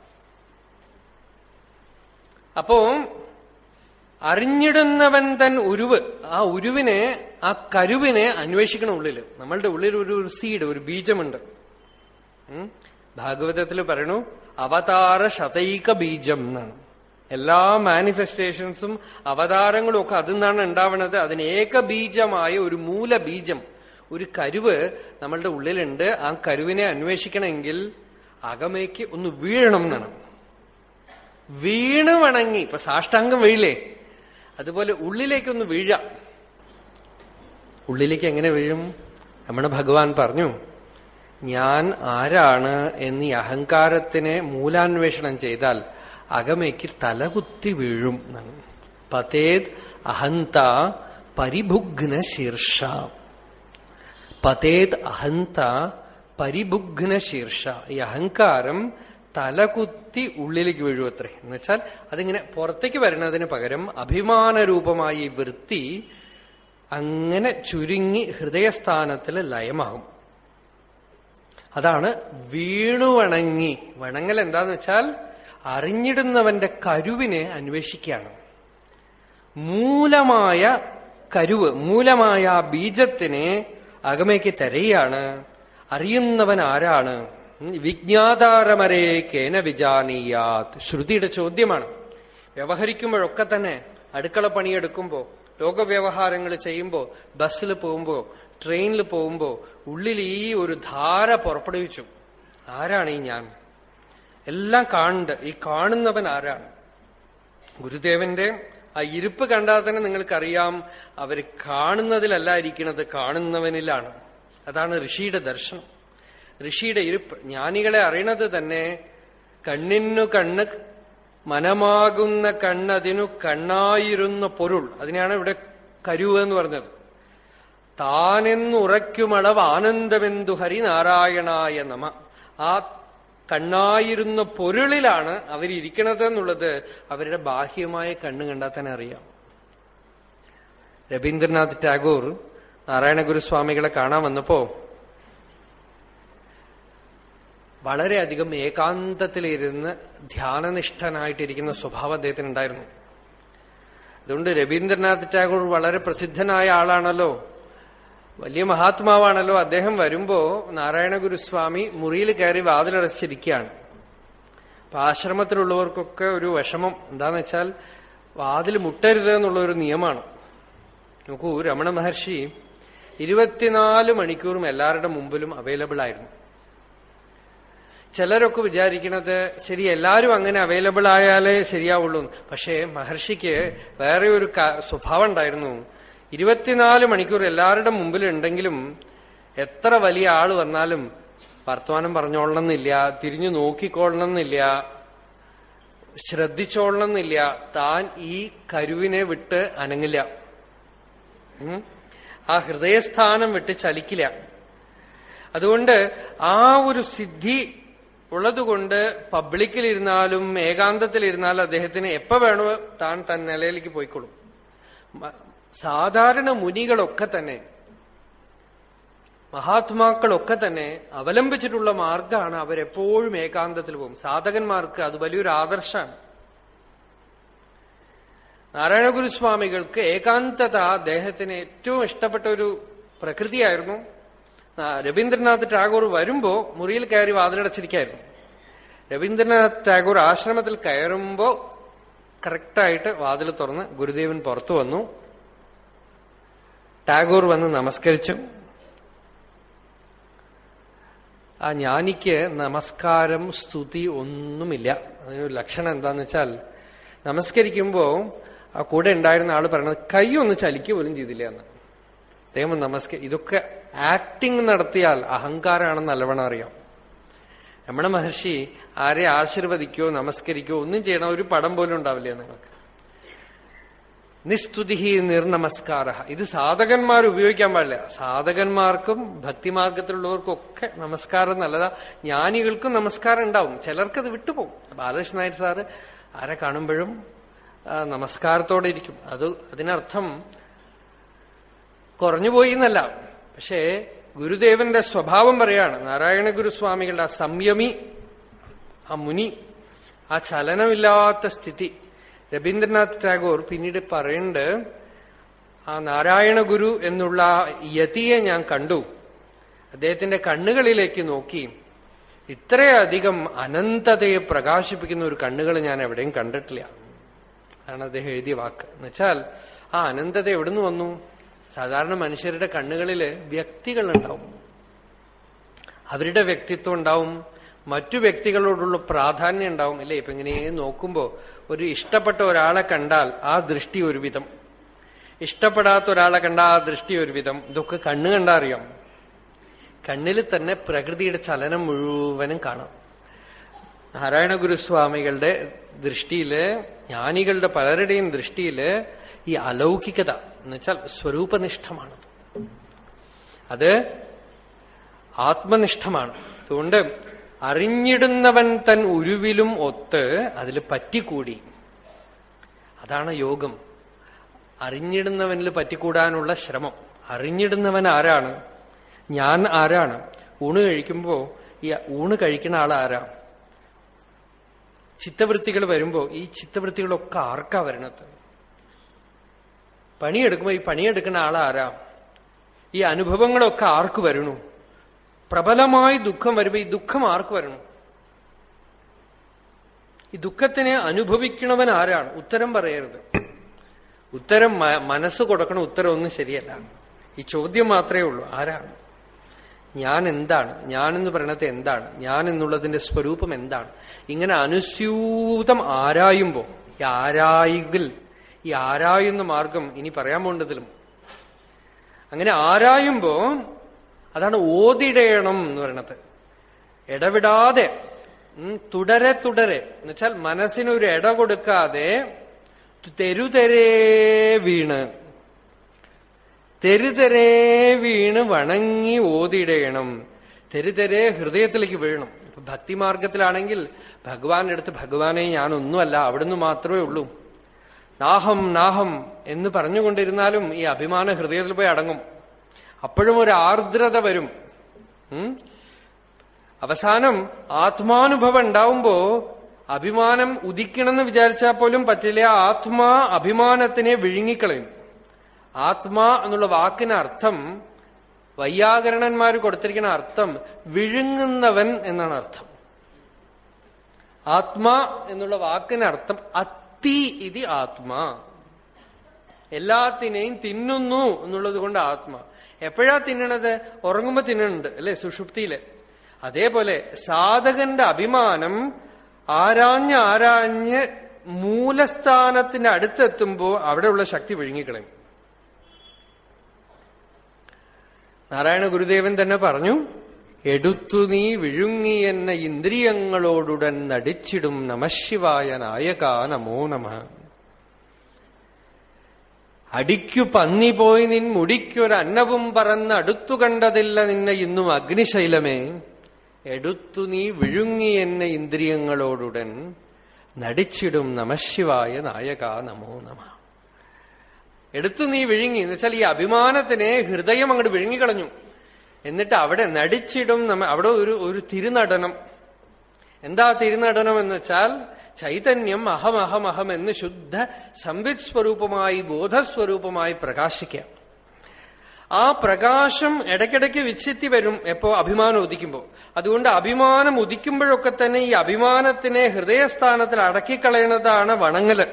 അപ്പോ അറിഞ്ഞിടുന്നവൻ തൻ ഉരുവ് ആ ഉരുവിനെ ആ കരുവിനെ അന്വേഷിക്കണം ഉള്ളില് നമ്മളുടെ ഉള്ളിൽ ഒരു സീഡ് ഒരു ബീജമുണ്ട് ഉം? ഭാഗവതത്തിൽ പറയണു അവതാര ശതൈക ബീജം എന്നാണ് എല്ലാ മാനിഫെസ്റ്റേഷൻസും അവതാരങ്ങളും ഒക്കെ അതിൽ നിന്നാണ് ഉണ്ടാവുന്നത് അതിന് ഏകബീജമായ ഒരു മൂലബീജം ഒരു കരുവ് നമ്മളുടെ ഉള്ളിലുണ്ട് ആ കരുവിനെ അന്വേഷിക്കണമെങ്കിൽ അകമേക്ക് ഒന്ന് വീഴണം എന്നാണ് വീണ് വണങ്ങി ഇപ്പൊ സാഷ്ടാംഗം വീഴില്ലേ അതുപോലെ ഉള്ളിലേക്കൊന്ന് വീഴാം ഉള്ളിലേക്ക് എങ്ങനെ വീഴും നമ്മുടെ ഭഗവാൻ പറഞ്ഞു ഞാൻ ആരാണ് എന്നീ അഹങ്കാരത്തിനെ മൂലാന്വേഷണം ചെയ്താൽ അകമയ്ക്ക് തലകുത്തി വീഴും എന്നാണ് പതേത് അഹന്ത പരിഭുഗ്ന ശീർഷ പതേത് അഹന്ത പരിഭുഗ്ന ശീർഷ ഈ അഹങ്കാരം തലകുത്തി ഉള്ളിലേക്ക് വീഴുമത്രേ എന്നുവെച്ചാൽ അതിങ്ങനെ പുറത്തേക്ക് വരുന്നതിന് പകരം അഭിമാനരൂപമായി ഈ വൃത്തി അങ്ങനെ ചുരുങ്ങി ഹൃദയസ്ഥാനത്തിൽ ലയമാകും അതാണ് വീണു വണങ്ങി വണങ്ങൽ എന്താന്ന് വെച്ചാൽ അറിഞ്ഞിടുന്നവന്റെ കരുവിനെ അന്വേഷിക്കുകയാണ് മൂലമായ കരുവ് മൂലമായ ആ ബീജത്തിനെ അകമയ്ക്ക് തരയാണ് അറിയുന്നവൻ ആരാണ് ഉം, വിജ്ഞാതാരമരേ കേന വിജാനീയാത് ശ്രുതിയുടെ ചോദ്യമാണ് വ്യവഹരിക്കുമ്പോഴൊക്കെ തന്നെ അടുക്കള പണിയെടുക്കുമ്പോ ലോകവ്യവഹാരങ്ങൾ ചെയ്യുമ്പോ ബസ്സിൽ പോകുമ്പോ ട്രെയിനിൽ പോകുമ്പോ ഉള്ളിൽ ഈ ഒരു ധാര പുറപ്പെടുവിച്ചു ആരാണ് ഈ ഞാൻ എല്ലാം കാണുന്നുണ്ട് ഈ കാണുന്നവൻ ആരാണ് ഗുരുദേവന്റെ ആ ഇരിപ്പ് കണ്ടാൽ തന്നെ നിങ്ങൾക്കറിയാം അവർ കാണുന്നതിലല്ല ഇരിക്കുന്നത് കാണുന്നവനിലാണ് അതാണ് ഋഷിയുടെ ദർശനം ഋഷിയുടെ ഇരിപ്പ് ജ്ഞാനികളെ അറിയണത് തന്നെ കണ്ണിനു കണ്ണ് മനമാകുന്ന കണ്ണതിനു കണ്ണായിരുന്ന പൊരുൾ അതിനെയാണ് ഇവിടെ കരുവ് എന്ന് പറഞ്ഞത് താനെന്നുറയ്ക്കുമളവ് ആനന്ദബന്ധു ഹരിനാരായണായ നമ ആ കണ്ണായിരുന്ന പൊരുളിലാണ് അവരിയ്ക്കണത് എന്നുള്ളത് അവരുടെ ബാഹ്യമായ കണ്ണ് കണ്ടാൽ തന്നെ അറിയാം രവീന്ദ്രനാഥ് ടാഗോർ നാരായണ ഗുരുസ്വാമികളെ കാണാൻ വന്നപ്പോ വളരെയധികം ഏകാന്തത്തിലിരുന്ന് ധ്യാനനിഷ്ഠനായിട്ടിരിക്കുന്ന സ്വഭാവം അദ്ദേഹത്തിന് ഉണ്ടായിരുന്നു അതുകൊണ്ട് രവീന്ദ്രനാഥ് ടാഗോർ വളരെ പ്രസിദ്ധനായ ആളാണല്ലോ വലിയ മഹാത്മാവാണല്ലോ അദ്ദേഹം വരുമ്പോ നാരായണ ഗുരുസ്വാമി മുറിയിൽ കയറി വാതിലടച്ചിരിക്കുകയാണ് അപ്പൊ ആശ്രമത്തിലുള്ളവർക്കൊക്കെ ഒരു വിഷമം എന്താന്ന് വെച്ചാൽ വാതിൽ മുട്ടരുത് എന്നുള്ള ഒരു നിയമമാണ് നോക്കൂ രമണ മഹർഷി ഇരുപത്തിനാല് മണിക്കൂറും എല്ലാവരുടെ മുമ്പിലും അവൈലബിൾ ആയിരുന്നു ചിലരൊക്കെ വിചാരിക്കണത് ശരി എല്ലാവരും അങ്ങനെ അവൈലബിൾ ആയാലേ ശരിയാവുള്ളൂ എന്ന്. പക്ഷേ മഹർഷിക്ക് വേറെ ഒരു ക- സ്വഭാവം ഉണ്ടായിരുന്നു ഇരുപത്തിനാല് മണിക്കൂർ എല്ലാവരുടെ മുമ്പിൽ ഉണ്ടെങ്കിലും എത്ര വലിയ ആള് വന്നാലും വർത്തമാനം പറഞ്ഞോളണമെന്നില്ല തിരിഞ്ഞു നോക്കിക്കൊള്ളണമെന്നില്ല ശ്രദ്ധിച്ചോളണമെന്നില്ല താൻ ഈ കരുവിനെ വിട്ട് അനങ്ങില്ല ഉം? ആ ഹൃദയസ്ഥാനം വിട്ട് ചലിക്കില്ല അതുകൊണ്ട് ആ ഒരു സിദ്ധി ഉള്ളതുകൊണ്ട് പബ്ലിക്കിലിരുന്നാലും ഏകാന്തത്തിലിരുന്നാലും അദ്ദേഹത്തിന് എപ്പോ വേണോ താൻ തൻ നിലയിലേക്ക് പോയിക്കൊള്ളും മ- സാധാരണ മുനികളൊക്കെ തന്നെ മഹാത്മാക്കളൊക്കെ തന്നെ അവലംബിച്ചിട്ടുള്ള മാർഗമാണ് അവരെപ്പോഴും ഏകാന്തത്തിൽ പോകും സാധകന്മാർക്ക് അത് വലിയൊരു ആദർശമാണ് നാരായണ ഗുരുസ്വാമികൾക്ക് ഏകാന്തത അദ്ദേഹത്തിന് ഏറ്റവും ഇഷ്ടപ്പെട്ട ഒരു പ്രകൃതിയായിരുന്നു ആ, രവീന്ദ്രനാഥ് ടാഗോർ വരുമ്പോ മുറിയിൽ കയറി വാതിലടച്ചിരിക്കായിരുന്നു രവീന്ദ്രനാഥ് ടാഗോർ ആശ്രമത്തിൽ കയറുമ്പോ കറക്റ്റായിട്ട് വാതിൽ തുറന്ന് ഗുരുദേവൻ പുറത്തു വന്നു ടാഗോർ വന്ന് നമസ്കരിച്ചു ആ ജ്ഞാനിക്ക് നമസ്കാരം സ്തുതി ഒന്നുമില്ല അതിനൊരു ലക്ഷണം എന്താന്ന് വെച്ചാൽ നമസ്കരിക്കുമ്പോ ആ കൂടെ ഉണ്ടായിരുന്ന ആള് പറയണത് കൈ ഒന്ന് ചലിക്കുക പോലും ചെയ്തില്ല എന്ന് അദ്ദേഹം നമസ്ക ഇതൊക്കെ ആക്ടിങ് നടത്തിയാൽ അഹങ്കാരമാണെന്ന് നല്ലവണ്ണം അറിയാം രമണ മഹർഷി ആരെ ആശീർവദിക്കോ നമസ്കരിക്കോ ഒന്നും ചെയ്യണം ഒരു പടം പോലും ഉണ്ടാവില്ല നിങ്ങൾക്ക് നിസ്തുതി നിർനമസ്കാര ഇത് സാധകന്മാർ ഉപയോഗിക്കാൻ പാടില്ല സാധകന്മാർക്കും ഭക്തിമാർഗത്തിലുള്ളവർക്കും ഒക്കെ നമസ്കാരം നല്ലതാ ജ്ഞാനികൾക്കും നമസ്കാരം ഉണ്ടാവും ചിലർക്ക് അത് വിട്ടുപോകും ബാലകൃഷ്ണ നായർ സാറ് ആരെ കാണുമ്പോഴും ആ, നമസ്കാരത്തോടെ ഇരിക്കും അത് അതിനർത്ഥം കുറഞ്ഞുപോയി എന്നല്ല പക്ഷേ ഗുരുദേവന്റെ സ്വഭാവം പറയാണ് നാരായണ ഗുരുസ്വാമികളുടെ ആ സംയമി ആ മുനി ആ ചലനമില്ലാത്ത സ്ഥിതി രവീന്ദ്രനാഥ് ടാഗോർ പിന്നീട് പറയുന്നുണ്ട് ആ നാരായണ ഗുരു എന്നുള്ള ആ യതിയെ ഞാൻ കണ്ടു അദ്ദേഹത്തിന്റെ കണ്ണുകളിലേക്ക് നോക്കി ഇത്രയധികം അനന്തതയെ പ്രകാശിപ്പിക്കുന്ന ഒരു കണ്ണുകൾ ഞാൻ എവിടെയും കണ്ടിട്ടില്ല അതാണ് അദ്ദേഹം എഴുതിയ വാക്ക് എന്നുവെച്ചാൽ ആ അനന്തത എവിടുന്ന് വന്നു സാധാരണ മനുഷ്യരുടെ കണ്ണുകളില് വ്യക്തികളുണ്ടാവും അവരുടെ വ്യക്തിത്വം ഉണ്ടാവും മറ്റു വ്യക്തികളോടുള്ള പ്രാധാന്യം ഉണ്ടാവും അല്ലേ ഇപ്പൊ ഇങ്ങനെ നോക്കുമ്പോ ഒരു ഇഷ്ടപ്പെട്ട ഒരാളെ കണ്ടാൽ ആ ദൃഷ്ടി ഒരു വിധം ഇഷ്ടപ്പെടാത്ത ഒരാളെ കണ്ടാൽ ആ ദൃഷ്ടി ഒരു വിധം ഇതൊക്കെ കണ്ണ് കണ്ടാ അറിയാം കണ്ണിൽ തന്നെ പ്രകൃതിയുടെ ചലനം മുഴുവനും കാണാം നാരായണ ഗുരുസ്വാമികളുടെ ദൃഷ്ടിയില് ജ്ഞാനികളുടെ പലരുടെയും ദൃഷ്ടിയില് ഈ അലൗകികത എന്നുവെച്ചാൽ സ്വരൂപനിഷ്ഠമാണത് അത് ആത്മനിഷ്ഠമാണ് അതുകൊണ്ട് അറിഞ്ഞിടുന്നവൻ തൻ ഉരുവിലും ഒത്ത് അതിൽ പറ്റിക്കൂടി അതാണ് യോഗം അറിഞ്ഞിടുന്നവനിൽ പറ്റിക്കൂടാനുള്ള ശ്രമം അറിഞ്ഞിടുന്നവൻ ആരാണ് ഞാൻ ആരാണ് ഊണ് കഴിക്കുമ്പോ ഈ ഊണ് കഴിക്കുന്ന ആൾ ആരാ ചിത്തവൃത്തികൾ വരുമ്പോ ഈ ചിത്തവൃത്തികളൊക്കെ ആർക്കാ വരണത് പണിയെടുക്കുമ്പോ ഈ പണിയെടുക്കുന്ന ആളാരാ ഈ അനുഭവങ്ങളൊക്കെ ആർക്ക് വരണു പ്രബലമായി ദുഃഖം വരുമ്പോ ഈ ദുഃഖം ആർക്ക് വരണു ഈ ദുഃഖത്തിനെ അനുഭവിക്കണവൻ ആരാണ് ഉത്തരം പറയരുത് ഉത്തരം മ- മനസ്സ് കൊടുക്കണ ഉത്തരം ഒന്നും ശരിയല്ല ഈ ചോദ്യം മാത്രമേ ഉള്ളൂ ആരാണ് ഞാൻ എന്താണ് ഞാൻ എന്ന് പറയണത് എന്താണ് ഞാൻ എന്നുള്ളതിന്റെ സ്വരൂപം എന്താണ് ഇങ്ങനെ അനുസ്യൂതം ആരായുമ്പോ ഈ ആരായുകിൽ ഈ ആരായുന്ന മാർഗം ഇനി പറയാൻ പോണ്ടതിലും അങ്ങനെ ആരായുമ്പോ അതാണ് ഓതിടയണം എന്ന് പറയണത് ഇടവിടാതെ ഉം, തുടരെ തുടരെ എന്നുവെച്ചാൽ മനസ്സിനൊരു ഇട കൊടുക്കാതെ തെരുതെരേ വീണ് തെരുതെരേ വീണ് വണങ്ങി ഓതിടയണം തെരുതെരേ ഹൃദയത്തിലേക്ക് വീഴണം ഇപ്പൊ ഭക്തിമാർഗത്തിലാണെങ്കിൽ ഭഗവാന്റെ അടുത്ത് ഭഗവാനെ ഞാനൊന്നുമല്ല അവിടുന്ന് മാത്രമേ ഉള്ളൂ നാഹം നാഹം എന്ന് പറഞ്ഞുകൊണ്ടിരുന്നാലും ഈ അഭിമാന ഹൃദയത്തിൽ പോയി അടങ്ങും അപ്പോഴും ഒരു ആർദ്രത വരും ഉം? അവസാനം ആത്മാനുഭവം ഉണ്ടാവുമ്പോ അഭിമാനം ഉദിക്കണമെന്ന് വിചാരിച്ചാൽ പോലും പറ്റില്ല ആത്മാ അഭിമാനത്തിനെ വിഴുങ്ങിക്കളയും ആത്മാ എന്നുള്ള വാക്കിന് അർത്ഥം വൈയാകരണന്മാർ കൊടുത്തിരിക്കുന്ന അർത്ഥം വിഴുങ്ങുന്നവൻ എന്നാണ് അർത്ഥം ആത്മാ എന്നുള്ള വാക്കിന് അർത്ഥം അത്തി ഇതി ആത്മാ എല്ലാത്തിനെയും തിന്നുന്നു എന്നുള്ളത് കൊണ്ട് ആത്മാ എപ്പോഴാ തിന്നണത് ഉറങ്ങുമ്പോ തിന്നണുണ്ട് അല്ലെ സുഷുപ്തിയില് അതേപോലെ സാധകന്റെ അഭിമാനം ആരാഞ്ഞ് ആരാഞ്ഞ് മൂലസ്ഥാനത്തിന്റെ അടുത്തെത്തുമ്പോ അവിടെയുള്ള ശക്തി വിഴുങ്ങിക്കളയും നാരായണ ഗുരുദേവൻ തന്നെ പറഞ്ഞു എടുത്തു നീ വിഴുങ്ങി എന്ന ഇന്ദ്രിയങ്ങളോടുടൻ നടിച്ചിടും നമശിവായ നായക നമോ നമ അടിക്കു പന്നി പോയി നിൻ മുടിക്കൊരന്നവും പറന്ന് അടുത്തു കണ്ടതില്ല നിന്നെ ഇന്നും അഗ്നിശൈലമേ എടുത്തു നീ വിഴുങ്ങി എന്ന ഇന്ദ്രിയങ്ങളോടുടൻ നടിച്ചിടും നമശിവായ നായക നമോ നമ എടുത്തു നീ വിഴുങ്ങി എന്ന് വെച്ചാൽ ഈ അഭിമാനത്തിനെ ഹൃദയം അങ്ങോട്ട് വിഴുങ്ങിക്കളഞ്ഞു എന്നിട്ട് അവിടെ നടിച്ചിടും നമ്മ അവിടെ ഒരു ഒരു തിരുനടനം എന്താ തിരുനടനം എന്ന് വെച്ചാൽ ചൈതന്യം അഹം അഹം അഹം എന്ന് ശുദ്ധ സംവിത് സ്വരൂപമായി ബോധസ്വരൂപമായി പ്രകാശിക്കുക ആ പ്രകാശം ഇടയ്ക്കിടയ്ക്ക് വിച്ഛിത്തി വരും എപ്പോ അഭിമാനം ഉദിക്കുമ്പോൾ അതുകൊണ്ട് അഭിമാനം ഉദിക്കുമ്പോഴൊക്കെ തന്നെ ഈ അഭിമാനത്തിനെ ഹൃദയസ്ഥാനത്തിൽ അടക്കിക്കളയണതാണ് വണങ്ങല്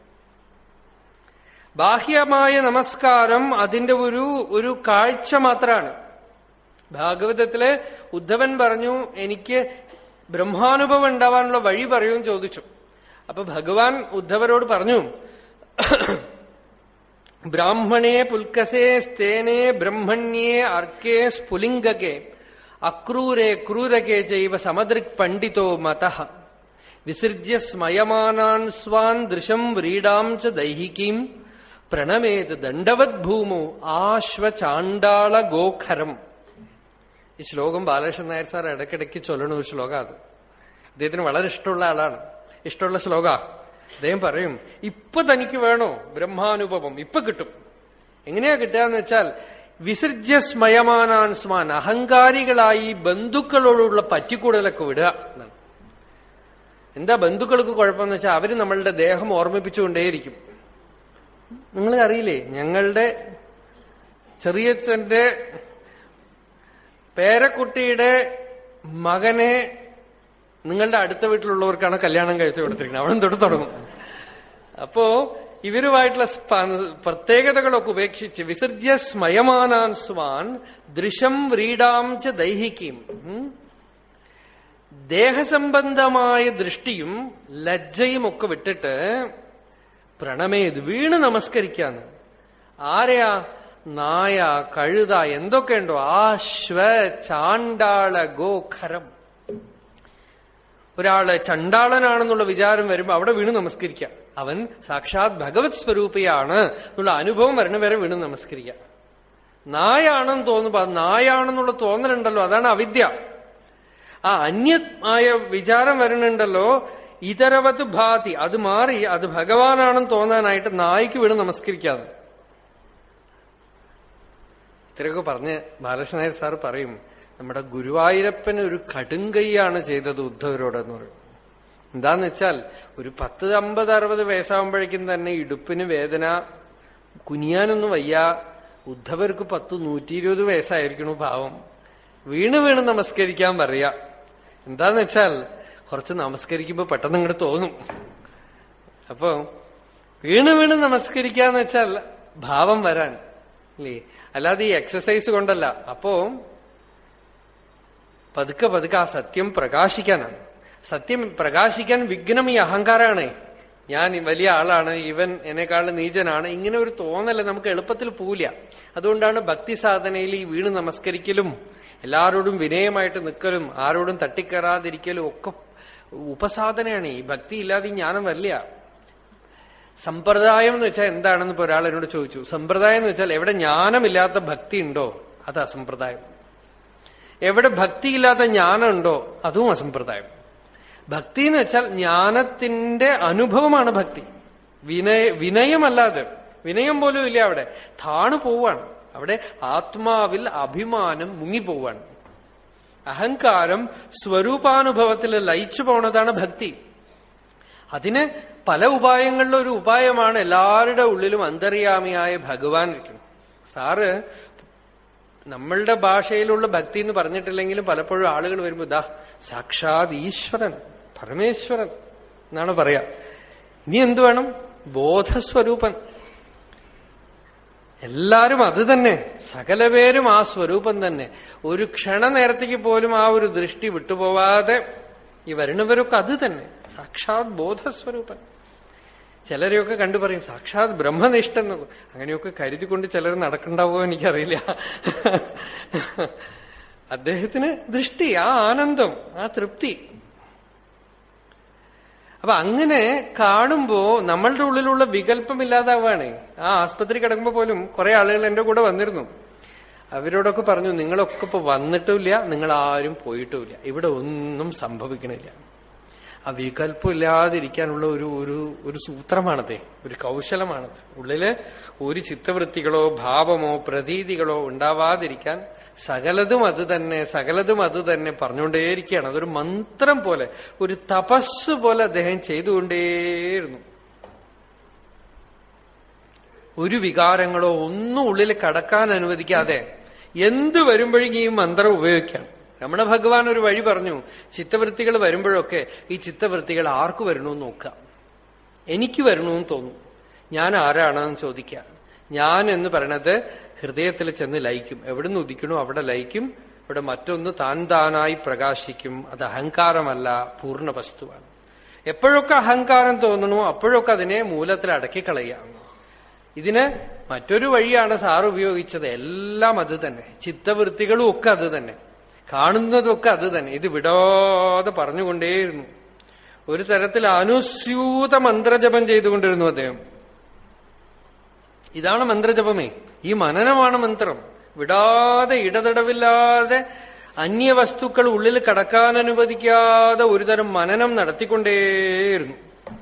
ബാഹ്യമായ നമസ്കാരം അതിന്റെ ഒരു ഒരു കാഴ്ച മാത്രമാണ് ഭാഗവതത്തില് ഉദ്ധവൻ പറഞ്ഞു എനിക്ക് ബ്രഹ്മാനുഭവം ഉണ്ടാവാനുള്ള വഴി പറയും ചോദിച്ചു അപ്പൊ ഭഗവാൻ ഉദ്ധവരോട് പറഞ്ഞു ബ്രാഹ്മണേ പുൽക്കസേ സ്തേനേ ബ്രഹ്മണ്യേ അർക്കേ സ്ഫുലിംഗകേ അക്രൂരേ ക്രൂരകേ ചൈവ സമദൃക് പണ്ഡിതോ മത വിസൃജ്യ സ്മയമാനാൻ സ്വാൻ ദൃശം വ്രീഡാം ച ദൈഹികീം പ്രണമേത് ദണ്ഡവത് ഭൂമോ ആശ്വചാണ്ടാള ഗോഖരം ഈ ശ്ലോകം ബാലകൃഷ്ണൻ നായർ സാർ ഇടയ്ക്കിടയ്ക്ക് ചൊല്ലണ ഒരു ശ്ലോകം അത് അദ്ദേഹത്തിന് വളരെ ഇഷ്ടമുള്ള ആളാണ് ഇഷ്ടമുള്ള ശ്ലോക അദ്ദേഹം പറയും ഇപ്പൊ തനിക്ക് വേണോ ബ്രഹ്മാനുഭവം ഇപ്പൊ കിട്ടും എങ്ങനെയാ കിട്ടുകയെന്ന് വെച്ചാൽ വിസർജ്യ സ്മയമാനാൻ സ്മാൻ അഹങ്കാരികളായി ബന്ധുക്കളോടുള്ള പറ്റിക്കൂടലൊക്കെ വിടുക എന്നാണ് എന്താ ബന്ധുക്കൾക്ക് കുഴപ്പമെന്ന് വെച്ചാൽ അവര് നമ്മളുടെ ദേഹം ഓർമ്മിപ്പിച്ചുകൊണ്ടേയിരിക്കും നിങ്ങൾ അറിയില്ലേ ഞങ്ങളുടെ ചെറിയച്ഛന്റെ പേരക്കുട്ടിയുടെ മകനെ നിങ്ങളുടെ അടുത്ത വീട്ടിലുള്ളവർക്കാണ് കല്യാണം കഴിച്ചു കൊടുത്തിരിക്കുന്നത് അവിടെ തൊട്ട് തുടങ്ങും അപ്പോ ഇവരുമായിട്ടുള്ള സ്പ- പ്രത്യേകതകളൊക്കെ ഉപേക്ഷിച്ച് വിസർജ്യ സ്മയമാനാൻ സ്വാൻ ദൃശം വ്രീഡാം ച ദൈഹിക്കും ഉം. ദേഹസംബന്ധമായ ദൃഷ്ടിയും ലജ്ജയും ഒക്കെ വിട്ടിട്ട് പ്രണമേത് വീണ് നമസ്കരിക്കാന്ന് ആരെയാ നായ കഴുത എന്തൊക്കെയുണ്ടോ ആശ്വ ചാണ്ടാള ഗോഖരം ഒരാള് ചണ്ടാളനാണെന്നുള്ള വിചാരം വരുമ്പോ അവിടെ വീണ് നമസ്കരിക്കാം അവൻ സാക്ഷാത് ഭഗവത് സ്വരൂപിയാണ് എന്നുള്ള അനുഭവം വരണ വരെ വീണ് നമസ്കരിക്കാം നായാണെന്ന് തോന്നുമ്പോ അത് നായാണെന്നുള്ള തോന്നലുണ്ടല്ലോ അതാണ് അവിദ്യ ആ അന്യമായ വിചാരം വരണുണ്ടല്ലോ ഇതരവത് ഭാതി അത് മാറി അത് ഭഗവാനാണെന്ന് തോന്നാനായിട്ട് നായ്ക്ക് വീണ് നമസ്കരിക്കാതെ ഇത്രയൊക്കെ പറഞ്ഞ് ബാലകൃഷ്ണ നായർ സാർ പറയും നമ്മുടെ ഗുരുവായൂരപ്പന് ഒരു കടുങ്കൈയാണ് ചെയ്തത് ഉദ്ധവരോടെന്ന് പറയും എന്താന്ന് വെച്ചാൽ ഒരു പത്ത് അമ്പത് അറുപത് വയസ്സാകുമ്പോഴേക്കും തന്നെ ഇടുപ്പിന് വേദന കുനിയാനൊന്നും വയ്യ ഉദ്ധവർക്ക് പത്ത് നൂറ്റി ഇരുപത് വയസ്സായിരിക്കണു പാവം വീണ് വീണ് നമസ്കരിക്കാൻ പറയാ എന്താന്ന് വെച്ചാൽ കുറച്ച് നമസ്കരിക്കുമ്പോ പെട്ടെന്ന് ഇങ്ങോട്ട് തോന്നും അപ്പോ വീണ് വീണ് നമസ്കരിക്കാന്ന് വെച്ചാൽ ഭാവം വരാൻ അല്ലേ അല്ലാതെ ഈ എക്സസൈസ് കൊണ്ടല്ല അപ്പോ പതുക്കെ പതുക്കെ ആ സത്യം പ്രകാശിക്കാനാണ് സത്യം പ്രകാശിക്കാൻ വിഘ്നം ഈ അഹങ്കാരാണ് ഞാൻ വലിയ ആളാണ് ഇവൻ എന്നെക്കാൾ നീചനാണ് ഇങ്ങനെ ഒരു തോന്നല് നമുക്ക് എളുപ്പത്തിൽ പോവില്ല അതുകൊണ്ടാണ് ഭക്തി സാധനയിൽ ഈ വീണ് നമസ്കരിക്കലും എല്ലാവരോടും വിനയമായിട്ട് നിൽക്കലും ആരോടും തട്ടിക്കയറാതിരിക്കലും ഒക്കെ ഉപസാധനയാണ് ഈ ഭക്തി ഇല്ലാതെ ഈ ജ്ഞാനം വരില്ല സമ്പ്രദായം എന്ന് വെച്ചാൽ എന്താണെന്ന് ഇപ്പൊ ഒരാൾ എന്നോട് ചോദിച്ചു സമ്പ്രദായം എന്ന് വെച്ചാൽ എവിടെ ജ്ഞാനമില്ലാത്ത ഭക്തി ഉണ്ടോ അത് അസമ്പ്രദായം എവിടെ ഭക്തിയില്ലാത്ത ജ്ഞാനം ഉണ്ടോ അതും അസമ്പ്രദായം ഭക്തി എന്ന് വെച്ചാൽ ജ്ഞാനത്തിന്റെ അനുഭവമാണ് ഭക്തി വിനയ വിനയമല്ലാതെ വിനയം പോലും ഇല്ല അവിടെ താണു പോവാണ് അവിടെ ആത്മാവിൽ അഭിമാനം മുങ്ങിപ്പോവാണ് അഹങ്കാരം സ്വരൂപാനുഭവത്തിൽ ലയിച്ചു പോണതാണ് ഭക്തി അതിന് പല ഉപായങ്ങളിലും ഒരു ഉപായമാണ് എല്ലാവരുടെ ഉള്ളിലും അന്തര്യാമിയായ ഭഗവാൻ ഇരിക്കണം സാറ് നമ്മളുടെ ഭാഷയിലുള്ള ഭക്തി എന്ന് പറഞ്ഞിട്ടില്ലെങ്കിലും പലപ്പോഴും ആളുകൾ വരുമ്പോ ദാ സാക്ഷാത് ഈശ്വരൻ പരമേശ്വരൻ എന്നാണ് പറയാ ഇനി എന്തു വേണം ബോധസ്വരൂപൻ എല്ലാരും അത് തന്നെ സകല പേരും ആ സ്വരൂപം തന്നെ ഒരു ക്ഷണനേരത്തേക്ക് പോലും ആ ഒരു ദൃഷ്ടി വിട്ടുപോവാതെ ഈ വരുന്നവരൊക്കെ അത് തന്നെ സാക്ഷാത് ബോധസ്വരൂപൻ ചിലരെയൊക്കെ കണ്ടു പറയും സാക്ഷാത് ബ്രഹ്മനിഷ്ഠൻ എന്നൊക്കെ അങ്ങനെയൊക്കെ കരുതിക്കൊണ്ട് ചിലർ നടക്കണ്ടാവോ എനിക്കറിയില്ല അദ്ദേഹത്തിന് ദൃഷ്ടി ആ ആനന്ദം ആ തൃപ്തി അപ്പൊ അങ്ങനെ കാണുമ്പോ നമ്മളുടെ ഉള്ളിലുള്ള വികല്പം ഇല്ലാതാവാണ് ആ ആസ്പത്രി കിടക്കുമ്പോ പോലും കുറെ ആളുകൾ എന്റെ കൂടെ വന്നിരുന്നു അവരോടൊക്കെ പറഞ്ഞു നിങ്ങളൊക്കെ ഇപ്പൊ വന്നിട്ടുമില്ല നിങ്ങൾ ആരും പോയിട്ടുമില്ല ഇവിടെ ഒന്നും സംഭവിക്കണില്ല ആ വികല്പം ഇല്ലാതിരിക്കാനുള്ള ഒരു ഒരു ഒരു സൂത്രമാണത് ഒരു കൗശലമാണത് ഉള്ളില് ഒരു ചിത്തവൃത്തികളോ ഭാവമോ പ്രതീതികളോ ഉണ്ടാവാതിരിക്കാൻ സകലതും അത് തന്നെ സകലതും അത് തന്നെ പറഞ്ഞുകൊണ്ടേയിരിക്കുകയാണ് അതൊരു മന്ത്രം പോലെ ഒരു തപസ് പോലെ അദ്ദേഹം ചെയ്തുകൊണ്ടേയിരുന്നു ഒരു വികാരങ്ങളോ ഒന്നും ഉള്ളിൽ കടക്കാൻ അനുവദിക്കാതെ എന്ത് വരുമ്പോഴേക്കും ഈ മന്ത്രം ഉപയോഗിക്കണം രമണ ഭഗവാൻ ഒരു വഴി പറഞ്ഞു ചിത്തവൃത്തികൾ വരുമ്പോഴൊക്കെ ഈ ചിത്തവൃത്തികൾ ആർക്ക് വരണമെന്ന് നോക്കുക എനിക്ക് വരണമെന്ന് തോന്നും ഞാൻ ആരാണെന്ന് ചോദിക്കുക ഞാൻ എന്ന് പറയണത് ഹൃദയത്തിൽ ചെന്ന് ലയിക്കും എവിടുന്ന് ഉദിക്കണോ അവിടെ ലയിക്കും ഇവിടെ മറ്റൊന്ന് താൻ താനായി പ്രകാശിക്കും അത് അഹങ്കാരമല്ല പൂർണ്ണ വസ്തുവാണ് എപ്പോഴൊക്കെ അഹങ്കാരം തോന്നണോ അപ്പോഴൊക്കെ അതിനെ മൂലത്തിൽ അടക്കി കളയാം ഇതിന് മറ്റൊരു വഴിയാണ് സാർ ഉപയോഗിച്ചത് എല്ലാം അത് തന്നെ ചിത്തവൃത്തികളും ഒക്കെ അത് തന്നെ കാണുന്നതൊക്കെ അത് തന്നെ ഇത് വിടാതെ പറഞ്ഞുകൊണ്ടേയിരുന്നു ഒരു തരത്തിൽ അനുസ്യൂത മന്ത്രജപം ചെയ്തുകൊണ്ടിരുന്നു അദ്ദേഹം ഇതാണ് മന്ത്രജപമേ ഈ മനനമാണ് മന്ത്രം വിടാതെ ഇടതടവില്ലാതെ അന്യവസ്തുക്കൾ ഉള്ളിൽ കടക്കാൻ അനുവദിക്കാതെ ഒരുതരം മനനം നടത്തിക്കൊണ്ടേയിരുന്നു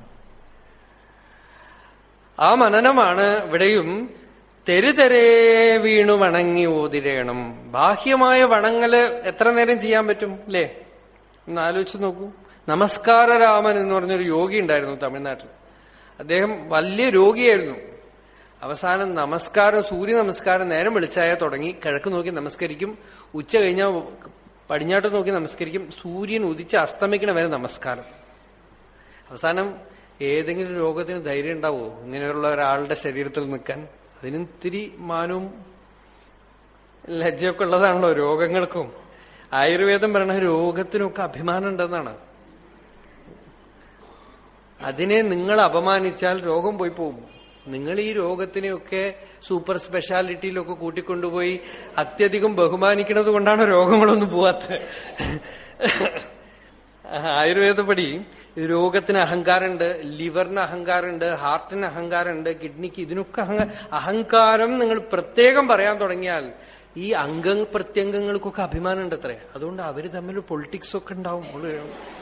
ആ മനനമാണ് ഇവിടെയും തെരുതെരേ വീണു വണങ്ങി ഓതിരേണം ബാഹ്യമായ വണങ്ങല് എത്ര നേരം ചെയ്യാൻ പറ്റും അല്ലേ ഒന്ന് ആലോചിച്ച് നോക്കൂ നമസ്കാര രാമൻ എന്ന് പറഞ്ഞൊരു യോഗി ഉണ്ടായിരുന്നു തമിഴ്നാട്ടിൽ അദ്ദേഹം വലിയ രോഗിയായിരുന്നു അവസാനം നമസ്കാരം സൂര്യ നമസ്കാരം നേരം വെളിച്ചായ തുടങ്ങി കിഴക്ക് നോക്കി നമസ്കരിക്കും ഉച്ച കഴിഞ്ഞാൽ പടിഞ്ഞാട്ട് നോക്കി നമസ്കരിക്കും സൂര്യൻ ഉദിച്ച് അസ്തമിക്കണ വരെ നമസ്കാരം അവസാനം ഏതെങ്കിലും രോഗത്തിന് ധൈര്യം ഉണ്ടാവോ ഇങ്ങനെയുള്ള ഒരാളുടെ ശരീരത്തിൽ നിൽക്കാൻ അതിനും ഇത്തിരി മാനവും ലജ്ജയൊക്കെ ഉള്ളതാണല്ലോ രോഗങ്ങൾക്കും ആയുർവേദം പറയണ രോഗത്തിനൊക്കെ അഭിമാനം ഉണ്ടെന്നാണ് അതിനെ നിങ്ങൾ അപമാനിച്ചാൽ രോഗം പോയി പോകും നിങ്ങൾ ഈ രോഗത്തിനെയൊക്കെ സൂപ്പർ സ്പെഷ്യാലിറ്റിയിലൊക്കെ കൂട്ടിക്കൊണ്ടുപോയി അത്യധികം ബഹുമാനിക്കുന്നത് കൊണ്ടാണ് രോഗങ്ങളൊന്നും പോവാത്തത് ആയുർവേദപടി രോഗത്തിന് അഹങ്കാരമുണ്ട് ലിവറിന് അഹങ്കാരമുണ്ട് ഹാർട്ടിന് അഹങ്കാരമുണ്ട് കിഡ്നിക്ക് ഇതിനൊക്കെ അഹങ്ക- അഹങ്കാരം നിങ്ങൾ പ്രത്യേകം പറയാൻ തുടങ്ങിയാൽ ഈ അംഗ പ്രത്യംഗങ്ങൾക്കൊക്കെ അഭിമാനം ഉണ്ട് അത്രേ അതുകൊണ്ട് അവര് തമ്മിൽ പൊളിറ്റിക്സ് ഒക്കെ ഉണ്ടാവും ഉള്ളു.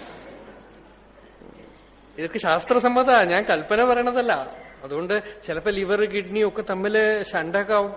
ഇതൊക്കെ ശാസ്ത്രസമ്മത ഞാൻ കൽപ്പന പറയണതല്ല അതുകൊണ്ട് ചിലപ്പോ ലിവർ കിഡ്നി ഒക്കെ തമ്മില് ഷണ്ടൊക്കെ ആവും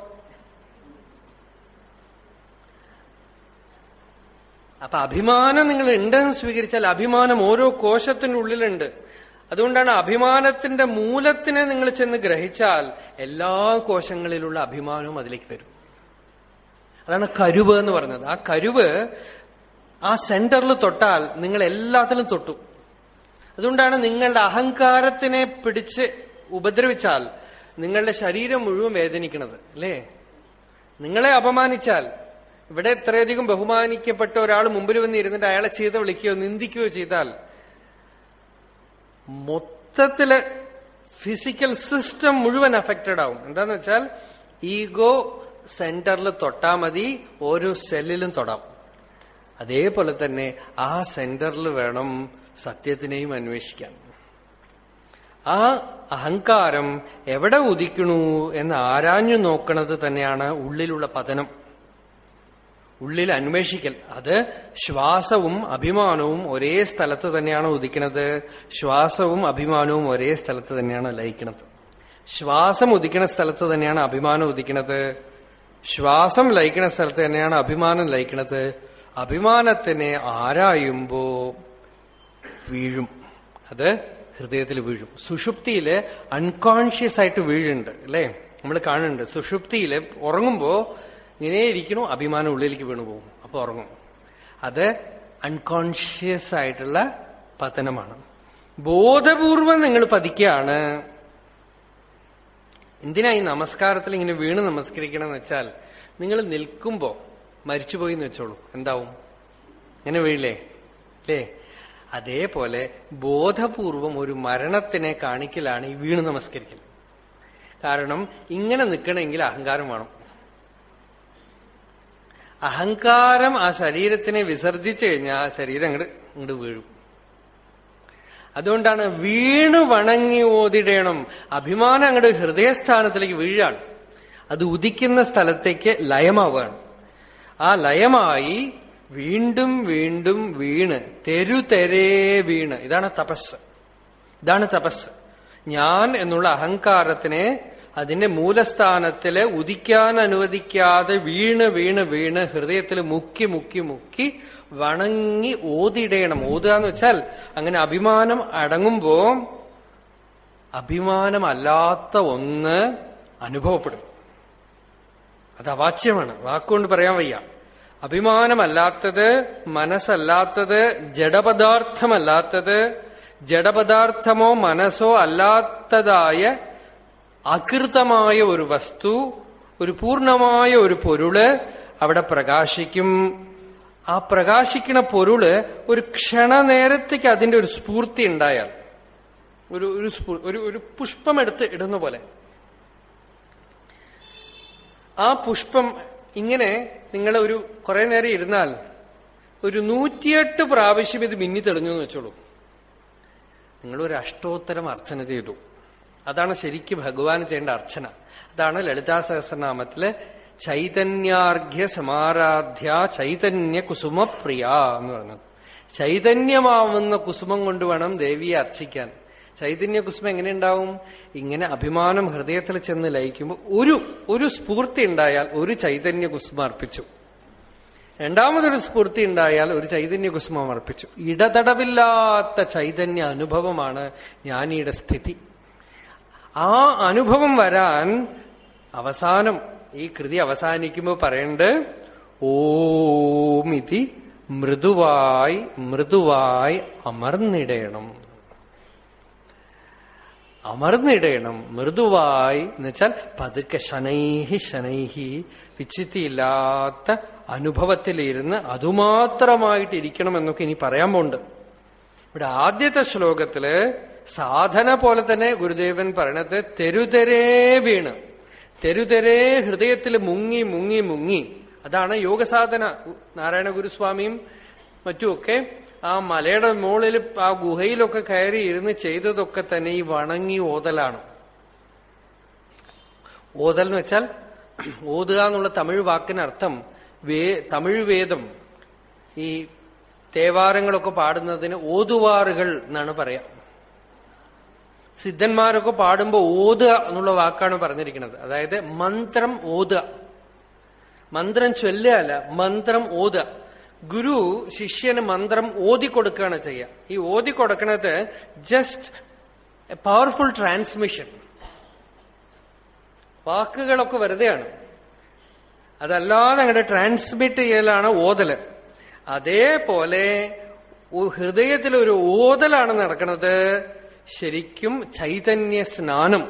അപ്പൊ അഭിമാനം നിങ്ങൾ ഉണ്ടെന്ന് സ്വീകരിച്ചാൽ അഭിമാനം ഓരോ കോശത്തിന്റെ ഉള്ളിലുണ്ട് അതുകൊണ്ടാണ് അഭിമാനത്തിന്റെ മൂലത്തിനെ നിങ്ങൾ ചെന്ന് ഗ്രഹിച്ചാൽ എല്ലാ കോശങ്ങളിലുള്ള അഭിമാനവും അതിലേക്ക് വരും അതാണ് കരുവ് എന്ന് പറഞ്ഞത് ആ കരുവ് ആ സെന്ററിൽ തൊട്ടാൽ നിങ്ങൾ എല്ലാത്തിലും തൊട്ടു അതുകൊണ്ടാണ് നിങ്ങളുടെ അഹങ്കാരത്തിനെ പിടിച്ച് ഉപദ്രവിച്ചാൽ നിങ്ങളുടെ ശരീരം മുഴുവൻ വേദനിക്കുന്നത് അല്ലേ നിങ്ങളെ അപമാനിച്ചാൽ ഇവിടെ ഇത്രയധികം ബഹുമാനിക്കപ്പെട്ട ഒരാൾ മുമ്പിൽ വന്ന് ഇരുന്നിട്ട് അയാളെ ചെയ്ത വിളിക്കുകയോ നിന്ദിക്കുകയോ ചെയ്താൽ മൊത്തത്തില് ഫിസിക്കൽ സിസ്റ്റം മുഴുവൻ അഫക്റ്റഡ് ആവും എന്താന്ന് വെച്ചാൽ ഈഗോ സെന്ററിൽ തൊട്ടാ മതി ഓരോ സെല്ലിലും തൊടാം അതേപോലെ തന്നെ ആ സെന്ററിൽ വേണം സത്യത്തിനെയും അന്വേഷിക്കാൻ ആ അഹങ്കാരം എവിടെ ഉദിക്കണു എന്ന് ആരാഞ്ഞു നോക്കണത് തന്നെയാണ് ഉള്ളിലുള്ള പതനം ഉള്ളിൽ അന്വേഷിക്കൽ അത് ശ്വാസവും അഭിമാനവും ഒരേ സ്ഥലത്ത് തന്നെയാണ് ഉദിക്കുന്നത് ശ്വാസവും അഭിമാനവും ഒരേ സ്ഥലത്ത് തന്നെയാണ് ലയിക്കുന്നത് ശ്വാസം ഉദിക്കുന്ന സ്ഥലത്ത് തന്നെയാണ് അഭിമാനം ഉദിക്കുന്നത് ശ്വാസം ലയിക്കുന്ന സ്ഥലത്ത് തന്നെയാണ് അഭിമാനം ലയിക്കുന്നത് അഭിമാനത്തിനെ ആരായുമ്പോ വീഴും അത് ഹൃദയത്തിൽ വീഴും സുഷുപ്തിയില് അൺകോൺഷ്യസ് ആയിട്ട് വീഴുണ്ട് അല്ലേ നമ്മൾ കാണുന്നുണ്ട് സുഷുപ്തിയില് ഉറങ്ങുമ്പോ ഇങ്ങനെ ഇരിക്കണു അഭിമാനം ഉള്ളിലേക്ക് വീണു പോകും അപ്പൊ ഉറങ്ങും അത് അൺകോൺഷ്യസ് ആയിട്ടുള്ള പതനമാണ് ബോധപൂർവം നിങ്ങൾ പതിക്കുകയാണ് എന്തിനാ ഈ നമസ്കാരത്തിൽ ഇങ്ങനെ വീണ് നമസ്കരിക്കണം എന്ന് വെച്ചാൽ നിങ്ങൾ നിൽക്കുമ്പോ മരിച്ചുപോയി എന്ന് വെച്ചോളൂ എന്താവും ഇങ്ങനെ വീഴില്ലേ അല്ലേ അതേപോലെ ബോധപൂർവം ഒരു മരണത്തിനെ കാണിക്കലാണ് ഈ വീണ് നമസ്കരിക്കൽ കാരണം ഇങ്ങനെ നിൽക്കണമെങ്കിൽ അഹങ്കാരം വേണം അഹങ്കാരം ആ ശരീരത്തിനെ വിസർജിച്ചു കഴിഞ്ഞാൽ ആ ശരീരം അങ്ങോട്ട് അങ്ങോട്ട് വീഴും അതുകൊണ്ടാണ് വീണു വണങ്ങി ഓതിടേണം അഭിമാനം അങ്ങോട്ട് ഹൃദയസ്ഥാനത്തിലേക്ക് വീഴാണ് അത് ഉദിക്കുന്ന സ്ഥലത്തേക്ക് ലയമാവുകയാണ് ആ ലയമായി വീണ്ടും വീണ്ടും വീണ് തെരുതെരേ വീണ് ഇതാണ് തപസ് ഇതാണ് തപസ് ഞാൻ എന്നുള്ള അഹങ്കാരത്തിനെ അതിന്റെ മൂലസ്ഥാനത്തില് ഉദിക്കാൻ അനുവദിക്കാതെ വീണ് വീണ് വീണ് ഹൃദയത്തിൽ മുക്കി മുക്കി മുക്കി വണങ്ങി ഓതിടേണം ഓതുക എന്ന് വെച്ചാൽ അങ്ങനെ അഭിമാനം അടങ്ങുമ്പോ അഭിമാനമല്ലാത്ത ഒന്ന് അനുഭവപ്പെടും അത് അവാച്യമാണ് വാക്കുകൊണ്ട് പറയാൻ വയ്യ അഭിമാനമല്ലാത്തത് മനസ്സല്ലാത്തത് ജഡപദാർത്ഥമല്ലാത്തത് ജഡപദാർത്ഥമോ മനസ്സോ അല്ലാത്തതായ അകൃതമായ ഒരു വസ്തു ഒരു പൂർണമായ ഒരു പൊരുള് അവിടെ പ്രകാശിക്കും ആ പ്രകാശിക്കണ പൊരുള് ഒരു ക്ഷണനേരത്തേക്ക് അതിന്റെ ഒരു സ്ഫൂർത്തി ഉണ്ടായാൽ ഒരു ഒരു സ്ഫൂ- ഒരു ഒരു പുഷ്പം എടുത്ത് ഇടുന്ന പോലെ ആ പുഷ്പം ഇങ്ങനെ നിങ്ങൾ ഒരു കുറെ നേരം ഇരുന്നാൽ ഒരു നൂറ്റിയെട്ട് പ്രാവശ്യം ഇത് മിന്നി തെളിഞ്ഞു എന്ന് വെച്ചോളൂ നിങ്ങൾ ഒരു അഷ്ടോത്തരം അർച്ചന ചെയ്തു അതാണ് ശരിക്കും ഭഗവാൻ ചെയ്യേണ്ട അർച്ചന അതാണ് ലളിതാ സഹസ്രനാമത്തില് ചൈതന്യാർഘ്യ സമാരാധ്യ ചൈതന്യ കുസുമപ്രിയ എന്ന് പറഞ്ഞത് ചൈതന്യമാവുന്ന കുസുമം കൊണ്ട് വേണം ദേവിയെ അർച്ചിക്കാൻ ചൈതന്യ കുസുമം എങ്ങനെ ഉണ്ടാവും ഇങ്ങനെ അഭിമാനം ഹൃദയത്തിൽ ചെന്ന് ലയിക്കുമ്പോൾ ഒരു ഒരു സ്ഫൂർത്തി ഉണ്ടായാൽ ഒരു ചൈതന്യ കുസുമം അർപ്പിച്ചു രണ്ടാമതൊരു സ്ഫൂർത്തി ഉണ്ടായാൽ ഒരു ചൈതന്യ കുസുമം അർപ്പിച്ചു ഇടതടവില്ലാത്ത ചൈതന്യ അനുഭവമാണ് ജ്ഞാനിയുടെ സ്ഥിതി ആ അനുഭവം വരാൻ അവസാനം ഈ കൃതി അവസാനിക്കുമ്പോൾ പറയണ്ട് ഓമിതി മൃദുവായി മൃദുവായി അമർന്നിടയണം അമർന്നിടയണം മൃദുവായി എന്നുവെച്ചാൽ പതുക്കെ ശനൈഹി ശനൈഹി വിച്ചിത്തിയില്ലാത്ത അനുഭവത്തിലിരുന്ന് അതുമാത്രമായിട്ടിരിക്കണം എന്നൊക്കെ ഇനി പറയാൻ പോണ്ട് ഇവിടെ ആദ്യത്തെ ശ്ലോകത്തില് സാധന പോലെ തന്നെ ഗുരുദേവൻ പറയണത് തെരുതെരേ വീണ് തെരുതെരേ ഹൃദയത്തിൽ മുങ്ങി മുങ്ങി മുങ്ങി അതാണ് യോഗസാധന നാരായണ ഗുരുസ്വാമിയും മറ്റുമൊക്കെ ആ മലയുടെ മുകളിൽ ആ ഗുഹയിലൊക്കെ കയറി ഇരുന്ന് ചെയ്തതൊക്കെ തന്നെ ഈ വണങ്ങി ഓതലാണ് ഓതൽ എന്ന് വെച്ചാൽ ഓതുക എന്നുള്ള തമിഴ് വാക്കിനർത്ഥം വേ തമിഴ് വേദം ഈ തേവാരങ്ങളൊക്കെ പാടുന്നതിന് ഓതുവാറുകൾ എന്നാണ് പറയാ സിദ്ധന്മാരൊക്കെ പാടുമ്പോ ഓതുക എന്നുള്ള വാക്കാണ് പറഞ്ഞിരിക്കുന്നത് അതായത് മന്ത്രം ഓതുക മന്ത്രം ചൊല്ലുകയല്ല മന്ത്രം ഓതുക ഗുരു ശിഷ്യന് മന്ത്രം ഓതിക്കൊടുക്കുകയാണ് ചെയ്യുക ഈ ഓതിക്കൊടുക്കണത് ജസ്റ്റ് എ പവർഫുൾ ട്രാൻസ്മിഷൻ വാക്കുകളൊക്കെ വെറുതെയാണ് അതല്ലാതെ അങ്ങോട്ട് ട്രാൻസ്മിറ്റ് ചെയ്യലാണ് ഓതല് അതേപോലെ ഹൃദയത്തിൽ ഒരു ഓതലാണ് നടക്കുന്നത് ശരിക്കും ചൈതന്യ സ്നാനം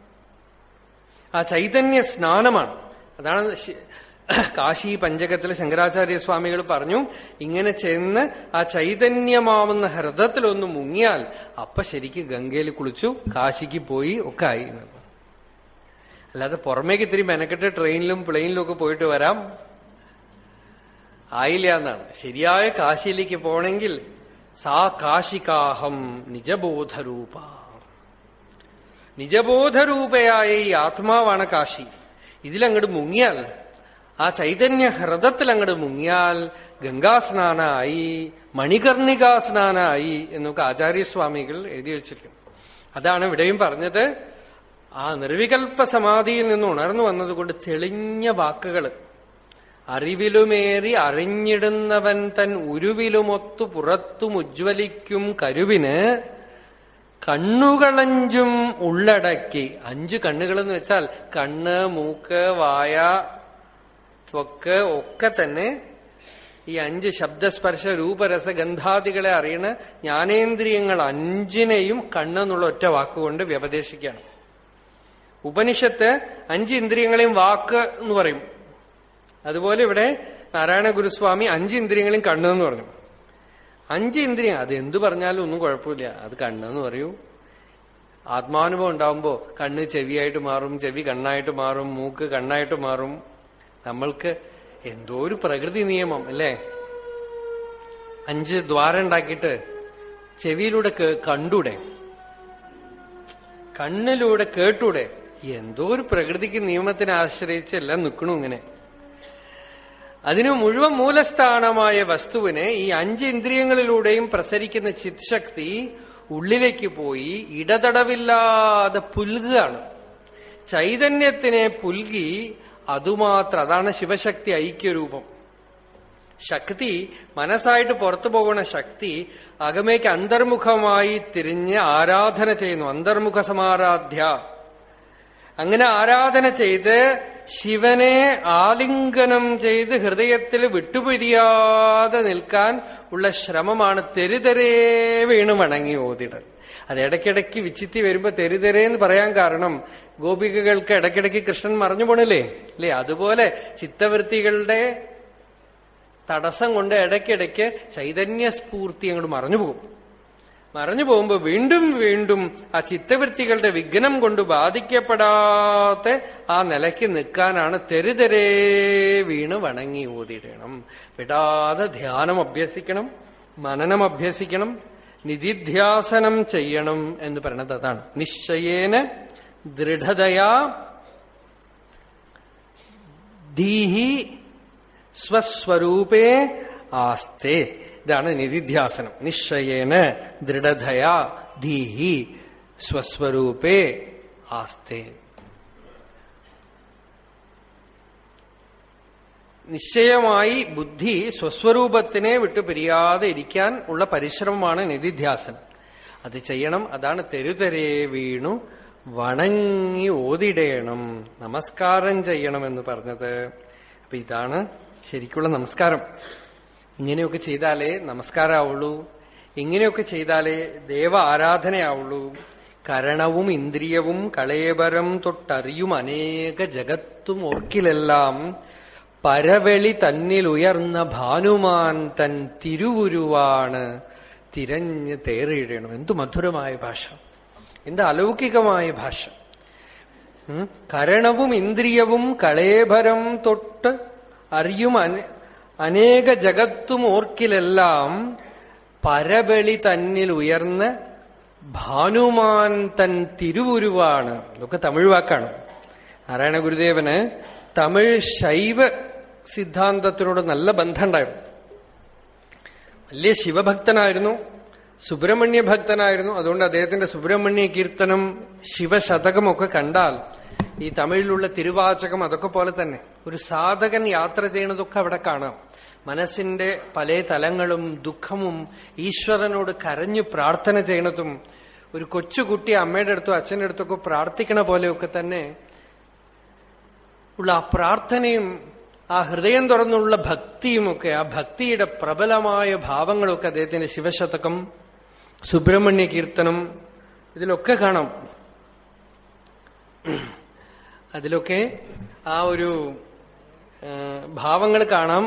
ആ ചൈതന്യ സ്നാനമാണ് അതാണ് കാശി പഞ്ചകത്തിലെ ശങ്കരാചാര്യ സ്വാമികൾ പറഞ്ഞു ഇങ്ങനെ ചെന്ന് ആ ചൈതന്യമാവുന്ന ഹൃദയത്തിലൊന്ന് മുങ്ങിയാൽ അപ്പൊ ശരിക്കും ഗംഗയിൽ കുളിച്ചു കാശിക്ക് പോയി ഒക്കെ ആയി അല്ലാതെ പുറമേക്ക് ഇത്തിരി മെനക്കെട്ട് ട്രെയിനിലും പ്ലെയിനിലും ഒക്കെ പോയിട്ട് വരാം ആയില്ല എന്നാണ് ശരിയായ കാശിയിലേക്ക് പോണെങ്കിൽ സാ കാശികാഹം നിജബോധരൂപ നിജബോധരൂപയായ ഈ ആത്മാവാണ് കാശി ഇതിലങ്ങോട്ട് മുങ്ങിയാൽ ആ ചൈതന്യ ഹൃദത്തിൽ അങ്ങോട്ട് മുങ്ങിയാൽ ഗംഗാസ്നാനായി മണികർണികാസ്നാനായി എന്നൊക്കെ ആചാര്യസ്വാമികൾ എഴുതി വച്ചിരിക്കും അതാണ് ഇവിടെയും പറഞ്ഞത് ആ നിർവികൽപ്പ സമാധിയിൽ നിന്ന് ഉണർന്നു വന്നതുകൊണ്ട് തെളിഞ്ഞ വാക്കുകള് അറിവിലുമേറി അറിഞ്ഞിടുന്നവൻ തൻ ഉരുവിലുമൊത്തു പുറത്തും ഉജ്വലിക്കും കരുവിന് കണ്ണുകളഞ്ചും ഉള്ളടക്കി അഞ്ച് കണ്ണുകളെന്ന് വെച്ചാൽ കണ്ണ് മൂക്ക് വായ ത്വക്ക് ഒക്കെ തന്നെ ഈ അഞ്ച് ശബ്ദസ്പർശ രൂപരസ ഗന്ധാദികളെ അറിയണ ജ്ഞാനേന്ദ്രിയങ്ങൾ അഞ്ചിനെയും കണ്ണെന്നുള്ള ഒറ്റ വാക്കുകൊണ്ട് വ്യപദേശിക്കുകയാണ് ഉപനിഷത്ത് അഞ്ച് ഇന്ദ്രിയങ്ങളെയും വാക്ക് എന്ന് പറയും അതുപോലെ ഇവിടെ നാരായണ ഗുരുസ്വാമി അഞ്ച് ഇന്ദ്രിയങ്ങളെയും കണ്ണെന്ന് പറഞ്ഞു അഞ്ച് ഇന്ദ്രിയം അത് എന്തു പറഞ്ഞാലും ഒന്നും കുഴപ്പമില്ല അത് കണ്ണെന്ന് പറയൂ ആത്മാനുഭവം ഉണ്ടാവുമ്പോ കണ്ണ് ചെവിയായിട്ട് മാറും ചെവി കണ്ണായിട്ട് മാറും മൂക്ക് കണ്ണായിട്ട് മാറും നമ്മൾക്ക് എന്തോ ഒരു പ്രകൃതി നിയമം അല്ലേ അഞ്ച് ദ്വാരം ഉണ്ടാക്കിയിട്ട് ചെവിയിലൂടെ കണ്ടൂടെ കണ്ണിലൂടെ കേട്ടൂടെ എന്തോ ഒരു പ്രകൃതിക്ക് നിയമത്തിനെ ആശ്രയിച്ച് എല്ലാം നിൽക്കണു ഇങ്ങനെ അതിനു മുഴുവൻ മൂലസ്ഥാനമായ വസ്തുവിനെ ഈ അഞ്ച് ഇന്ദ്രിയങ്ങളിലൂടെയും പ്രസരിക്കുന്ന ചിത്ശക്തി ഉള്ളിലേക്ക് പോയി ഇടതടവില്ലാതെ പുൽകുകയാണ് ചൈതന്യത്തിനെ പുൽകി അതുമാത്രം അതാണ് ശിവശക്തി ഐക്യരൂപം ശക്തി മനസ്സായിട്ട് പുറത്തു പോകുന്ന ശക്തി അകമേക്ക് അന്തർമുഖമായി തിരിഞ്ഞ് ആരാധന ചെയ്യുന്നു അന്തർമുഖ സമാരാധ്യ അങ്ങനെ ആരാധന ചെയ്ത് ശിവനെ ആലിംഗനം ചെയ്ത് ഹൃദയത്തിൽ വിട്ടുപിരിയാതെ നിൽക്കാൻ ഉള്ള ശ്രമമാണ് തെരുതെരേ വീണ് വണങ്ങി ഓതിടൽ അത് ഇടയ്ക്കിടയ്ക്ക് വിച്ചിത്തി വരുമ്പോ തെരുതെരേ എന്ന് പറയാൻ കാരണം ഗോപികകൾക്ക് ഇടയ്ക്കിടയ്ക്ക് കൃഷ്ണൻ മറഞ്ഞു പോണില്ലേ അല്ലേ അതുപോലെ ചിത്തവൃത്തികളുടെ തടസ്സം കൊണ്ട് ഇടയ്ക്കിടയ്ക്ക് ചൈതന്യ സ്ഫൂർത്തി അങ്ങോട്ട് മറഞ്ഞു പോകും മറഞ്ഞു പോകുമ്പോ വീണ്ടും വീണ്ടും ആ ചിത്തവൃത്തികളുടെ വിഘ്നം കൊണ്ട് ബാധിക്കപ്പെടാത്ത ആ നിലയ്ക്ക് നിൽക്കാനാണ് തെരുതെരേ വീണ് വണങ്ങി ഊതിയിടണം വിടാതെ ധ്യാനം അഭ്യസിക്കണം മനനം അഭ്യസിക്കണം നിധിധ്യാസനം ചെയ്യണം എന്ന് പറയുന്നത് അതാണ് നിശ്ചയേന ദൃഢതയാ ധീഹി സ്വസ്വരൂപേ ആസ്തേ ഇതാണ് നിധിധ്യാസനം നിശ്ചയേന ദൃഢതയാ ധീഹി സ്വസ്വരൂപേ ആസ്തേ നിശ്ചയമായി ബുദ്ധി സ്വസ്വരൂപത്തിനെ വിട്ടു പിരിയാതെ ഇരിക്കാൻ ഉള്ള പരിശ്രമമാണ് നിധിധ്യാസനം അത് ചെയ്യണം അതാണ് തെരുതെരേ വീണു വണങ്ങി ഓതിടേണം നമസ്കാരം ചെയ്യണം എന്ന് പറഞ്ഞത് അപ്പൊ ഇതാണ് ശരിക്കുള്ള നമസ്കാരം ഇങ്ങനെയൊക്കെ ചെയ്താലേ നമസ്കാരമാവുള്ളൂ ഇങ്ങനെയൊക്കെ ചെയ്താലേ ദേവ ആരാധനയാവുള്ളൂ കരണവും ഇന്ദ്രിയവും കളേബരം തൊട്ടറിയും അനേക ജഗത്തും ഓർക്കിലെല്ലാം പരവെളി തന്നിലുയർന്ന ഭാനുമാൻ തൻ തിരുവുരുവാണ് തിരഞ്ഞ് തേറിയിടണം എന്തു മധുരമായ ഭാഷ എന്ത് അലൗകികമായ ഭാഷ ഉം? കരണവും ഇന്ദ്രിയവും കളേഭരം തൊട്ട് അറിയും അന- അനേക ജഗത്തും ഓർക്കിലെല്ലാം പരബളി തന്നിൽ ഉയർന്ന ഭാനുമാൻ തൻ തിരുവുരുവാണ് ഇതൊക്കെ തമിഴ് വാക്കാണ് നാരായണ ഗുരുദേവന് തമിഴ് ശൈവ സിദ്ധാന്തത്തിനോട് നല്ല ബന്ധമുണ്ടായിരുന്നു വലിയ ശിവഭക്തനായിരുന്നു സുബ്രഹ്മണ്യ ഭക്തനായിരുന്നു അതുകൊണ്ട് അദ്ദേഹത്തിന്റെ സുബ്രഹ്മണ്യ കീർത്തനം ശിവശതകമൊക്കെ കണ്ടാൽ ഈ തമിഴിലുള്ള തിരുവാചകം അതൊക്കെ പോലെ തന്നെ ഒരു സാധകൻ യാത്ര ചെയ്യണതൊക്കെ അവിടെ കാണാം മനസ്സിന്റെ പല തലങ്ങളും ദുഃഖവും ഈശ്വരനോട് കരഞ്ഞു പ്രാർത്ഥന ചെയ്യണതും ഒരു കൊച്ചുകുട്ടി അമ്മയുടെ അടുത്തോ അച്ഛന്റെ അടുത്തൊക്കെ പ്രാർത്ഥിക്കണ പോലെയൊക്കെ തന്നെ ഉള്ള ആ പ്രാർത്ഥനയും ആ ഹൃദയം തുറന്നുള്ള ഭക്തിയുമൊക്കെ ആ ഭക്തിയുടെ പ്രബലമായ ഭാവങ്ങളൊക്കെ അദ്ദേഹത്തിന്റെ ശിവശതകം സുബ്രഹ്മണ്യ കീർത്തനം ഇതിലൊക്കെ കാണാം അതിലൊക്കെ ആ ഒരു ഭാവങ്ങൾ കാണാം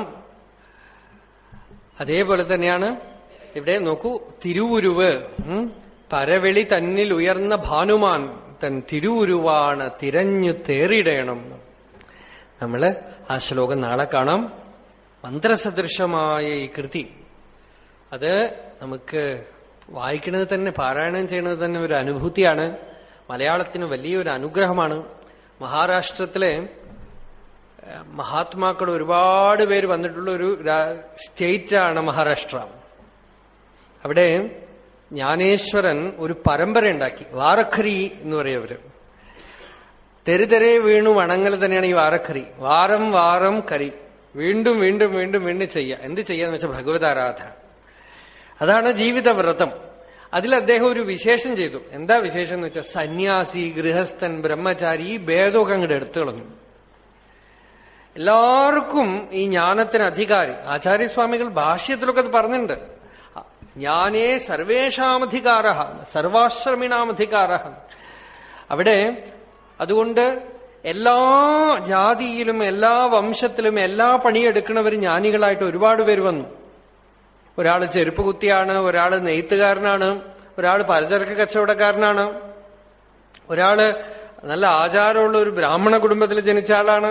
അതേപോലെ തന്നെയാണ് ഇവിടെ നോക്കൂ തിരുവുരുവ് ഉം, പരവെളി തന്നിൽ ഉയർന്ന ഭാനുമാൻ തൻ തിരുവുരുവാണ് തിരഞ്ഞു തേറിടണം നമ്മള് ആ ശ്ലോകം നാളെ കാണാം മന്ത്രസദൃശമായ ഈ കൃതി അത് നമുക്ക് വായിക്കുന്നത് തന്നെ പാരായണം ചെയ്യുന്നത് തന്നെ ഒരു അനുഭൂതിയാണ് മലയാളത്തിന് വലിയൊരു അനുഗ്രഹമാണ് മഹാരാഷ്ട്രത്തിലെ ഏഹ്, മഹാത്മാക്കൾ ഒരുപാട് പേര് വന്നിട്ടുള്ള ഒരു സ്റ്റേറ്റാണ് മഹാരാഷ്ട്ര അവിടെ ജ്ഞാനേശ്വരൻ ഒരു പരമ്പര ഉണ്ടാക്കി വാറഖരി എന്ന് പറയവര് തെരുതെരെ വീണു വണങ്ങൽ തന്നെയാണ് ഈ വാരക്കറി വാരം വാരം കരി വീണ്ടും വീണ്ടും വീണ്ടും വീണ്ടും ചെയ്യുക എന്ത് ചെയ്യാന്ന് വെച്ചാൽ ഭഗവതാരാധന അതാണ് ജീവിതവ്രതം അതിൽ അദ്ദേഹം ഒരു വിശേഷം ചെയ്തു എന്താ വിശേഷം എന്ന് വെച്ചാൽ സന്യാസി ഗൃഹസ്ഥൻ ബ്രഹ്മചാരി ഈ ഭേദമൊക്കെ അങ്ങോട്ട് എടുത്തു കളഞ്ഞു എല്ലാവർക്കും ഈ ജ്ഞാനത്തിന് അധികാരി ആചാര്യസ്വാമികൾ ഭാഷ്യത്തിലൊക്കെ അത് പറഞ്ഞിട്ടുണ്ട് ജ്ഞാനേ സർവേഷാമധികാര സർവാശ്രമിണാമധികാര അവിടെ അതുകൊണ്ട് എല്ലാ ജാതിയിലും എല്ലാ വംശത്തിലും എല്ലാ പണിയെടുക്കുന്നവർ ജ്ഞാനികളായിട്ട് ഒരുപാട് പേര് വന്നു ഒരാള് ചെരുപ്പ് കുത്തിയാണ് ഒരാള് നെയ്ത്തുകാരനാണ് ഒരാള് പലചരക്ക് കച്ചവടക്കാരനാണ് ഒരാള് നല്ല ആചാരമുള്ള ഒരു ബ്രാഹ്മണ കുടുംബത്തിൽ ജനിച്ച ആളാണ്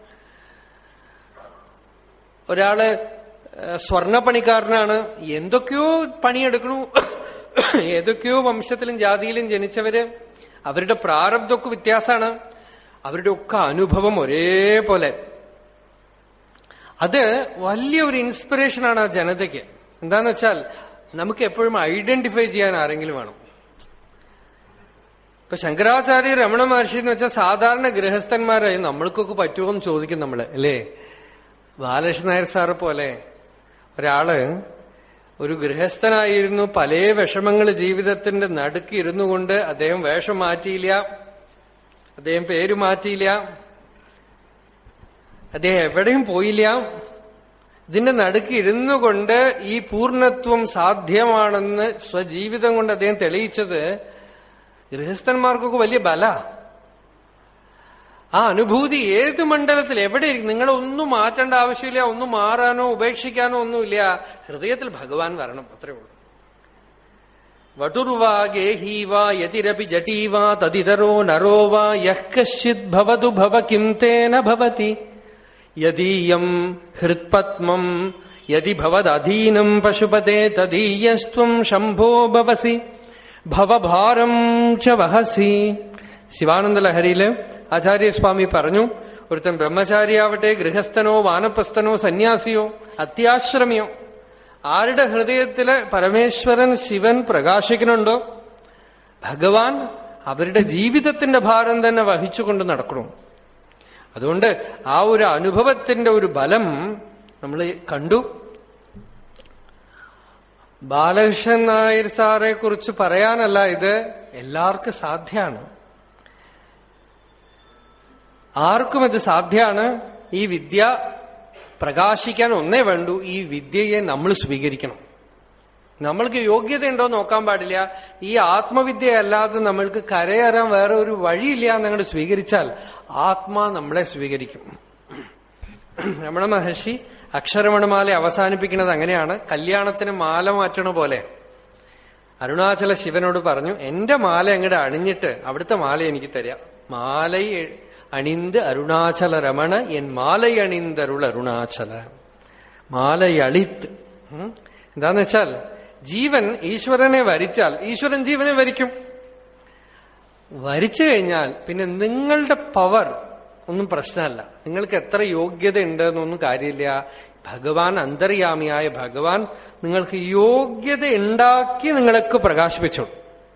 ഒരാള് ഏഹ്, സ്വർണ്ണപ്പണിക്കാരനാണ് എന്തൊക്കെയോ പണിയെടുക്കണു ഏതൊക്കെയോ വംശത്തിലും ജാതിയിലും ജനിച്ചവര് അവരുടെ പ്രാരബ്ധമൊക്കെ വ്യത്യാസമാണ് അവരുടെ ഒക്കെ അനുഭവം ഒരേപോലെ അത് വലിയൊരു ഇൻസ്പിറേഷനാണ് ആ ജനതയ്ക്ക് എന്താന്ന് വെച്ചാൽ നമുക്ക് എപ്പോഴും ഐഡന്റിഫൈ ചെയ്യാൻ ആരെങ്കിലും വേണം ഇപ്പൊ ശങ്കരാചാര്യ രമണ മഹർഷി എന്ന് വെച്ചാൽ സാധാരണ ഗൃഹസ്ഥന്മാരായി നമ്മൾക്കൊക്കെ പറ്റുമോ എന്ന് ചോദിക്കും നമ്മള് അല്ലേ ബാലകൃഷ്ണ നായർ സാറ് പോലെ ഒരാള് ഒരു ഗൃഹസ്ഥനായിരുന്നു പല വിഷമങ്ങൾ ജീവിതത്തിന്റെ നടുക്ക് ഇരുന്നു കൊണ്ട് അദ്ദേഹം വേഷം മാറ്റിയില്ല അദ്ദേഹം പേര് മാറ്റിയില്ല അദ്ദേഹം എവിടെയും പോയില്ല ഇതിന്റെ നടുക്ക് ഇരുന്നു കൊണ്ട് ഈ പൂർണ്ണത്വം സാധ്യമാണെന്ന് സ്വജീവിതം കൊണ്ട് അദ്ദേഹം തെളിയിച്ചത് ഗൃഹസ്ഥന്മാർക്കൊക്കെ വലിയ ബല ആ അനുഭൂതി ഏത് മണ്ഡലത്തിൽ എവിടെ നിങ്ങൾ ഒന്നും മാറ്റേണ്ട ആവശ്യമില്ല ഒന്നും മാറാനോ ഉപേക്ഷിക്കാനോ ഒന്നുമില്ല ഹൃദയത്തിൽ ഭഗവാൻ വരണം അത്രേ ഉള്ളൂ വട്ടുർവാ ഗേഹീവാ യതിരപി ജടീവാ തദിതരോ നരോ വാ യഃ കശ്ചിത് ഭവതു ഭവ കിം തേന ഭവതി യദീയം ഹൃത്പത്മം യതി ഭവദധീനം പശുപതേ തദീയസ്ത്വം ശംഭോ ഭവസി ഭവഭാരം ച വഹസി ശിവാനന്ദ ലഹരിയില് ആചാര്യസ്വാമി പറഞ്ഞു ഒരുത്തൻ ബ്രഹ്മചാരിയാവട്ടെ ഗൃഹസ്ഥനോ വാനപ്രസ്ഥനോ സന്യാസിയോ അത്യാശ്രമിയോ ആരുടെ ഹൃദയത്തില് പരമേശ്വരൻ ശിവൻ പ്രകാശിക്കുന്നുണ്ടോ ഭഗവാൻ അവരുടെ ജീവിതത്തിന്റെ ഭാരം തന്നെ വഹിച്ചുകൊണ്ട് നടക്കണം അതുകൊണ്ട് ആ ഒരു അനുഭവത്തിന്റെ ഒരു ബലം നമ്മൾ കണ്ടു ബാലകൃഷ്ണൻ നായർ സാറെ കുറിച്ച് പറയാനല്ല ഇത് എല്ലാവർക്കും സാധ്യമാണ് ആർക്കും ഇത് സാധ്യമാണ് ഈ വിദ്യ പ്രകാശിക്കാൻ ഒന്നേ വേണ്ടു ഈ വിദ്യയെ നമ്മൾ സ്വീകരിക്കണം നമ്മൾക്ക് യോഗ്യത ഉണ്ടോ നോക്കാൻ പാടില്ല ഈ ആത്മവിദ്യ അല്ലാതെ നമ്മൾക്ക് കരയേറാൻ വേറെ ഒരു വഴിയില്ല എന്നങ്ങൾ സ്വീകരിച്ചാൽ ആത്മാ നമ്മളെ സ്വീകരിക്കും രമണ മഹർഷി അക്ഷരമണമാല അവസാനിപ്പിക്കുന്നത് അങ്ങനെയാണ് കല്യാണത്തിന് മാല മാറ്റണ പോലെ അരുണാചല ശിവനോട് പറഞ്ഞു എന്റെ മാല അങ്ങോട്ട് അണിഞ്ഞിട്ട് അവിടുത്തെ മാല എനിക്ക് തരാം മാലൈ അണിന്ത് അരുണാചല രമണ എൻ മാലൈ അണിന്തരുൾ അരുണാചല മാലയളിത്ത് ഉം. എന്താന്ന് വെച്ചാൽ ജീവൻ ഈശ്വരനെ വരിച്ചാൽ ഈശ്വരൻ ജീവനെ വരിക്കും വരിച്ചു കഴിഞ്ഞാൽ പിന്നെ നിങ്ങളുടെ പവർ ഒന്നും പ്രശ്നമല്ല നിങ്ങൾക്ക് എത്ര യോഗ്യത ഉണ്ട് എന്നൊന്നും കാര്യമില്ല ഭഗവാൻ അന്തര്യാമിയായ ഭഗവാൻ നിങ്ങൾക്ക് യോഗ്യത ഉണ്ടാക്കി നിങ്ങൾക്ക് പ്രകാശിപ്പിച്ചു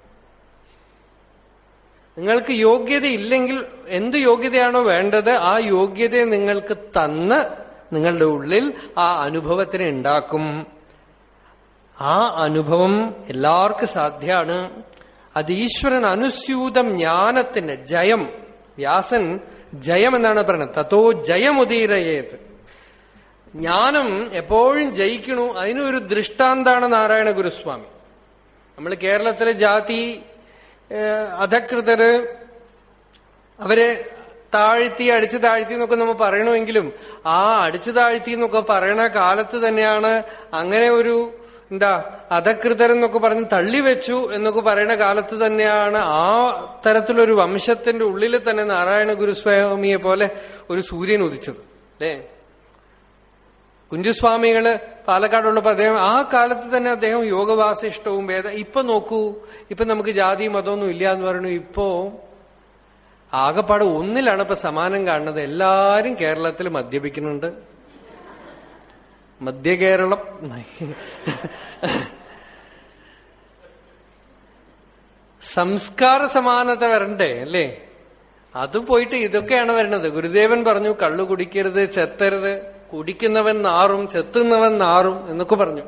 നിങ്ങൾക്ക് യോഗ്യത ഇല്ലെങ്കിൽ എന്ത് യോഗ്യതയാണോ വേണ്ടത് ആ യോഗ്യതയെ നിങ്ങൾക്ക് തന്ന് നിങ്ങളുടെ ഉള്ളിൽ ആ അനുഭവത്തിനെ ഉണ്ടാക്കും ആ അനുഭവം എല്ലാവർക്കും സാധ്യമാണ് അത് ഈശ്വരൻ അനുസ്യൂതം ജ്ഞാനത്തിന്റെ ജയം വ്യാസൻ ജയം എന്നാണ് പറയുന്നത് തത്തോ ജയമുദീരയേത് ജ്ഞാനം എപ്പോഴും ജയിക്കണു അതിനൊരു ദൃഷ്ടാന്താണ് നാരായണ ഗുരുസ്വാമി നമ്മൾ കേരളത്തിലെ ജാതി ഏഹ്, അധകൃതര് അവരെ താഴ്ത്തി അടിച്ചു താഴ്ത്തി എന്നൊക്കെ നമ്മൾ പറയണമെങ്കിലും ആ അടിച്ചു താഴ്ത്തി എന്നൊക്കെ പറയണ കാലത്ത് തന്നെയാണ് അങ്ങനെ ഒരു എന്താ അധകൃതരെന്നൊക്കെ പറഞ്ഞ് തള്ളിവെച്ചു എന്നൊക്കെ പറയുന്ന കാലത്ത് തന്നെയാണ് ആ തരത്തിലൊരു വംശത്തിന്റെ ഉള്ളിൽ തന്നെ നാരായണ ഗുരുസ്വാമിയെ പോലെ ഒരു സൂര്യൻ ഉദിച്ചത് അല്ലേ കുഞ്ചുസ്വാമികള് പാലക്കാടുള്ളപ്പോ അദ്ദേഹം ആ കാലത്ത് തന്നെ അദ്ദേഹം യോഗവാസിഷ്ടവും ഭേദ ഇപ്പൊ നോക്കൂ ഇപ്പൊ നമുക്ക് ജാതി മതമൊന്നും ഇല്ല എന്ന് പറയുന്നു ഇപ്പോ ആകപ്പാട് ഒന്നിലാണ് ഇപ്പൊ സമാനം കാണുന്നത് എല്ലാരും കേരളത്തിൽ മദ്യപിക്കുന്നുണ്ട് മധ്യകേരളം സംസ്കാര സമാനത വരണ്ടേ അല്ലേ അത് പോയിട്ട് ഇതൊക്കെയാണ് വരുന്നത് ഗുരുദേവൻ പറഞ്ഞു കള്ളു കുടിക്കരുത് ചെത്തരുത് കുടിക്കുന്നവൻ നാറും ചെത്തുന്നവൻ നാറും എന്നൊക്കെ പറഞ്ഞു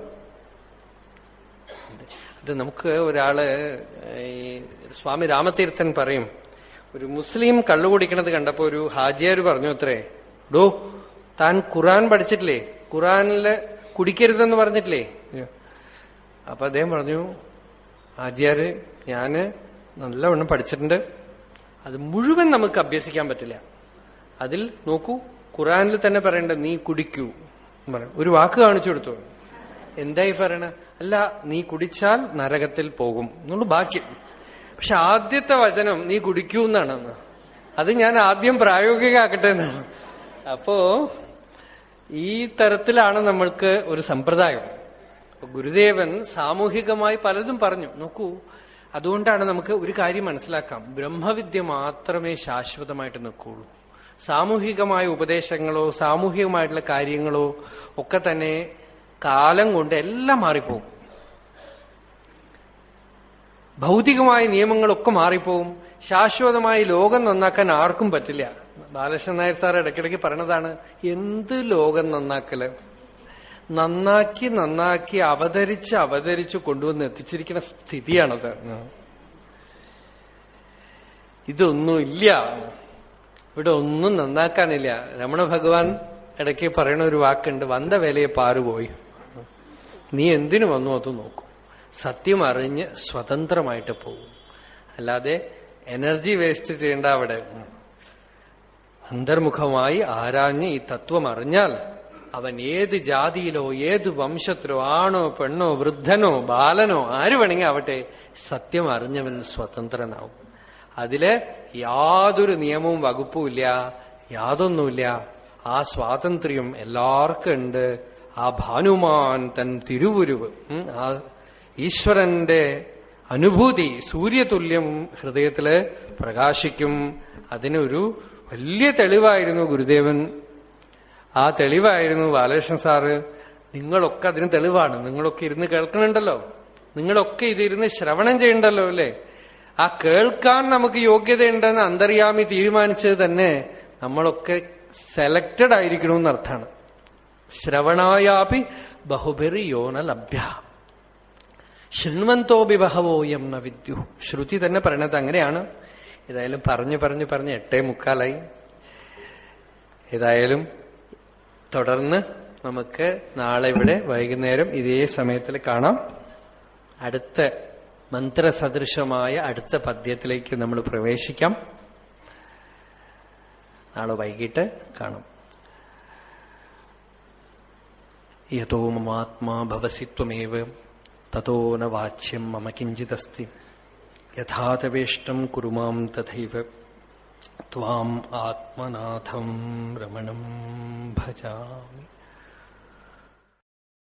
അത് നമുക്ക് ഒരാള് ഈ സ്വാമി രാമതീർത്ഥൻ പറയും ഒരു മുസ്ലിം കള്ളു കുടിക്കണത് കണ്ടപ്പോ ഒരു ഹാജിയാർ പറഞ്ഞു അത്രേ ഡോ താൻ ഖുറാൻ പഠിച്ചിട്ടില്ലേ ഖുറാനില് കുടിക്കരുതെന്ന് പറഞ്ഞിട്ടില്ലേ അപ്പൊ അദ്ദേഹം പറഞ്ഞു ഹാജിയാര് ഞാന് നല്ലവണ്ണം പഠിച്ചിട്ടുണ്ട് അത് മുഴുവൻ നമുക്ക് അഭ്യസിക്കാൻ പറ്റില്ല അതിൽ നോക്കൂ ഖുറാനിൽ തന്നെ പറയണ്ട നീ കുടിക്കൂ എന്ന് പറയും ഒരു വാക്ക് കാണിച്ചു കൊടുത്തു എന്തായി പറയണ അല്ല നീ കുടിച്ചാൽ നരകത്തിൽ പോകും എന്നുള്ള ബാക്കി പക്ഷെ ആദ്യത്തെ വചനം നീ കുടിക്കൂ എന്നാണ് അത് ഞാൻ ആദ്യം പ്രായോഗികമാക്കട്ടെ എന്നാണ് അപ്പോ ഈ തരത്തിലാണ് നമ്മൾക്ക് ഒരു സമ്പ്രദായം ഗുരുദേവൻ സാമൂഹികമായി പലതും പറഞ്ഞു നോക്കൂ അതുകൊണ്ടാണ് നമുക്ക് ഒരു കാര്യം മനസ്സിലാക്കാം ബ്രഹ്മവിദ്യ മാത്രമേ ശാശ്വതമായിട്ട് നിൽക്കുള്ളൂ സാമൂഹികമായ ഉപദേശങ്ങളോ സാമൂഹികമായിട്ടുള്ള കാര്യങ്ങളോ ഒക്കെ തന്നെ കാലം കൊണ്ട് എല്ലാം മാറിപ്പോകും ഭൗതികമായ നിയമങ്ങളൊക്കെ മാറിപ്പോവും ശാശ്വതമായി ലോകം നന്നാക്കാൻ ആർക്കും പറ്റില്ല ബാലകൃഷ്ണൻ നായർ സാർ ഇടയ്ക്കിടയ്ക്ക് പറഞ്ഞതാണ് എന്ത് ലോകം നന്നാക്കല് നന്നാക്കി നന്നാക്കി അവതരിച്ച് അവതരിച്ച് കൊണ്ടുവന്ന് എത്തിച്ചിരിക്കുന്ന സ്ഥിതിയാണത് ഇതൊന്നും ഇല്ല ഇവിടെ ഒന്നും നന്നാക്കാനില്ല രമണ ഭഗവാൻ ഇടയ്ക്ക് പറയണ ഒരു വാക്കുണ്ട് വந்த വേലയെ പാറുപോയി നീ എന്തിനു വന്നു അത് നോക്കൂ സത്യം അറിഞ്ഞ് സ്വതന്ത്രമായിട്ട് പോകും അല്ലാതെ എനർജി വേസ്റ്റ് ചെയ്യേണ്ട അവിടെ അന്തർമുഖമായി ആരാഞ്ഞ് ഈ തത്വം അറിഞ്ഞാൽ അവൻ ഏത് ജാതിയിലോ ഏത് വംശത്തിലോ ആണോ പെണ്ണോ വൃദ്ധനോ ബാലനോ ആര് വേണമെങ്കിൽ ആവട്ടെ സത്യം അറിഞ്ഞവൻ സ്വതന്ത്രനാവും അതില് യാതൊരു നിയമവും വകുപ്പും ഇല്ല യാതൊന്നുമില്ല ആ സ്വാതന്ത്ര്യം എല്ലാവർക്കും ഉണ്ട് ആ ഭാനുമാൻ തൻ തിരുവുരുവ് ഉം, ആ ഈശ്വരന്റെ അനുഭൂതി സൂര്യതുല്യം ഹൃദയത്തില് പ്രകാശിക്കും അതിനൊരു വലിയ തെളിവായിരുന്നു ഗുരുദേവൻ ആ തെളിവായിരുന്നു ബാലകൃഷ്ണൻ സാറ് നിങ്ങളൊക്കെ അതിന് തെളിവാണ് നിങ്ങളൊക്കെ ഇരുന്ന് കേൾക്കണുണ്ടല്ലോ നിങ്ങളൊക്കെ ഇതിരുന്ന് ശ്രവണം ചെയ്യണ്ടല്ലോ അല്ലേ ആ കേൾക്കാൻ നമുക്ക് യോഗ്യതയുണ്ടെന്ന് അന്തര്യാമി തീരുമാനിച്ചത് തന്നെ നമ്മളൊക്കെ സെലക്റ്റഡ് ആയിരിക്കണമെന്ന് അർത്ഥമാണ് ശ്രവണായാപി ബഹുബിറി യോന ലഭ്യ ശൃണ്വന്തോപി ബഹവോയം ന വിദ്യു ശ്രുതി തന്നെ പറയണത് അങ്ങനെയാണ് ഏതായാലും പറഞ്ഞു പറഞ്ഞു പറഞ്ഞ് എട്ടേ മുക്കാലായി ഏതായാലും തുടർന്ന് നമുക്ക് നാളെ ഇവിടെ വൈകുന്നേരം ഇതേ സമയത്തിൽ കാണാം അടുത്ത മന്ത്രസദൃശമായ അടുത്ത പദ്യത്തിലേക്ക് നമ്മൾ പ്രവേശിക്കാം നാളെ വൈകിട്ട് കാണാം യഥോ മമാത്മാ ഭവസി ത്വമേവ തതോ ന വാച്യം മമ കിഞ്ചിദസ്തി യഥാതവേഷ്ടം കുരു മാം തഥൈവ ത്വാം ആത്മനാഥം രമണം ഭജാമി